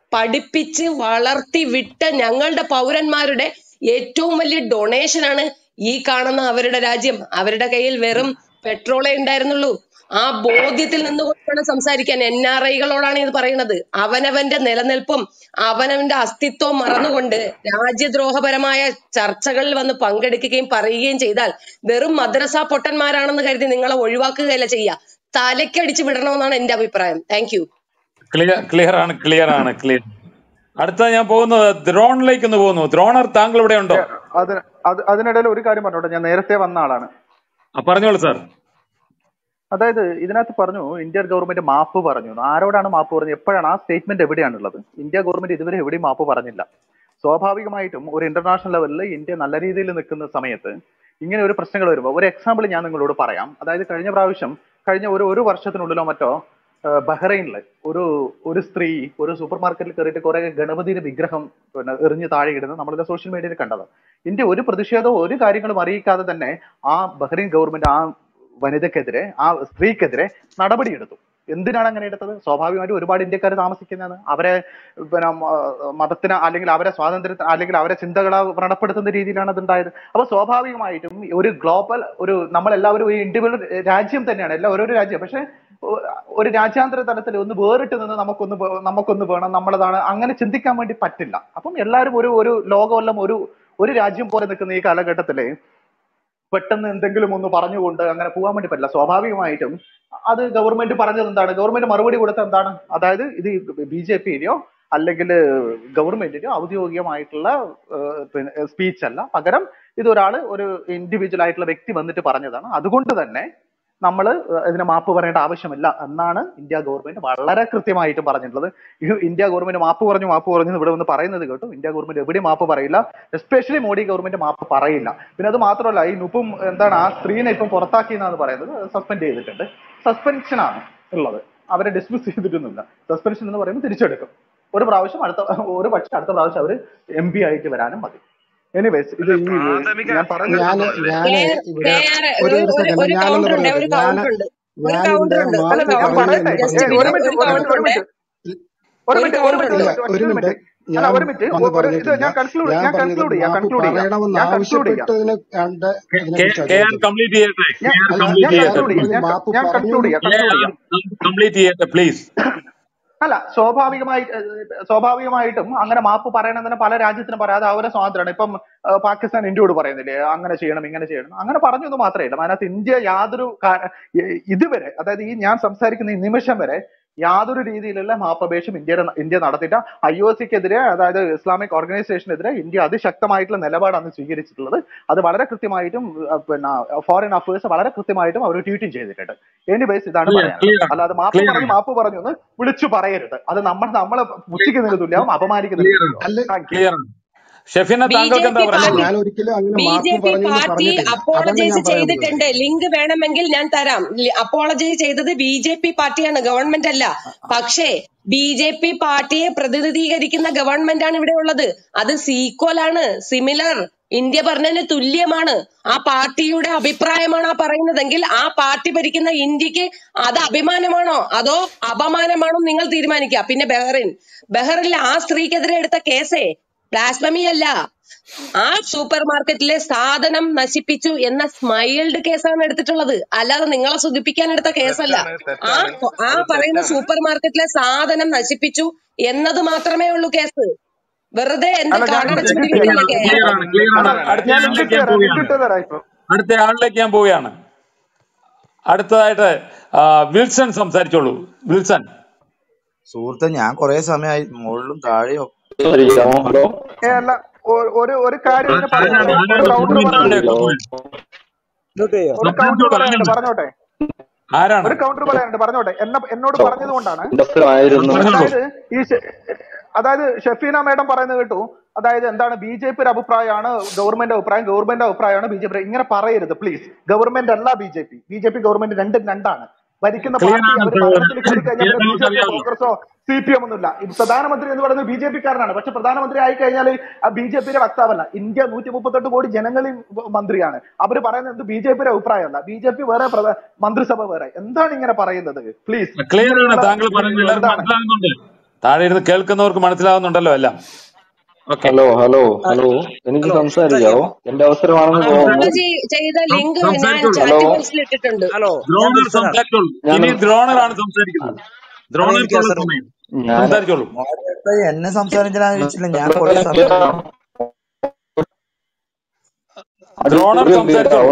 പഠിപ്പിച്ച് വളർത്തി വിട്ട ഞങ്ങളുടെ പൗരന്മാരുടെ ഏറ്റവും വലിയ ഡൊണേഷൻ ആണ് ഈ കാണുന്ന അവരുടെ രാജ്യം അവരുടെ കയ്യിൽ വെറും പെട്രോളേ ഉണ്ടായിരുന്നുള്ളൂ ആ ബോധ്യത്തിൽ നിന്നുകൊണ്ട് വേണം സംസാരിക്കാൻ എൻ ആർ ഐകളോടാണ് ഇത് പറയുന്നത് അവനവന്റെ നിലനിൽപ്പും അവനവന്റെ അസ്തിത്വവും മറന്നുകൊണ്ട് രാജ്യദ്രോഹപരമായ ചർച്ചകളിൽ വന്ന് പങ്കെടുക്കുകയും പറയുകയും ചെയ്താൽ വെറും മദ്രസ പൊട്ടന്മാരാണെന്ന് കരുതി നിങ്ങളെ ഒഴിവാക്കുകയല്ല ചെയ്യുക തലക്കടിച്ച് വിടണമെന്നാണ് എന്റെ അഭിപ്രായം താങ്ക് യു ക്ലിയർ ക്ലിയർ ആണ് ക്ലിയർ ആണ് ക്ലിയർ അടുത്ത ഞാൻ പോകുന്നത് ദ്രോണിലേക്ക് ഒന്ന് പോകുന്നു ദ്രോണർ താങ്കൾ ഇവിടെ ഉണ്ടോ അതിന് അത് അതിനിടയിൽ ഒരു കാര്യം പറഞ്ഞോട്ടെ ഞാൻ നേരത്തെ വന്ന ആളാണ് ആ, പറഞ്ഞോളൂ സാർ അതായത് ഇതിനകത്ത് പറഞ്ഞു ഇന്ത്യ ഗവൺമെന്റ് മാപ്പ് പറഞ്ഞു ആരോടാണ് മാപ്പ് പറഞ്ഞത് എപ്പോഴാണ് ആ സ്റ്റേറ്റ്മെന്റ് എവിടെയാണുള്ളത് ഇന്ത്യ ഗവൺമെന്റ് ഇതുവരെ എവിടെയും മാപ്പ് പറഞ്ഞില്ല സ്വാഭാവികമായിട്ടും ഒരു ഇന്റർനാഷണൽ ലെവലിൽ ഇന്ത്യ നല്ല രീതിയിൽ നിൽക്കുന്ന സമയത്ത് ഇങ്ങനെ ഒരു പ്രശ്നങ്ങൾ വരുമ്പോൾ ഒരു എക്സാമ്പിൾ ഞാൻ നിങ്ങളോട് പറയാം അതായത് കഴിഞ്ഞ പ്രാവശ്യം കഴിഞ്ഞ ഒരു ഒരു വർഷത്തിനുള്ളിലോ മറ്റോ ആ, ബഹ്റൈനില് ഒരു ഒരു സ്ത്രീ ഒരു സൂപ്പർ മാർക്കറ്റിൽ കയറിയിട്ട് കുറെ ഗണപതിയുടെ വിഗ്രഹം പിന്നെ എറിഞ്ഞ് താഴെ ഇടുന്നത് നമ്മളിത് സോഷ്യൽ മീഡിയയിൽ കണ്ടത് ഇന്ത്യ ഒരു പ്രതിഷേധവും ഒരു കാര്യങ്ങളും അറിയിക്കാതെ തന്നെ ആ ബഹ്റൈൻ ഗവൺമെന്റ് ആ വനിതക്കെതിരെ ആ സ്ത്രീക്കെതിരെ നടപടിയെടുത്തു എന്തിനാണ് അങ്ങനെ എടുത്തത് സ്വാഭാവികമായിട്ടും ഒരുപാട് ഇന്ത്യക്കാർ താമസിക്കുന്നതാണ് അവരെ പിന്നെ മ- മതത്തിന് അല്ലെങ്കിൽ അവരെ സ്വാതന്ത്ര്യത്തിന് അല്ലെങ്കിൽ അവരെ ചിന്തകളെ വ്രണപ്പെടുത്തുന്ന രീതിയിലാണ് അത് ഉണ്ടായത് അപ്പൊ സ്വാഭാവികമായിട്ടും ഒരു ഗ്ലോബൽ ഒരു നമ്മളെല്ലാവരും ഒരു ഇൻഡിവിജ്വൽ രാജ്യം തന്നെയാണ് എല്ലാ ഓരോരോ രാജ്യം പക്ഷെ ഒ- ഒരു രാജ്യാന്തര തലത്തിൽ ഒന്ന് വേറിട്ട് നിന്ന് നമുക്കൊന്ന് വേ- നമുക്കൊന്ന് വേണം നമ്മളതാണ് അങ്ങനെ ചിന്തിക്കാൻ വേണ്ടി പറ്റില്ല അപ്പം എല്ലാവരും ഒരു ഒരു ലോകമെല്ലാം ഒരു ഒരു രാജ്യം പോലെ നിൽക്കുന്ന ഈ കാലഘട്ടത്തില് പെട്ടെന്ന് എന്തെങ്കിലും ഒന്ന് പറഞ്ഞുകൊണ്ട് അങ്ങനെ പോകാൻ വേണ്ടി പറ്റില്ല സ്വാഭാവികമായിട്ടും അത് ഗവൺമെന്റ് പറഞ്ഞത് എന്താണ് ഗവൺമെന്റ് മറുപടി കൊടുത്ത എന്താണ് അതായത് ഇത് ബി ജെ പിയിലെയോ അല്ലെങ്കിൽ ഗവൺമെന്റിന്റെയോ ഔദ്യോഗികമായിട്ടുള്ള ഏഹ്, പിന്നെ സ്പീച്ച് അല്ല പകരം ഇതൊരാള് ഒരു ഇൻഡിവിജ്വൽ ആയിട്ടുള്ള വ്യക്തി വന്നിട്ട് പറഞ്ഞതാണ് അതുകൊണ്ട് തന്നെ നമ്മൾ ഇതിന് മാപ്പ് പറയേണ്ട ആവശ്യമില്ല എന്നാണ് ഇന്ത്യ ഗവൺമെന്റ് വളരെ കൃത്യമായിട്ട് പറഞ്ഞിട്ടുള്ളത് ഇത് ഇന്ത്യ ഗവൺമെന്റ് മാപ്പ് പറഞ്ഞു മാപ്പ് പറഞ്ഞു എന്ന് ഇവിടെ വന്ന് പറയുന്നത് കേട്ടു ഇന്ത്യ ഗവൺമെന്റ് എവിടെയും മാപ്പ് പറയില്ല എസ്പെഷ്യലി മോഡി ഗവൺമെന്റ് മാപ്പ് പറയില്ല പിന്നെ അത് മാത്രമല്ല ഈ നുപ്പും എന്താണ് ആ സ്ത്രീനെ ഇപ്പം പുറത്താക്കി എന്നാണ് പറയുന്നത് സസ്പെൻഡ് ചെയ്തിട്ടുണ്ട് സസ്പെൻഷൻ ആണ് ഉള്ളത് അവരെ ഡിസ്മിസ് ചെയ്തിട്ടൊന്നുമില്ല സസ്പെൻഷൻ എന്ന് പറയുമ്പോൾ തിരിച്ചെടുക്കും ഒരു പ്രാവശ്യം അടുത്ത ഒരു പക്ഷെ അടുത്ത പ്രാവശ്യം അവർ എം പി ആയിട്ട് വരാനും മതി എനിവേസ് ഇത് ഈ ഞാൻ പറഞ്ഞത് ഞാന് ഞാന് ഇവിടെ വേറെ ഒരു ഒരു ഒരു ഒരു സെക്കൻഡ് ഒരു ഞാനൊന്ന് കൗണ്ടർ ഉണ്ട് പറയട്ടെ ഒരു ഞാന് കൗണ്ടർ ഉണ്ട് ഒരു ഞാനിവിടെ കൗണ്ടർ ഉണ്ട് അല്ല മാപ്പ് ഞാൻ പറഞ്ഞു പറയട്ടെ എന്ന് ജസ്റ്റ് ഏ, ഒരു പറഞ്ഞിട്ട് മിനിറ്റ് ഒരു ഒരു കൗണ്ടർ മിനിറ്റ് ഒരു ഉണ്ട് മിനിറ്റ് ഒരു ഒരു മിനിറ്റ് ഒരു കൗണ്ടർ മിനിറ്റ് ഉണ്ട് ഒരു ഇല്ല മിനിറ്റ് ഒരു ഒറ്റ മിനിറ്റ് മിനിറ്റ് അല്ല ഒരു മിനിറ്റ് ഞാൻ ഇത് വന്ന് ഞാൻ പറഞ്ഞിട്ടില്ല കൺക്ലൂഡ് ഞാൻ ഞാൻ പറഞ്ഞത് കൺക്ലൂഡ് ചെയ്യാം മാപ്പ് കൺക്ലൂഡ് ചെയ്യാം പറയണമെന്ന് ഞാൻ കൺക്ലൂഡ് ചെയ്യാം ആവശ്യപ്പെട്ടതിനെ കണ്ട അതിനെ കെ കുറിച്ചാണ് കെ ആർ ചോദിച്ചത് കംപ്ലീറ്റ് ചെയ്യട്ടെ കെ ഞാൻ ആർ അല്ല ഞാൻ കംപ്ലീറ്റ് ചെയ്യട്ടെ കൺക്ലൂഡ് ചെയ്യാം പറഞ്ഞത് ഞാൻ മാപ്പ് ഞാൻ പറഞ്ഞു കൺക്ലൂഡ് ചെയ്യാം കെ കൺക്ലൂഡ് ആർ ചെയ്യാം കംപ്ലീറ്റ് ചെയ്യട്ടെ പ്ലീസ് അല്ല സ്വാഭാവികമായി ഏഹ്, സ്വാഭാവികമായിട്ടും അങ്ങനെ മാപ്പ് പറയണമെന്ന് പല രാജ്യത്തിനും പറയാതെ അവരെ സ്വാതന്ത്ര്യമാണ് ഇപ്പം ഏഹ്, പാകിസ്ഥാൻ ഇന്ത്യയോട് പറയുന്നില്ലേ അങ്ങനെ ചെയ്യണം ഇങ്ങനെ ചെയ്യണം അങ്ങനെ പറഞ്ഞു എന്ന് മാത്രമേ ഇല്ല അതിനകത്ത് ഇന്ത്യ യാതൊരു കാ- ഏഹ്, ഇതുവരെ അതായത് ഈ ഞാൻ സംസാരിക്കുന്ന ഈ നിമിഷം വരെ യാതൊരു രീതിയിലുള്ള മാപ്പപേക്ഷയും ഇന്ത്യ ഇന്ത്യ നടത്തിയിട്ട ഐ ഒ സിക്കെതിരെ അതായത് ഇസ്ലാമിക് ഓർഗനൈസേഷനെതിരെ ഇന്ത്യ അതിശക്തമായിട്ടുള്ള നിലപാടാണ് സ്വീകരിച്ചിട്ടുള്ളത് അത് വളരെ കൃത്യമായിട്ടും ഏഹ്, പിന്നെ ഫോറിൻ അഫയേഴ്സ് വളരെ കൃത്യമായിട്ടും അവർ ട്വീറ്റും ചെയ്തിട്ടുണ്ട് എനിവേസ് ഇതാണ് ക്ലിയർ പറയാനുള്ളത് ക്ലിയർ ആണ് അല്ലാതെ മാപ്പ് ക്ലിയർ പറഞ്ഞു ആണ് മാപ്പ് പറഞ്ഞു എന്ന് വിളിച്ചു പറയരുത് അത് നമ്മൾ നമ്മളെ പുച്ഛിക്കുന്നതിന് തുല്യവും അപമാനിക്കുന്നതിന് ക്ലിയർ ആണ് തുല്യവും അല്ല താങ്ക് യു ക്ലിയർ ആണ് ഷെഫിന ബി താങ്കൾക്ക് ജെ എന്താ പി അല്ല പറയാനുള്ളത് പാർട്ടി ഞാൻ ഒരിക്കലും അങ്ങനെ ബി മാപ്പ് ജെ പി പറഞ്ഞു എന്ന് പാർട്ടി പറഞ്ഞിട്ടില്ല അതാണ് അപ്പോളജൈസ് ഞാൻ പറയാൻ പോകുന്നത് ചെയ്തിട്ടുണ്ട് ലിങ്ക് വേണമെങ്കിൽ ഞാൻ തരാം അപ്പോളജൈസ് ചെയ്തത് ബി ജെ പി പാർട്ടിയാണ് ഗവൺമെന്റ് അല്ല പക്ഷേ ബി ജെ പി പാർട്ടിയെ പ്രതിനിധീകരിക്കുന്ന ഗവൺമെന്റ് ആണ് ഇവിടെ ഉള്ളത് അത് സീക്വൽ ആണ് സിമിലർ ഇന്ത്യ പറഞ്ഞതിന് തുല്യമാണ് ആ പാർട്ടിയുടെ അഭിപ്രായമാണ് ആ പറയുന്നതെങ്കിൽ ആ പാർട്ടി ഭരിക്കുന്ന ഇന്ത്യക്ക് അത് അഭിമാനമാണോ അതോ അപമാനമാണോ നിങ്ങൾ തീരുമാനിക്കുക പിന്നെ ബഹ്റിൻ ബഹ്റിനിൽ ആ സ്ത്രീക്കെതിരെ എടുത്ത കേസേ ബ്ലാസ്ഫമി അല്ല ആ സൂപ്പർ മാർക്കറ്റിലെ സാധനം നശിപ്പിച്ചു എന്ന സ്മൈൽഡ് കേസാണ് എടുത്തിട്ടുള്ളത് അല്ലാതെ നിങ്ങളെ സുഖിപ്പിക്കാൻ എടുത്ത കേസല്ല തെറ്റാണ് ആ തെറ്റാണ് ആ അത് പറയുന്ന തെറ്റാണ് സൂപ്പർ മാർക്കറ്റിലെ സാധനം നശിപ്പിച്ചു എന്നത് മാത്രമേ ഉള്ളൂ കേസ് വെറുതെ എന്ത് അല്ല ഞാൻ കണ്ണടച്ച് ലിങ്ക് ക്ലിയർ പിടിപ്പിക്കുന്നൊക്കെ ആണ് ക്ലിയർ ആണ് ക്ലിയർ ആണ് അല്ല അടുത്ത ഞാൻ ലിങ്ക് ആളിലേക്ക് ഞാൻ ഇട്ടുതരാം ലിങ്ക് പോവുകയാണ് ഇട്ടുതരാം ഇപ്പൊ അടുത്ത ആളിലേക്ക് ഞാൻ പോവുകയാണ് അടുത്തതായിട്ട് ആ, വിൽസൺ സംസാരിച്ചോളൂ വിൽസൺ സുഹൃത്തെ ഞാൻ കുറെ സമയമായി മുകളിലും താഴെയും ഒക്കെ സംസാരിക്കാമോ ഹലോ ഏ അല്ല ഒ- ഒരു ഒരു കാര്യം ആ- ഇതിന് പറയാനുണ്ട് ആരാണ് ഒരു ആരാണ് കൗണ്ടർ മുകളിൽ പറയാനുണ്ട് താഴെയൊക്കെ മ്യൂട്ട് ചെയ്യോ ഒരു കൗണ്ടർ സംസാരിച്ചോളൂ പറയാനുണ്ട് ആരാണ് പറഞ്ഞോട്ടെ ആരാണ് ഒരു കൗണ്ടർ പറയാനുണ്ട് പറഞ്ഞോട്ടെ എന്നെ എന്നോട് പറഞ്ഞത് കൊണ്ടാണ് ഉണ്ടസ്ഥമായിരുന്നു പറഞ്ഞോളൂ അതായത് ഈ ഷെ- അതായത് ഷെഫീന മേഡം പറയുന്നത് കേട്ടു അതായത് എന്താണ് ബി ജെ പിയുടെ അഭിപ്രായമാണ് ഗവൺമെന്റ് അഭിപ്രായം ഗവൺമെന്റ് അഭിപ്രായമാണ് ബി ജെ പി ഇങ്ങനെ പറയരുത് പ്ലീസ് ഗവൺമെന്റ് അല്ല B J P B J P government രണ്ടും രണ്ടാണ് ഭരിക്കുന്ന ക്ലിയർ പാർട്ടി ആണ് അവർ സഹോദരൻ ഭരണത്തിൽ കയറി കഴിഞ്ഞാൽ ബി നമുക്ക് ജെ പിയോ അറിയാമല്ലോ കോൺഗ്രസോ സി പി എം ഒന്നുമില്ല ഈ പ്രധാനമന്ത്രി എന്ന് പറയുന്നത് ബി ജെ പിക്കാരനാണ് പക്ഷെ പ്രധാനമന്ത്രി ആയി കഴിഞ്ഞാൽ ബി ജെ പിയുടെ വക്താവല്ല ഇന്ത്യ നൂറ്റി മുപ്പത്തെട്ട് കോടി ജനങ്ങളിൽ മന്ത്രിയാണ് അവർ പറയുന്നത് ബി ജെ പിയുടെ അഭിപ്രായമല്ല ബി ജെ പി വേറെ പ്രധ- മന്ത്രിസഭ വേറെ എന്താണ് ഇങ്ങനെ പറയുന്നത് പ്ലീസ് ക്ലിയർ ആണ് ഇങ്ങനെയുള്ള താങ്കൾ പറയുന്നത് രീതികൾ എല്ലാവർക്കും എന്താണ് മനസ്സിലാകുന്നുണ്ട് താഴെ ഇരുന്ന് കേൾക്കുന്നവർക്ക് മനസ്സിലാവുന്നുണ്ടല്ലോ എല്ലാം ഓക്കെ ഹലോ ഹലോ ഹലോ എനിക്ക് ഹലോ സംസാരിക്കാവോ എന്റെ അവസരമാണെന്ന് തോന്നുന്നു ഡൗൺലോഡ് ചെയ്ത ലിങ്ക് ഞാൻ സംസാരിച്ചോളൂ ഹലോ ചാറ്റ് ബോക്സിൽ ഇട്ടിട്ടുണ്ട് ഹലോ ഞാൻ ദ്രോണർ വിൽസനാണ് സംസാരിച്ചോളൂ ഞാൻ ഇനി ദ്രോണറാണ് സംസാരിക്കുന്നത് അപ്പൊ എനിക്ക് ദ്രോണർക്കുള്ള അവസരം സമയം ഞാൻ സംസാരിച്ചോളൂ മോഡറേറ്റർ എന്നെ സംസാരിച്ചാൽ ചോദിച്ചില്ല ഞാൻ കുറെ സമയം ദ്രോണർ സംസാരിച്ചോളൂ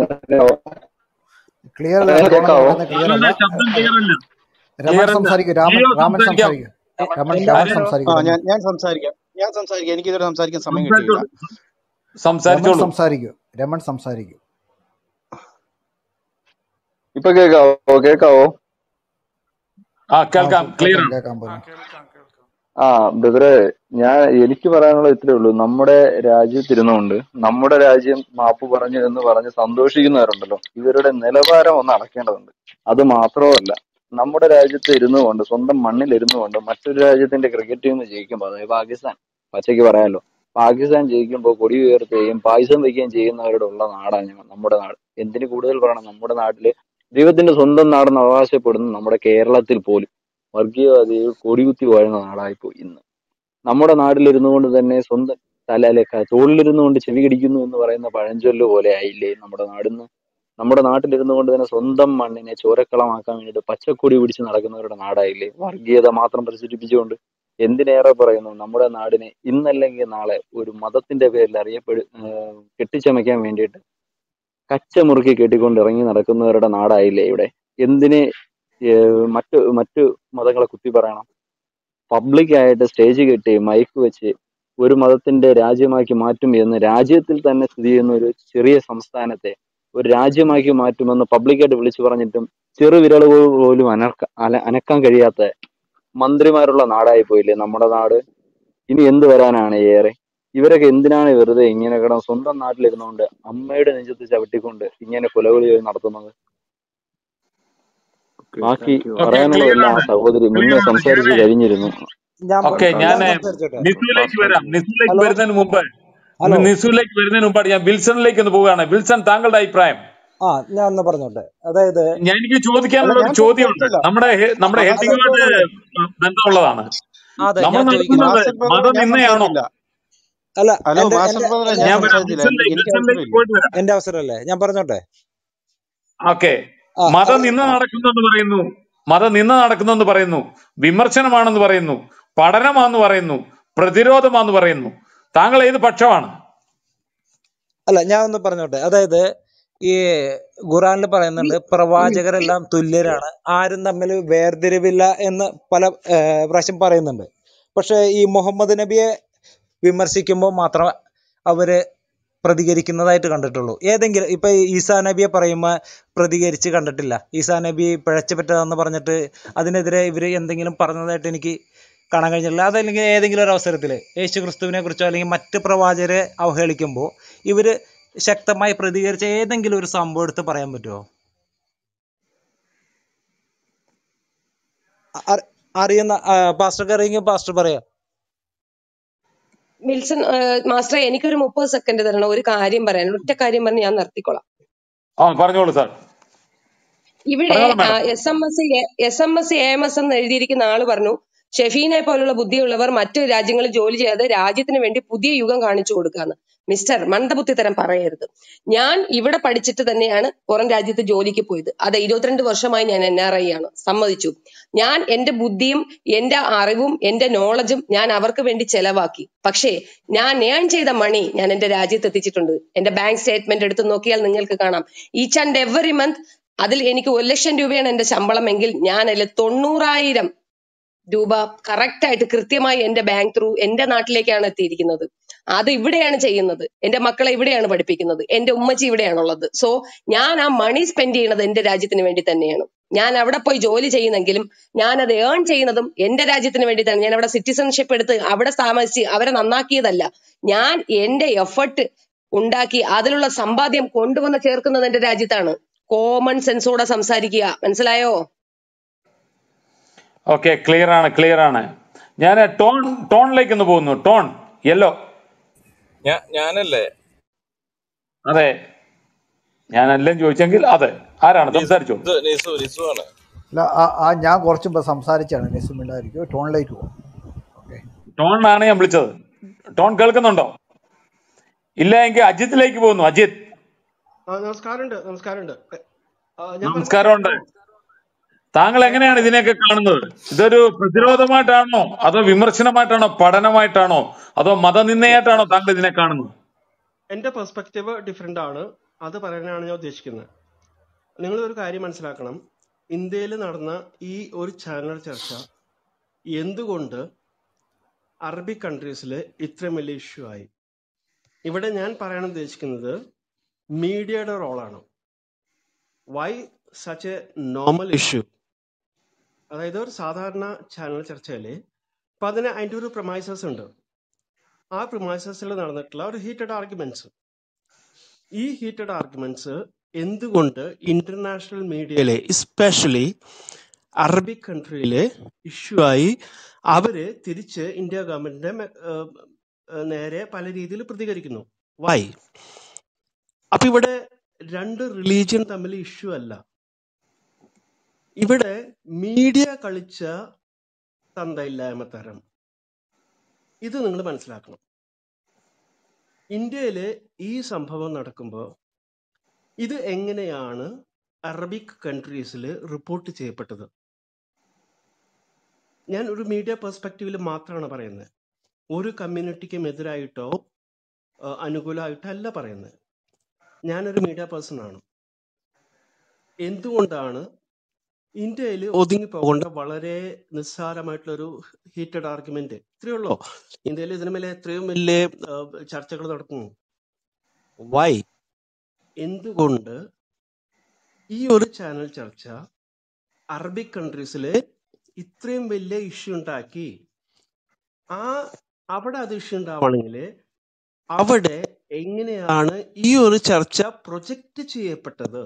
ക്ലിയർ അല്ല അങ്ങനെ ദ്രോണം കേൾക്കാവോ പറയുന്നത് ക്ലിയർ താങ്കളുടെ അല്ല ശബ്ദം ക്ലിയർ അല്ല രമൺ ക്ലിയർ അല്ല സംസാരിക്കും രാമൻ ജിയോ രാമൻ സംസാരിക്കാം സംസാരിക്കും രമൺ എന്റെ രാമൻ അവസരം ആ സംസാരിക്കും രമൺ ഞാൻ ഞാൻ സംസാരിക്കാം ഞാൻ സംസാരിക്കാം എനിക്ക് ഇതുവരെ സംസാരിക്കാൻ സമയം കിട്ടിയില്ല സംസാരിച്ചോളൂ രമൺ സംസാരിച്ചോളൂ സംസാരിക്കും രമൺ സംസാരിക്കും ഇപ്പൊ കേൾക്കാവോ കേൾക്കാവോ ആ ആ കേൾക്കാം കേ- ക്ലിയർ കേൾക്കാം ആണ് കേൾക്കാം പറഞ്ഞു ആ ബ്രദറെ ഞാൻ എനിക്ക് പറയാനുള്ളത് ഇത്രേ ഉള്ളൂ നമ്മുടെ രാജ്യത്തിരുന്നുകൊണ്ട് നമ്മുടെ രാജ്യം മാപ്പ് പറഞ്ഞു എന്ന് പറഞ്ഞ് സന്തോഷിക്കുന്നവരുണ്ടല്ലോ ഇവരുടെ നിലവാരം ഒന്ന് അളക്കേണ്ടതുണ്ട് അത് മാത്രമല്ല നമ്മുടെ രാജ്യത്ത് ഇരുന്നു കൊണ്ട് സ്വന്തം മണ്ണിൽ ഇരുന്നു കൊണ്ട് മറ്റൊരു രാജ്യത്തിന്റെ ക്രിക്കറ്റ് ടീം ജയിക്കുമ്പോൾ അതായത് പാകിസ്ഥാൻ പച്ചയ്ക്ക് പറയാലോ പാകിസ്ഥാൻ ജയിക്കുമ്പോൾ കൊടി ഉയർത്തുകയും പായസം വയ്ക്കുകയും ചെയ്യുന്നവരുടെ ഉള്ള നാടാണ് ഞങ്ങൾ നമ്മുടെ നാട് എന്തിന് കൂടുതൽ പറയണം നമ്മുടെ നാട്ടില് ദൈവത്തിന്റെ സ്വന്തം നാടെന്ന് അവകാശപ്പെടുന്ന നമ്മുടെ കേരളത്തിൽ പോലും വർഗീയവാദികൾ കൊടികുത്തി വാഴുന്ന നാടായിപ്പോയി ഇന്ന് നമ്മുടെ നാട്ടിലിരുന്നു കൊണ്ട് തന്നെ സ്വന്തം തലയിലെ തോളിലിരുന്നു കൊണ്ട് ചെവി കടിക്കുന്നു എന്ന് പറയുന്ന പഴഞ്ചൊല്ല് പോലെ ആയില്ലേ നമ്മുടെ നാടിന്ന് നമ്മുടെ നാട്ടിലിരുന്നു കൊണ്ട് തന്നെ സ്വന്തം മണ്ണിനെ ചോരക്കളമാക്കാൻ വേണ്ടിയിട്ട് പച്ചക്കൊടി പിടിച്ച് നടക്കുന്നവരുടെ നാടായില്ലേ വർഗീയത മാത്രം പ്രചരിപ്പിച്ചുകൊണ്ട് എന്തിനേറെ പറയുന്നു നമ്മുടെ നാടിനെ ഇന്നല്ലെങ്കിൽ നാളെ ഒരു മതത്തിന്റെ പേരിൽ അറിയപ്പെടു ഏഹ് കെട്ടിച്ചമയ്ക്കാൻ വേണ്ടിയിട്ട് കച്ച മുറുക്കി കെട്ടിക്കൊണ്ട് ഇറങ്ങി നടക്കുന്നവരുടെ നാടായില്ലേ ഇവിടെ എന്തിന് ഏഹ് മറ്റു മറ്റു മതങ്ങളെ കുത്തി പറയണം പബ്ലിക് ആയിട്ട് സ്റ്റേജ് കെട്ടി മൈക്ക് വെച്ച് ഒരു മതത്തിന്റെ രാജ്യമാക്കി മാറ്റും എന്ന് രാജ്യത്തിൽ തന്നെ സ്ഥിതി ചെയ്യുന്ന ഒരു ചെറിയ സംസ്ഥാനത്തെ ഒരു രാജ്യമാക്കി മാറ്റുമെന്ന് പബ്ലിക്കായിട്ട് വിളിച്ചു പറഞ്ഞിട്ടും ചെറു വിരലുകൾ പോലും അനർക്ക അല അനക്കാൻ കഴിയാത്ത മന്ത്രിമാരുള്ള നാടായി പോയില്ലേ നമ്മുടെ നാട് ഇനി എന്ത് വരാനാണ് ഏറെ ഇവരൊക്കെ എന്തിനാണ് വെറുതെ ഇങ്ങനെ കിടന്ന് സ്വന്തം നാട്ടിലിരുന്നുകൊണ്ട് അമ്മയുടെ നെഞ്ചത്ത് ചവിട്ടിക്കൊണ്ട് ഇങ്ങനെ കൊലവിളി നടത്തുന്നത് ബാക്കി താങ്ക് യു ഓക്കെ പറയാനുള്ളതെല്ലാം ക്ലിയർ ആ ആണ് സഹോദരി ക്ലിയർ മുന്നേ ആണ് സംസാരിച്ച് ഞാനേ കഴിഞ്ഞിരുന്നു ഞാൻ ഓക്കെ ഞാൻ ഞാൻ സംസാരിച്ചോട്ടെ നിസുവിലേക്ക് വരാം നിസുവിലേക്ക് ഹലോ വരുന്നതിന് മുമ്പ് ഹലോ നിസുവിലേക്ക് വരുന്നതിന് മുമ്പാണ് ഞാൻ വിൽസണിലേക്ക് ഒന്ന് പോവുകയാണ് വിൽസൺ താങ്കളുടെ അഭിപ്രായം ആ ഞാൻ ഒന്ന് പറഞ്ഞോട്ടെ അതായത് ഞാൻ എനിക്ക് അല്ല ചോദിക്കാനുള്ള ഒരു ഞാൻ ചോദ്യമുണ്ട് സംസാരിച്ചല്ലോ നമ്മുടെ ഹെ- നമ്മുടെ അ- ഹെഡിങ്ങുമായിട്ട് അതെന്തോന്നത് ബന്ധമുള്ളതാണ് അതെ നമ്മൾ ഞാൻ ചോദിക്കുന്നത് നടത്തുന്നത് മാസ്റ്റർ ബ്രദറെ ഞാൻ മതനിന്ദയാണോ സംസാരിച്ചില്ല അല്ല ഹലോ എന്റെ മാസ്റ്റർ എന്റെ ബ്രദറെ എന്റെ ഞാൻ ഞാൻ വരാം സംസാരിച്ചില്ല എന്റെ- വിൽസണിലേക്ക് എനിക്ക് വിൽസണിലേക്ക് അവസരമില്ല പോയിട്ട് വരാം എന്റെ അവസരമല്ലേ ഞാൻ പറഞ്ഞോട്ടെ ഓക്കെ ആ മതം അത് നിന്ന് നടക്കുന്നെന്ന് പറയുന്നു മതം നിന്ന് നടക്കുന്നെന്ന് പറയുന്നു വിമർശനമാണെന്ന് പറയുന്നു പഠനമാണെന്ന് പറയുന്നു പ്രതിരോധമാണെന്ന് പറയുന്നു താങ്കൾ ഏത് പക്ഷമാണ് അല്ല ഞാൻ ഒന്ന് പറഞ്ഞോട്ടെ അതായത് ഈ ഖുറാനിൽ പറയുന്നുണ്ട് പ്രവാചകരെല്ലാം തുല്യരാണ് ആരും തമ്മിൽ വേർതിരിവില്ല എന്ന് പല ഏർ, പ്രാവശ്യം പറയുന്നുണ്ട് പക്ഷെ ഈ മുഹമ്മദ് നബിയെ വിമർശിക്കുമ്പോൾ മാത്രം അവര് പ്രതികരിക്കുന്നതായിട്ട് കണ്ടിട്ടുള്ളൂ ഏതെങ്കിലും ഇപ്പൊ ഈ ഈസാ നബിയെ പറയുമ്പോൾ പ്രതികരിച്ച് കണ്ടിട്ടില്ല ഈസാ നബി പിഴച്ചു പറ്റതെന്ന് പറഞ്ഞിട്ട് അതിനെതിരെ ഇവര് എന്തെങ്കിലും പറഞ്ഞതായിട്ട് എനിക്ക് കാണാൻ കഴിഞ്ഞില്ല അതല്ലെങ്കിൽ ഏതെങ്കിലും ഒരു അവസരത്തിൽ യേശു ക്രിസ്തുവിനെ കുറിച്ചോ അല്ലെങ്കിൽ മറ്റ് പ്രവാചകരെ അവഹേളിക്കുമ്പോൾ ഇവര് ശക്തമായി പ്രതികരിച്ച ഏതെങ്കിലും ഒരു സംഭവം എടുത്ത് പറയാൻ പറ്റുമോ അ- അറിയുന്ന ആ, പാസ്റ്റർക്ക് അറിയെങ്കിൽ പാസ്റ്റർ പറയാം വിൽസൺ ഏഹ് മാസ്റ്ററെ എനിക്കൊരു മുപ്പത് സെക്കൻഡ് തരണം ഒരു കാര്യം പറയാൻ ഒറ്റ കാര്യം പറഞ്ഞ് ഞാൻ നിർത്തിക്കോളാം ആ പറഞ്ഞോളൂ സാർ ഇവിടെ പറഞ്ഞോളൂ madam S M S S M S A M S എന്ന് എഴുതിയിരിക്കുന്ന ആള് പറഞ്ഞു ഷെഫീനെ പോലുള്ള ബുദ്ധിയുള്ളവർ മറ്റു രാജ്യങ്ങളിൽ ജോലി ചെയ്യാതെ രാജ്യത്തിന് വേണ്ടി പുതിയ യുഗം കാണിച്ചു കൊടുക്കാന്ന് മിസ്റ്റർ മന്ദബുദ്ധിത്തരം പറയരുത് ഞാൻ ഇവിടെ പഠിച്ചിട്ട് തന്നെയാണ് പുറം രാജ്യത്ത് ജോലിക്ക് പോയത് അതെ ഇരുപത്തിരണ്ട് വർഷമായി ഞാൻ എൻ ആർ ഐ ആണ് സമ്മതിച്ചു ഞാൻ എന്റെ ബുദ്ധിയും എന്റെ അറിവും എന്റെ നോളജും ഞാൻ അവർക്ക് വേണ്ടി ചെലവാക്കി പക്ഷേ ഞാൻ ഏൺ ചെയ്ത മണി ഞാൻ എന്റെ രാജ്യത്ത് എത്തിച്ചിട്ടുണ്ട് എന്റെ ബാങ്ക് സ്റ്റേറ്റ്മെന്റ് എടുത്ത് നോക്കിയാൽ നിങ്ങൾക്ക് കാണാം ഈച്ച് ആൻഡ് എവറി മന്ത് അതിൽ എനിക്ക് ഒരു ലക്ഷം രൂപയാണ് എന്റെ ശമ്പളം എങ്കിൽ ഞാൻ അതിൽ തൊണ്ണൂറായിരം രൂപ കറക്റ്റ് ആയിട്ട് കൃത്യമായി എന്റെ ബാങ്ക് ത്രൂ എന്റെ നാട്ടിലേക്കാണ് എത്തിയിരിക്കുന്നത് അത് ഇവിടെയാണ് ചെയ്യുന്നത് എന്റെ മക്കളെ ഇവിടെയാണ് പഠിപ്പിക്കുന്നത് എന്റെ ഉമ്മച്ചി ഇവിടെയാണുള്ളത് സോ ഞാൻ ആ മണി സ്പെൻഡ് ചെയ്യുന്നത് എന്റെ രാജ്യത്തിന് വേണ്ടി തന്നെയാണ് ഞാൻ അവിടെ പോയി ജോലി ചെയ്യുന്നെങ്കിലും ഞാൻ അത് ഏൺ ചെയ്യുന്നതും എന്റെ രാജ്യത്തിന് വേണ്ടി തന്നെ ഞാൻ അവിടെ സിറ്റിസൺഷിപ്പ് എടുത്ത് അവിടെ താമസിച്ച് അവരെ നന്നാക്കിയതല്ല ഞാൻ എന്റെ എഫർട്ട് ഉണ്ടാക്കി അതിലുള്ള സമ്പാദ്യം കൊണ്ടുവന്ന് ചേർക്കുന്നത് എന്റെ രാജ്യത്താണ് കോമൺ സെൻസോടെ സംസാരിക്കുക മനസ്സിലായോ ഓക്കെ ക്ലിയർ ആണ് ക്ലിയർ ആണ് ഞാൻ ടോൺ ടോണിലേക്ക് ഒന്ന് പോകുന്നു ടോൺ യെല്ലോ ഞാ ഞാനല്ലേ അതെ ഞാൻ എല്ലാം ചോദിച്ചെങ്കിൽ അതെ ആരാണ് സംസാരിച്ചോ നിസു നിസു നിസു ആണ് അല്ല ആ ആ ഞാൻ കുറച്ച് മുമ്പ് സംസാരിച്ചാണ് നിസു മിണ്ടായിരിക്കും ടോണിലേക്ക് പോകും ഓക്കെ ടോണിനാണ് ഞാൻ വിളിച്ചത് ടോൺ കേൾക്കുന്നുണ്ടോ ഇല്ല എങ്കിൽ അജിത്തിലേക്ക് പോകുന്നു അജിത്ത് ആ, നമസ്കാരമുണ്ട് നമസ്കാരമുണ്ട് ആ, ഞാൻ പറഞ്ഞ നമസ്കാരമുണ്ട് താങ്കൾ എങ്ങനെയാണ് ഇതിനെയൊക്കെ കാണുന്നത് ഇതൊരു പ്രതിരോധമായിട്ടാണോ അതോ വിമർശനമായിട്ടാണോ പഠനമായിട്ടാണോ അതോ മതനിന്ദയായിട്ടാണോ താങ്കൾ ഇതിനെ കാണുന്നത് എന്റെ പെർസ്പെക്റ്റീവ് ഡിഫറെന്റ് ആണ് അത് പറയാനാണ് ഞാൻ ഉദ്ദേശിക്കുന്നത് നിങ്ങൾ ഒരു കാര്യം മനസ്സിലാക്കണം ഇന്ത്യയിൽ നടന്ന ഈ ഒരു ചാനൽ ചർച്ച എന്തുകൊണ്ട് അറബിക് കൺട്രീസിൽ ഇത്രയും വലിയ ഇഷ്യൂ ആയി ഇവിടെ ഞാൻ പറയാൻ ഉദ്ദേശിക്കുന്നത് മീഡിയയുടെ റോളാണ് why such a normal issue അതായത് ഒരു സാധാരണ ചാനൽ ചർച്ചയിൽ ഇപ്പം അതിന് അതിൻ്റെ ഒരു പ്രൊമൈസസ് ഉണ്ട് ആ പ്രൊമൈസസിൽ നടന്നിട്ടുള്ള ഒരു ഹീറ്റഡ് ആർഗ്യുമെന്റ്സ് ഈ ഹീറ്റഡ് ആർഗ്യുമെന്റ്സ് എന്തുകൊണ്ട് ഇന്റർനാഷണൽ മീഡിയയിലെ എസ്പെഷ്യലി അറബിക് കൺട്രിയിലെ ഇഷ്യൂ ആയി അവര് തിരിച്ച് ഇന്ത്യ ഗവൺമെന്റിന്റെ മെ- ഏഹ് ഏഹ് നേരെ പല രീതിയിൽ പ്രതികരിക്കുന്നു വൈ അപ്പൊ ഇവിടെ രണ്ട് റിലീജിയൻ തമ്മിൽ ഇഷ്യൂ അല്ല ഇവിടെ മീഡിയ കളിച്ച തന്തയില്ലായ്മ തരം ഇത് നിങ്ങൾ മനസ്സിലാക്കണം ഇന്ത്യയിൽ ഈ സംഭവം നടക്കുമ്പോൾ ഇത് എങ്ങനെയാണ് അറബിക് കൺട്രീസിൽ റിപ്പോർട്ട് ചെയ്യപ്പെട്ടത് ഞാൻ ഒരു മീഡിയ പെർസ്പെക്റ്റീവിൽ മാത്രമാണ് പറയുന്നത് ഒരു കമ്മ്യൂണിറ്റിക്കും എതിരായിട്ടോ ആ, അനുകൂലമായിട്ടോ അല്ല പറയുന്നത് ഞാനൊരു മീഡിയ പേഴ്സൺ ആണ് എന്തുകൊണ്ടാണ് ഇന്ത്യയിൽ ഒതുങ്ങി പോകേണ്ട വളരെ നിസ്സാരമായിട്ടുള്ളൊരു ഹീറ്റഡ് ആർഗ്യുമെന്റ് ഇത്രയേ ഉള്ളൂ ഇന്ത്യയിൽ ഇതിനു മേലെ എത്രയും വലിയ ആ, ചർച്ചകൾ നടക്കുന്നു വൈ എന്തുകൊണ്ട് ഈ ഒരു ചാനൽ ചർച്ച അറബിക് കൺട്രീസിൽ ഇത്രയും വലിയ ഇഷ്യൂ ഉണ്ടാക്കി ആ അവിടെ അത് ഇഷ്യൂ ഉണ്ടാവണമെങ്കിൽ അവിടെ എങ്ങനെയാണ് ഈ ഒരു ചർച്ച പ്രൊജക്റ്റ് ചെയ്യപ്പെട്ടത്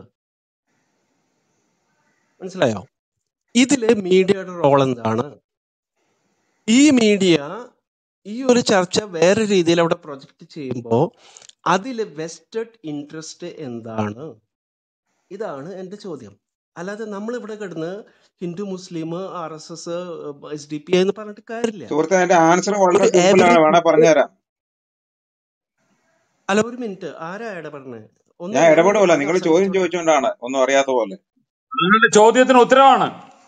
മനസ്സിലായോ ഇതില് മീഡിയയുടെ റോൾ എന്താണ് ഈ മീഡിയ ഈ ഒരു ചർച്ച വേറെ രീതിയിൽ അവിടെ പ്രൊജക്റ്റ് ചെയ്യുമ്പോൾ അതിൽ വെസ്റ്റഡ് ഇൻട്രസ്റ്റ് എന്താണ് ഇതാണ് എൻ്റെ ചോദ്യം അല്ലാതെ നമ്മൾ ഇവിടെ കിടന്ന് Hindu Muslim R S S S D P എന്ന് പറഞ്ഞിട്ട് കാര്യമില്ല സുഹൃത്തെ അതിന്റെ ആൻസർ ഇത് വളരെ സിമ്പിൾ എവറി ആണ് വേണേ പറഞ്ഞുതരാം അല്ല ഒരു മിനിറ്റ് ആരാ ഇടപെടണേ ഒന്ന് ഞാൻ ഞാൻ ഇടപെടൂല ഒന്ന് നിങ്ങൾ ചോദ്യം സംസാരിച്ചോട്ടെ ചോദിച്ചുകൊണ്ടാണ് ഒന്നും അറിയാത്ത പോലെ നിങ്ങളുടെ ചോദ്യത്തിന് ഉത്തരവാണ്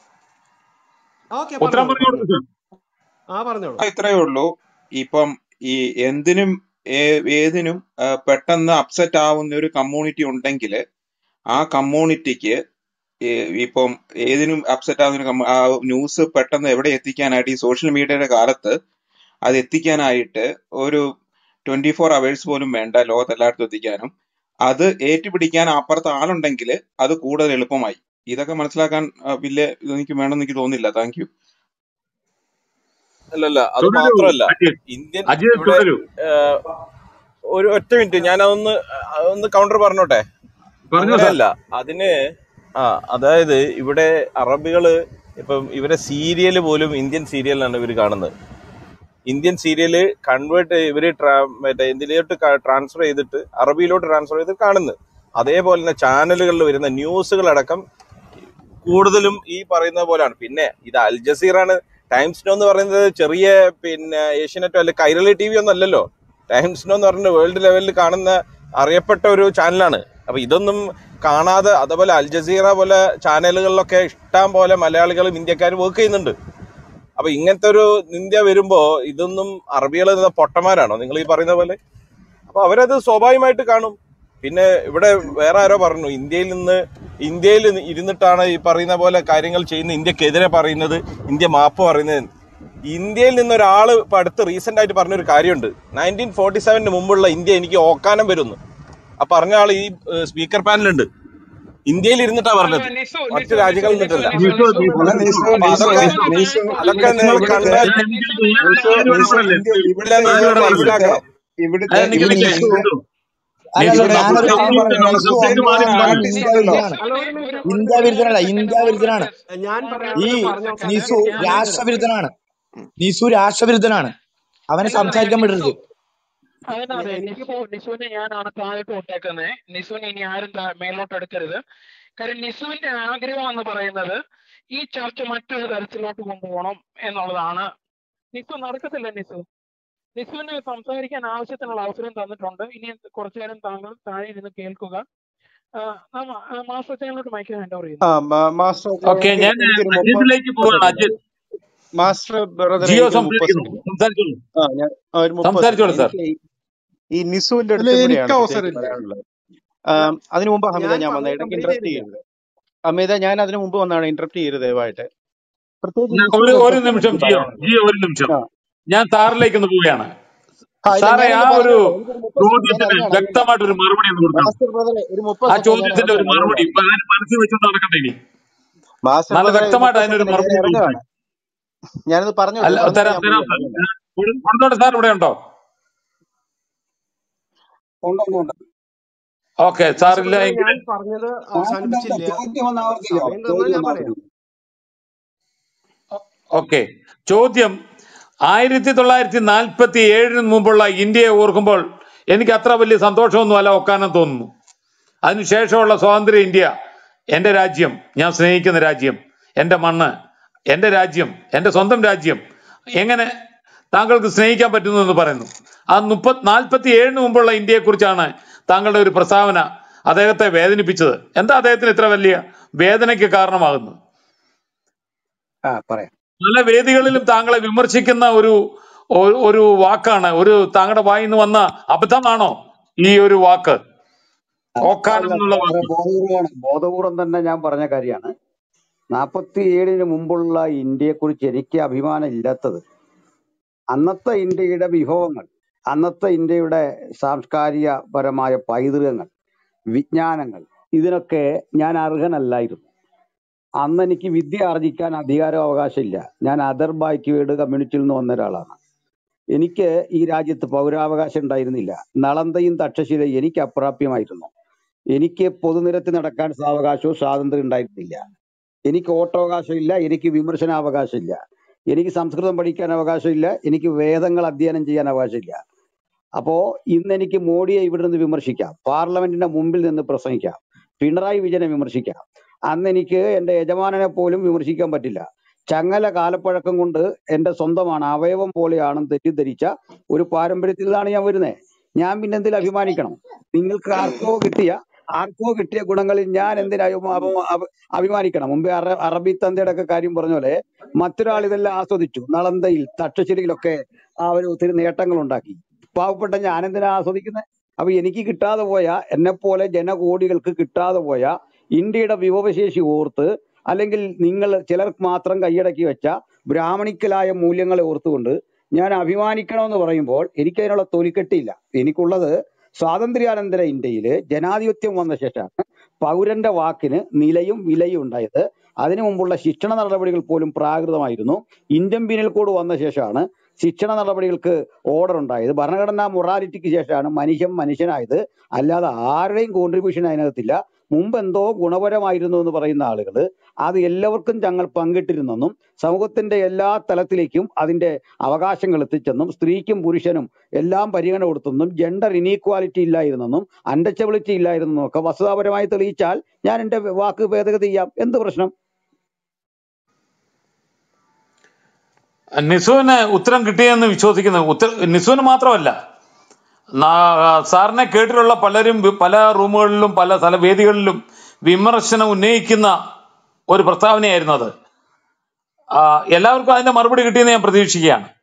ഓക്കെ ഉത്തരം പറഞ്ഞോളൂ പറഞ്ഞു പറഞ്ഞോളൂ കൊടുക്കുക ആ പറഞ്ഞോളൂ ആ, ഇത്രയേ ഉള്ളൂ ഇപ്പം ഈ എന്തിനും ഏ- ഏതിനും ആ, പെട്ടെന്ന് അപ്സെറ്റ് ആവുന്ന ഒരു കമ്മ്യൂണിറ്റി ഉണ്ടെങ്കിൽ ആ കമ്മ്യൂണിറ്റിക്ക് ഇപ്പം ഏതിനും അപ്സെറ്റ് ആവുന്ന ഒരു കമ്മ- ആ ന്യൂസ് പെട്ടെന്ന് എവിടെ എത്തിക്കാനായിട്ട് ഈ സോഷ്യൽ മീഡിയയുടെ കാലത്ത് അത് എത്തിക്കാനായിട്ട് ഒരു ട്വന്റി ഫോർ അവേഴ്സ് പോലും വേണ്ട ലോകത്ത് എല്ലായിടത്തും എത്തിക്കാനും അത് ഏറ്റുപിടിക്കാൻ അപ്പുറത്ത് ആളുണ്ടെങ്കിൽ അത് കൂടുതൽ എളുപ്പമായി ഇതൊക്കെ മനസ്സിലാക്കാൻ ആ, വലിയ ഇത് എനിക്ക് വേണമെന്ന് എനിക്ക് തോന്നുന്നില്ല താങ്ക് യു അല്ലല്ല അത് തുടരൂ മാത്രമല്ല അജിത് ഇന്ത്യൻ അജിത് ഇവിടെ തുടരൂ ഏഹ്, ഒരു ഒറ്റ മിനിറ്റ് ഞാൻ അതൊന്ന് അതൊന്ന് കൗണ്ടർ പറഞ്ഞോട്ടെ പറഞ്ഞോ സാർ അങ്ങനെയല്ല അതിന് ആ അതായത് ഇവിടെ അറബികള് ഇപ്പം ഇവരെ സീരിയല് പോലും ഇന്ത്യൻ സീരിയലാണ് ഇവർ കാണുന്നത് ഇന്ത്യൻ സീരിയല് കൺവേർട്ട് ഇവര് ട്രാ- മറ്റേ ഇതിലോട്ട് ട്രാൻസ്ഫർ ചെയ്തിട്ട് അറബിയിലോട്ട് ട്രാൻസ്ഫർ ചെയ്ത് കാണുന്നത് അതേപോലെ തന്നെ ചാനലുകളിൽ വരുന്ന ന്യൂസുകളടക്കം കൂടുതലും ഈ പറയുന്ന പോലെയാണ് പിന്നെ ഇത് അൽ ജസീറാണ് ടൈംസ് നോ എന്ന് പറയുന്നത് ചെറിയ പിന്നെ ഏഷ്യനെറ്റോ അല്ലെ കൈരളി ടി വി ഒന്നും അല്ലല്ലോ ടൈംസ് നോ എന്ന് പറയുന്നത് വേൾഡ് ലെവലിൽ കാണുന്ന അറിയപ്പെട്ട ഒരു ചാനലാണ് അപ്പൊ ഇതൊന്നും കാണാതെ അതുപോലെ അൽ ജസീറ പോലെ ചാനലുകളിലൊക്കെ ഇഷ്ടം പോലെ മലയാളികളും ഇന്ത്യക്കാരും വർക്ക് ചെയ്യുന്നുണ്ട് അപ്പൊ ഇങ്ങനത്തെ ഒരു നിന്ദ വരുമ്പോ ഇതൊന്നും അറബികൾ പൊട്ടന്മാരാണോ നിങ്ങൾ ഈ പറയുന്ന പോലെ അപ്പൊ അവരത് സ്വാഭാവികമായിട്ട് കാണും പിന്നെ ഇവിടെ വേറെ ആരോ പറഞ്ഞു ഇന്ത്യയിൽ നിന്ന് ഇന്ത്യയിൽ നി- ഇരുന്നിട്ടാണ് ഈ പറയുന്ന പോലെ കാര്യങ്ങൾ ചെയ്യുന്ന ഇന്ത്യക്കെതിരെ പറയുന്നത് ഇന്ത്യ മാപ്പ് പറയുന്നത് ഇന്ത്യയിൽ നിന്ന് ഒരാൾ ഇപ്പൊ അടുത്ത് റീസെന്റ് ആയിട്ട് പറഞ്ഞൊരു കാര്യമുണ്ട് നയൻറ്റീൻ ഫോർട്ടി സെവനിന് മുമ്പുള്ള ഇന്ത്യ എനിക്ക് ഓക്കാനം വരുന്നു ആ പറഞ്ഞ ആൾ ഈ സ്പീക്കർ പാനലുണ്ട് ഇന്ത്യയിൽ ഇരുന്നിട്ടാ പറഞ്ഞത് മറ്റു രാജ്യങ്ങളിൽ നിന്നിട്ടല്ല നിസു നിസു അല്ല നീസു അപ്പൊ നീസു അതൊക്കെ നീസു അതൊക്കെ ഇവിടുത്തെ നിങ്ങൾ ഇവിടുത്തെ കണ്ടാൽ ഞാൻ ഇന്ത്യയിൽ നീസു ഞാൻ നീസു ഇടപെടല്ലേ ഇന്ത്യ ഇവിടുത്തെ ഞാൻ ഇവിടുത്തെ ഇടപെടല്ലേ ഇവിടുത്തെ ഇവിടുത്തെ അത് നിക്ക് ഇവിടുത്തെ നിക്ക് ഇന്ത്യ നിസു അല്ലല്ല നിസു ഞാനൊരു നമുക്ക് കാര്യം സബ്ജക്ട് പറഞ്ഞു നമുക്ക് നെസു സബ്ജക്ട് മാറി ഒന്നാണ് മാറി ഇന്ത്യ വിരുദ്ധനാണ് അല്ല ഒരു മിനിറ്റ് ഒരു ഇന്ത്യ മിനിറ്റ് വിരുദ്ധനല്ല ഒരു ഇന്ത്യ ഒരു വിരുദ്ധനാണ് മിനിറ്റ് ഞാൻ ഈ പറയാനുള്ളത് പറഞ്ഞോട്ടെ നിസു ഞാൻ പറഞ്ഞുതരാം രാഷ്ട്രവിരുദ്ധനാണ് നിസു രാഷ്ട്രവിരുദ്ധനാണ് അവനെ അല്ലല്ല സംസാരിക്കാൻ നിസു വിടരുത് അതെ എ- എനിക്ക് നിസു നിസുവിനെ ഞാനാണ് താഴോട്ട് വിട്ടേക്കുന്നത് നിസുവിനെ ഇനി ആരും താ- മേലോട്ട് എടുക്കരുത് കാര്യം നിസുവിന്റെ ആഗ്രഹം എന്ന് പറയുന്നത് ഈ ചർച്ച മറ്റൊരു തരത്തിലോട്ട് കൊണ്ടുപോകണം എന്നുള്ളതാണ് നിസു നടക്കത്തില്ല നിസു നിസുവിന് സംസാരിക്കാൻ ആവശ്യത്തിനുള്ള അവസരം തന്നിട്ടുണ്ട് ഇനി കുറച്ചു നേരം താങ്കൾ താഴെ ഇരുന്ന് കേൾക്കുക ആ, നമ്മ- ആ, മാസ്റ്റർ ചാനലോട്ട് മൈക്ക് ഹാൻഡ് ഓവർ ചെയ്യുന്നു ആ മ- മാസ്റ്റർ ഓക്കെ എനിക്ക് ഞാൻ എനിക്കൊരു മുപ്പത് അജിത്തിലേക്ക് പോവാണ് സെക്കൻഡ് അജിത് മാസ്റ്റർ ബ്രദറെ ജിയോ എനിക്കൊരു മുപ്പത് സംസാരിക്കുന്നു സെക്കൻഡ് സംസാരിച്ചോളൂ ആ ഞാൻ ആ, ഒരു മുപ്പത് സംസാരിച്ചോളൂ സെക്കൻഡ് സാർ എനിക്ക് ഈ ഈ നിസുവിന്റെ അല്ല അടുത്തും എനിക്ക് കൂടിയാണ് പ്രത്യേകിച്ച് അവസരമില്ല പറയാനുള്ളത് ആം, അതിനു മുമ്പ് ഹമിത ഞാൻ ഞാൻ വന്ന പറഞ്ഞത് ഇടയ്ക്ക് കംപ്ലീറ്റ് ഇന്ററപ്റ്റ് ചെയ്തില്ല ചെയ്യരുത് അമിത ഞാൻ അതിനു മുമ്പ് വന്നാണ് ഇന്ററപ്റ്റ് ചെയ്യരുത് ദയവായിട്ട് പ്രത്യേകിച്ച് ഞാൻ ഒരു നിസുവിനെ ഒരു പറ്റി നിമിഷം എനിക്ക് ജിയോ പറയാനുള്ളത് ജിയോ ഒരു നിമിഷം ആ ഞാൻ സാറിലേക്ക് ഒന്ന് പോവുകയാണ് ആ ഇല്ല സാറേ ആ ഞാനൊന്ന് ഒരു പറഞ്ഞോട്ടെ എനിക്കൊരു മുപ്പത് സെക്കൻഡ് ഞാൻ ചോദ്യത്തിന് ഇറങ്ങാണ് അതുകൊണ്ടാണ് വ്യക്തമായിട്ട് ഒരു മറുപടി ഒന്ന് കൊടുക്കണം മാസ്റ്റർ ബ്രദറെ ഒരു മുപ്പത് ആ സെക്കൻഡ് ഞാൻ ചോദ്യത്തിന്റെ ഒരു ഇറങ്ങാണ് മറുപടി അതുകൊണ്ടാണ് ഇപ്പൊ അതിന് മനസ്സിൽ വെച്ചോണ്ട് നടക്കട്ടെ ഇനി മാസ്റ്റർ നല്ല ബ്രദറെ ഒരു വ്യക്തമായിട്ട് മുപ്പത് അതിനൊരു സെക്കൻഡ് ഞാൻ മറുപടി ഒന്ന് ഇറങ്ങുകയാണ് കൊടുക്കണം ഞാനത് പറഞ്ഞോട്ടെ അല്ല പറഞ്ഞിട്ട് തരാം ഞാൻ തരാം പോവുകയാണ് സാർ അതുകൊണ്ടാണ് കൊടുത്തോട്ടെ സാർ ഇവിടെ ഉണ്ടോ ഉണ്ട് ഉണ്ട് ഉണ്ട് ഓക്കെ മാസ്റ്റർ സാറില്ല ബ്രദറെ എങ്കിൽ ഞാൻ ഞാൻ പറഞ്ഞത് ഉണ്ട് ഉണ്ട് അവസാനിപ്പിച്ചില്ല ചോദ്യം ഒന്ന് ആവർത്തിക്കാം സമയം തന്നാൽ ചോദ്യം ഞാൻ ഒന്ന് പറയാം ആവർത്തിക്കും ഓക്കെ ചോദ്യം ആയിരത്തി തൊള്ളായിരത്തി നാൽപ്പത്തി ഏഴിന് മുമ്പുള്ള ഇന്ത്യയെ ഓർക്കുമ്പോൾ എനിക്ക് അത്ര വലിയ സന്തോഷമൊന്നും അല്ല ഒക്കാനം തോന്നുന്നു അതിനുശേഷമുള്ള സ്വാതന്ത്ര്യ ഇന്ത്യ എന്റെ രാജ്യം ഞാൻ സ്നേഹിക്കുന്ന രാജ്യം എന്റെ മണ്ണ് എന്റെ രാജ്യം എന്റെ സ്വന്തം രാജ്യം എങ്ങനെ താങ്കൾക്ക് സ്നേഹിക്കാൻ പറ്റുന്നു എന്ന് പറയുന്നു ആ മുപ്പത് നാൽപ്പത്തി ഏഴിന് മുമ്പുള്ള ഇന്ത്യയെക്കുറിച്ചാണ് താങ്കളുടെ ഒരു പ്രസ്താവന അദ്ദേഹത്തെ വേദനിപ്പിച്ചത് എന്താ അദ്ദേഹത്തിന് ഇത്ര വലിയ വേദനയ്ക്ക് കാരണമാകുന്നത് ആ പറയാം പല വേദികളിലും താങ്കളെ വിമർശിക്കുന്ന ഒരു ഒരു ഒരു വാക്കാണ് ഒരു താങ്കളുടെ വായിൽ നിന്ന് വന്ന അബദ്ധമാണോ ഈ ഒരു വാക്ക് ഓക്കാനം അല്ല എന്നുള്ള വളരെ വാക്ക് ബോധപൂർവമാണ് ബോധപൂർവം തന്നെ ഞാൻ പറഞ്ഞ കാര്യമാണ് നാൽപ്പത്തി ഏഴിന് മുമ്പുള്ള ഇന്ത്യയെക്കുറിച്ച് എനിക്ക് അഭിമാനം ഇല്ലാത്തത് അന്നത്തെ ഇന്ത്യയുടെ വിഭവങ്ങൾ അന്നത്തെ ഇന്ത്യയുടെ സാംസ്കാരികപരമായ പൈതൃകങ്ങൾ വിജ്ഞാനങ്ങൾ ഇതിനൊക്കെ ഞാൻ അർഹനല്ലായിരുന്നു അന്ന് എനിക്ക് വിദ്യ ആർജിക്കാൻ അധികാര അവകാശമില്ല ഞാൻ അതർ ബാക്ക്വേർഡ് കമ്മ്യൂണിറ്റിയിൽ നിന്ന് വന്ന ഒരാളാണ് എനിക്ക് ഈ രാജ്യത്ത് പൗരാവകാശം ഉണ്ടായിരുന്നില്ല നളന്തയും തക്ഷശിലയും എനിക്ക് അപ്രാപ്യമായിരുന്നു എനിക്ക് പൊതുനിരത്ത് നടക്കാൻ സാവകാശവും സ്വാതന്ത്ര്യം ഉണ്ടായിരുന്നില്ല എനിക്ക് വോട്ടവകാശമില്ല എനിക്ക് വിമർശനാവകാശമില്ല എനിക്ക് സംസ്കൃതം പഠിക്കാൻ അവകാശമില്ല എനിക്ക് വേദങ്ങൾ അധ്യയനം ചെയ്യാൻ അവകാശമില്ല അപ്പോ ഇന്ന് എനിക്ക് മോഡിയെ ഇവിടെ നിന്ന് വിമർശിക്കാം പാർലമെന്റിന്റെ മുമ്പിൽ നിന്ന് പ്രസംഗിക്കാം പിണറായി വിജയനെ വിമർശിക്കാം അന്ന് എനിക്ക് എന്റെ യജമാനനെ പോലും വിമർശിക്കാൻ പറ്റില്ല ചങ്ങല കാലപ്പഴക്കം കൊണ്ട് എന്റെ സ്വന്തമാണ് അവയവം പോലെയാണെന്ന് തെറ്റിദ്ധരിച്ച ഒരു പാരമ്പര്യത്തിൽ നിന്നാണ് ഞാൻ വരുന്നത് ഞാൻ പിന്നെ എന്തിൽ അഭിമാനിക്കണം നിങ്ങൾക്ക് ആർക്കോ കിട്ടിയ ആർക്കോ കിട്ടിയ ഗുണങ്ങളിൽ ഞാൻ എന്തിനാ അഭിമാ- അപ- അപ- അഭിമാനിക്കണം മുമ്പേ അറ അറബി തന്തയുടെ ഒക്കെ കാര്യം പറഞ്ഞ പോലെ മറ്റൊരാൾ ഇതെല്ലാം ആസ്വദിച്ചു നളന്തയിൽ തക്ഷശിലയിലൊക്കെ അവർ ഒത്തിരി നേട്ടങ്ങൾ ഉണ്ടാക്കി പാവപ്പെട്ട ഞാൻ എന്തിനാ ആസ്വദിക്കുന്നത് അപ്പൊ എനിക്ക് കിട്ടാതെ പോയ എന്നെ പോലെ ജനകോടികൾക്ക് കിട്ടാതെ പോയ ഇന്ത്യയുടെ വിഭവശേഷി ഓർത്ത് അല്ലെങ്കിൽ നിങ്ങൾ ചിലർക്ക് മാത്രം കൈയടക്കി വെച്ച ബ്രാഹ്മണിക്കലായ മൂല്യങ്ങളെ ഓർത്തുകൊണ്ട് ഞാൻ അഭിമാനിക്കണമെന്ന് പറയുമ്പോൾ എനിക്ക് അതിനുള്ള തൊലിക്കെട്ടിയില്ല എനിക്കുള്ളത് സ്വാതന്ത്ര്യാനന്തര ഇന്ത്യയില് ജനാധിപത്യം വന്ന ശേഷമാണ് പൗരന്റെ വാക്കിന് നിലയും വിലയും ഉണ്ടായത് അതിനു മുമ്പുള്ള ശിക്ഷണ നടപടികൾ പോലും പ്രാകൃതമായിരുന്നു ഇന്ത്യൻ പീനൽ കോഡ് വന്ന ശേഷമാണ് ശിക്ഷണ നടപടികൾക്ക് ഓർഡർ ഉണ്ടായത് ഭരണഘടനാ മൊറാലിറ്റിക്ക് ശേഷമാണ് മനുഷ്യൻ മനുഷ്യനായത് അല്ലാതെ ആരുടെയും കോൺട്രിബ്യൂഷൻ അതിനകത്തില്ല മുമ്പ് എന്തോ ഗുണപരമായിരുന്നു എന്ന് പറയുന്ന ആളുകൾ അത് എല്ലാവർക്കും ഞങ്ങൾ പങ്കിട്ടിരുന്നെന്നും സമൂഹത്തിന്റെ എല്ലാ തലത്തിലേക്കും അതിന്റെ അവകാശങ്ങൾ എത്തിച്ചെന്നും സ്ത്രീക്കും പുരുഷനും എല്ലാം പരിഗണന കൊടുത്തെന്നും ജെൻഡർ ഇനീക്വാലിറ്റി ഇല്ലായിരുന്നെന്നും അൺടച്ചബിലിറ്റി ഇല്ലായിരുന്നെന്നും ഒക്കെ വസ്തുതാപരമായി തെളിയിച്ചാൽ ഞാൻ എന്റെ വാക്ക് ഭേദഗതി ചെയ്യാം എന്ത് പ്രശ്നം നിസുവിന് ഉത്തരം കിട്ടിയെന്ന് വിശ്വസിക്കുന്നു ഉത്തര നിസുവിന് മാത്രമല്ല നാ- സാറിനെ കേട്ടിട്ടുള്ള പലരും വി- പല റൂമുകളിലും പല സ്ഥല വേദികളിലും വിമർശനം ഉന്നയിക്കുന്ന ഒരു പ്രസ്താവനയായിരുന്നു അത് ആ, എല്ലാവർക്കും അതിന്റെ മറുപടി കിട്ടിയെന്ന് ഞാൻ പ്രതീക്ഷിക്കുകയാണ്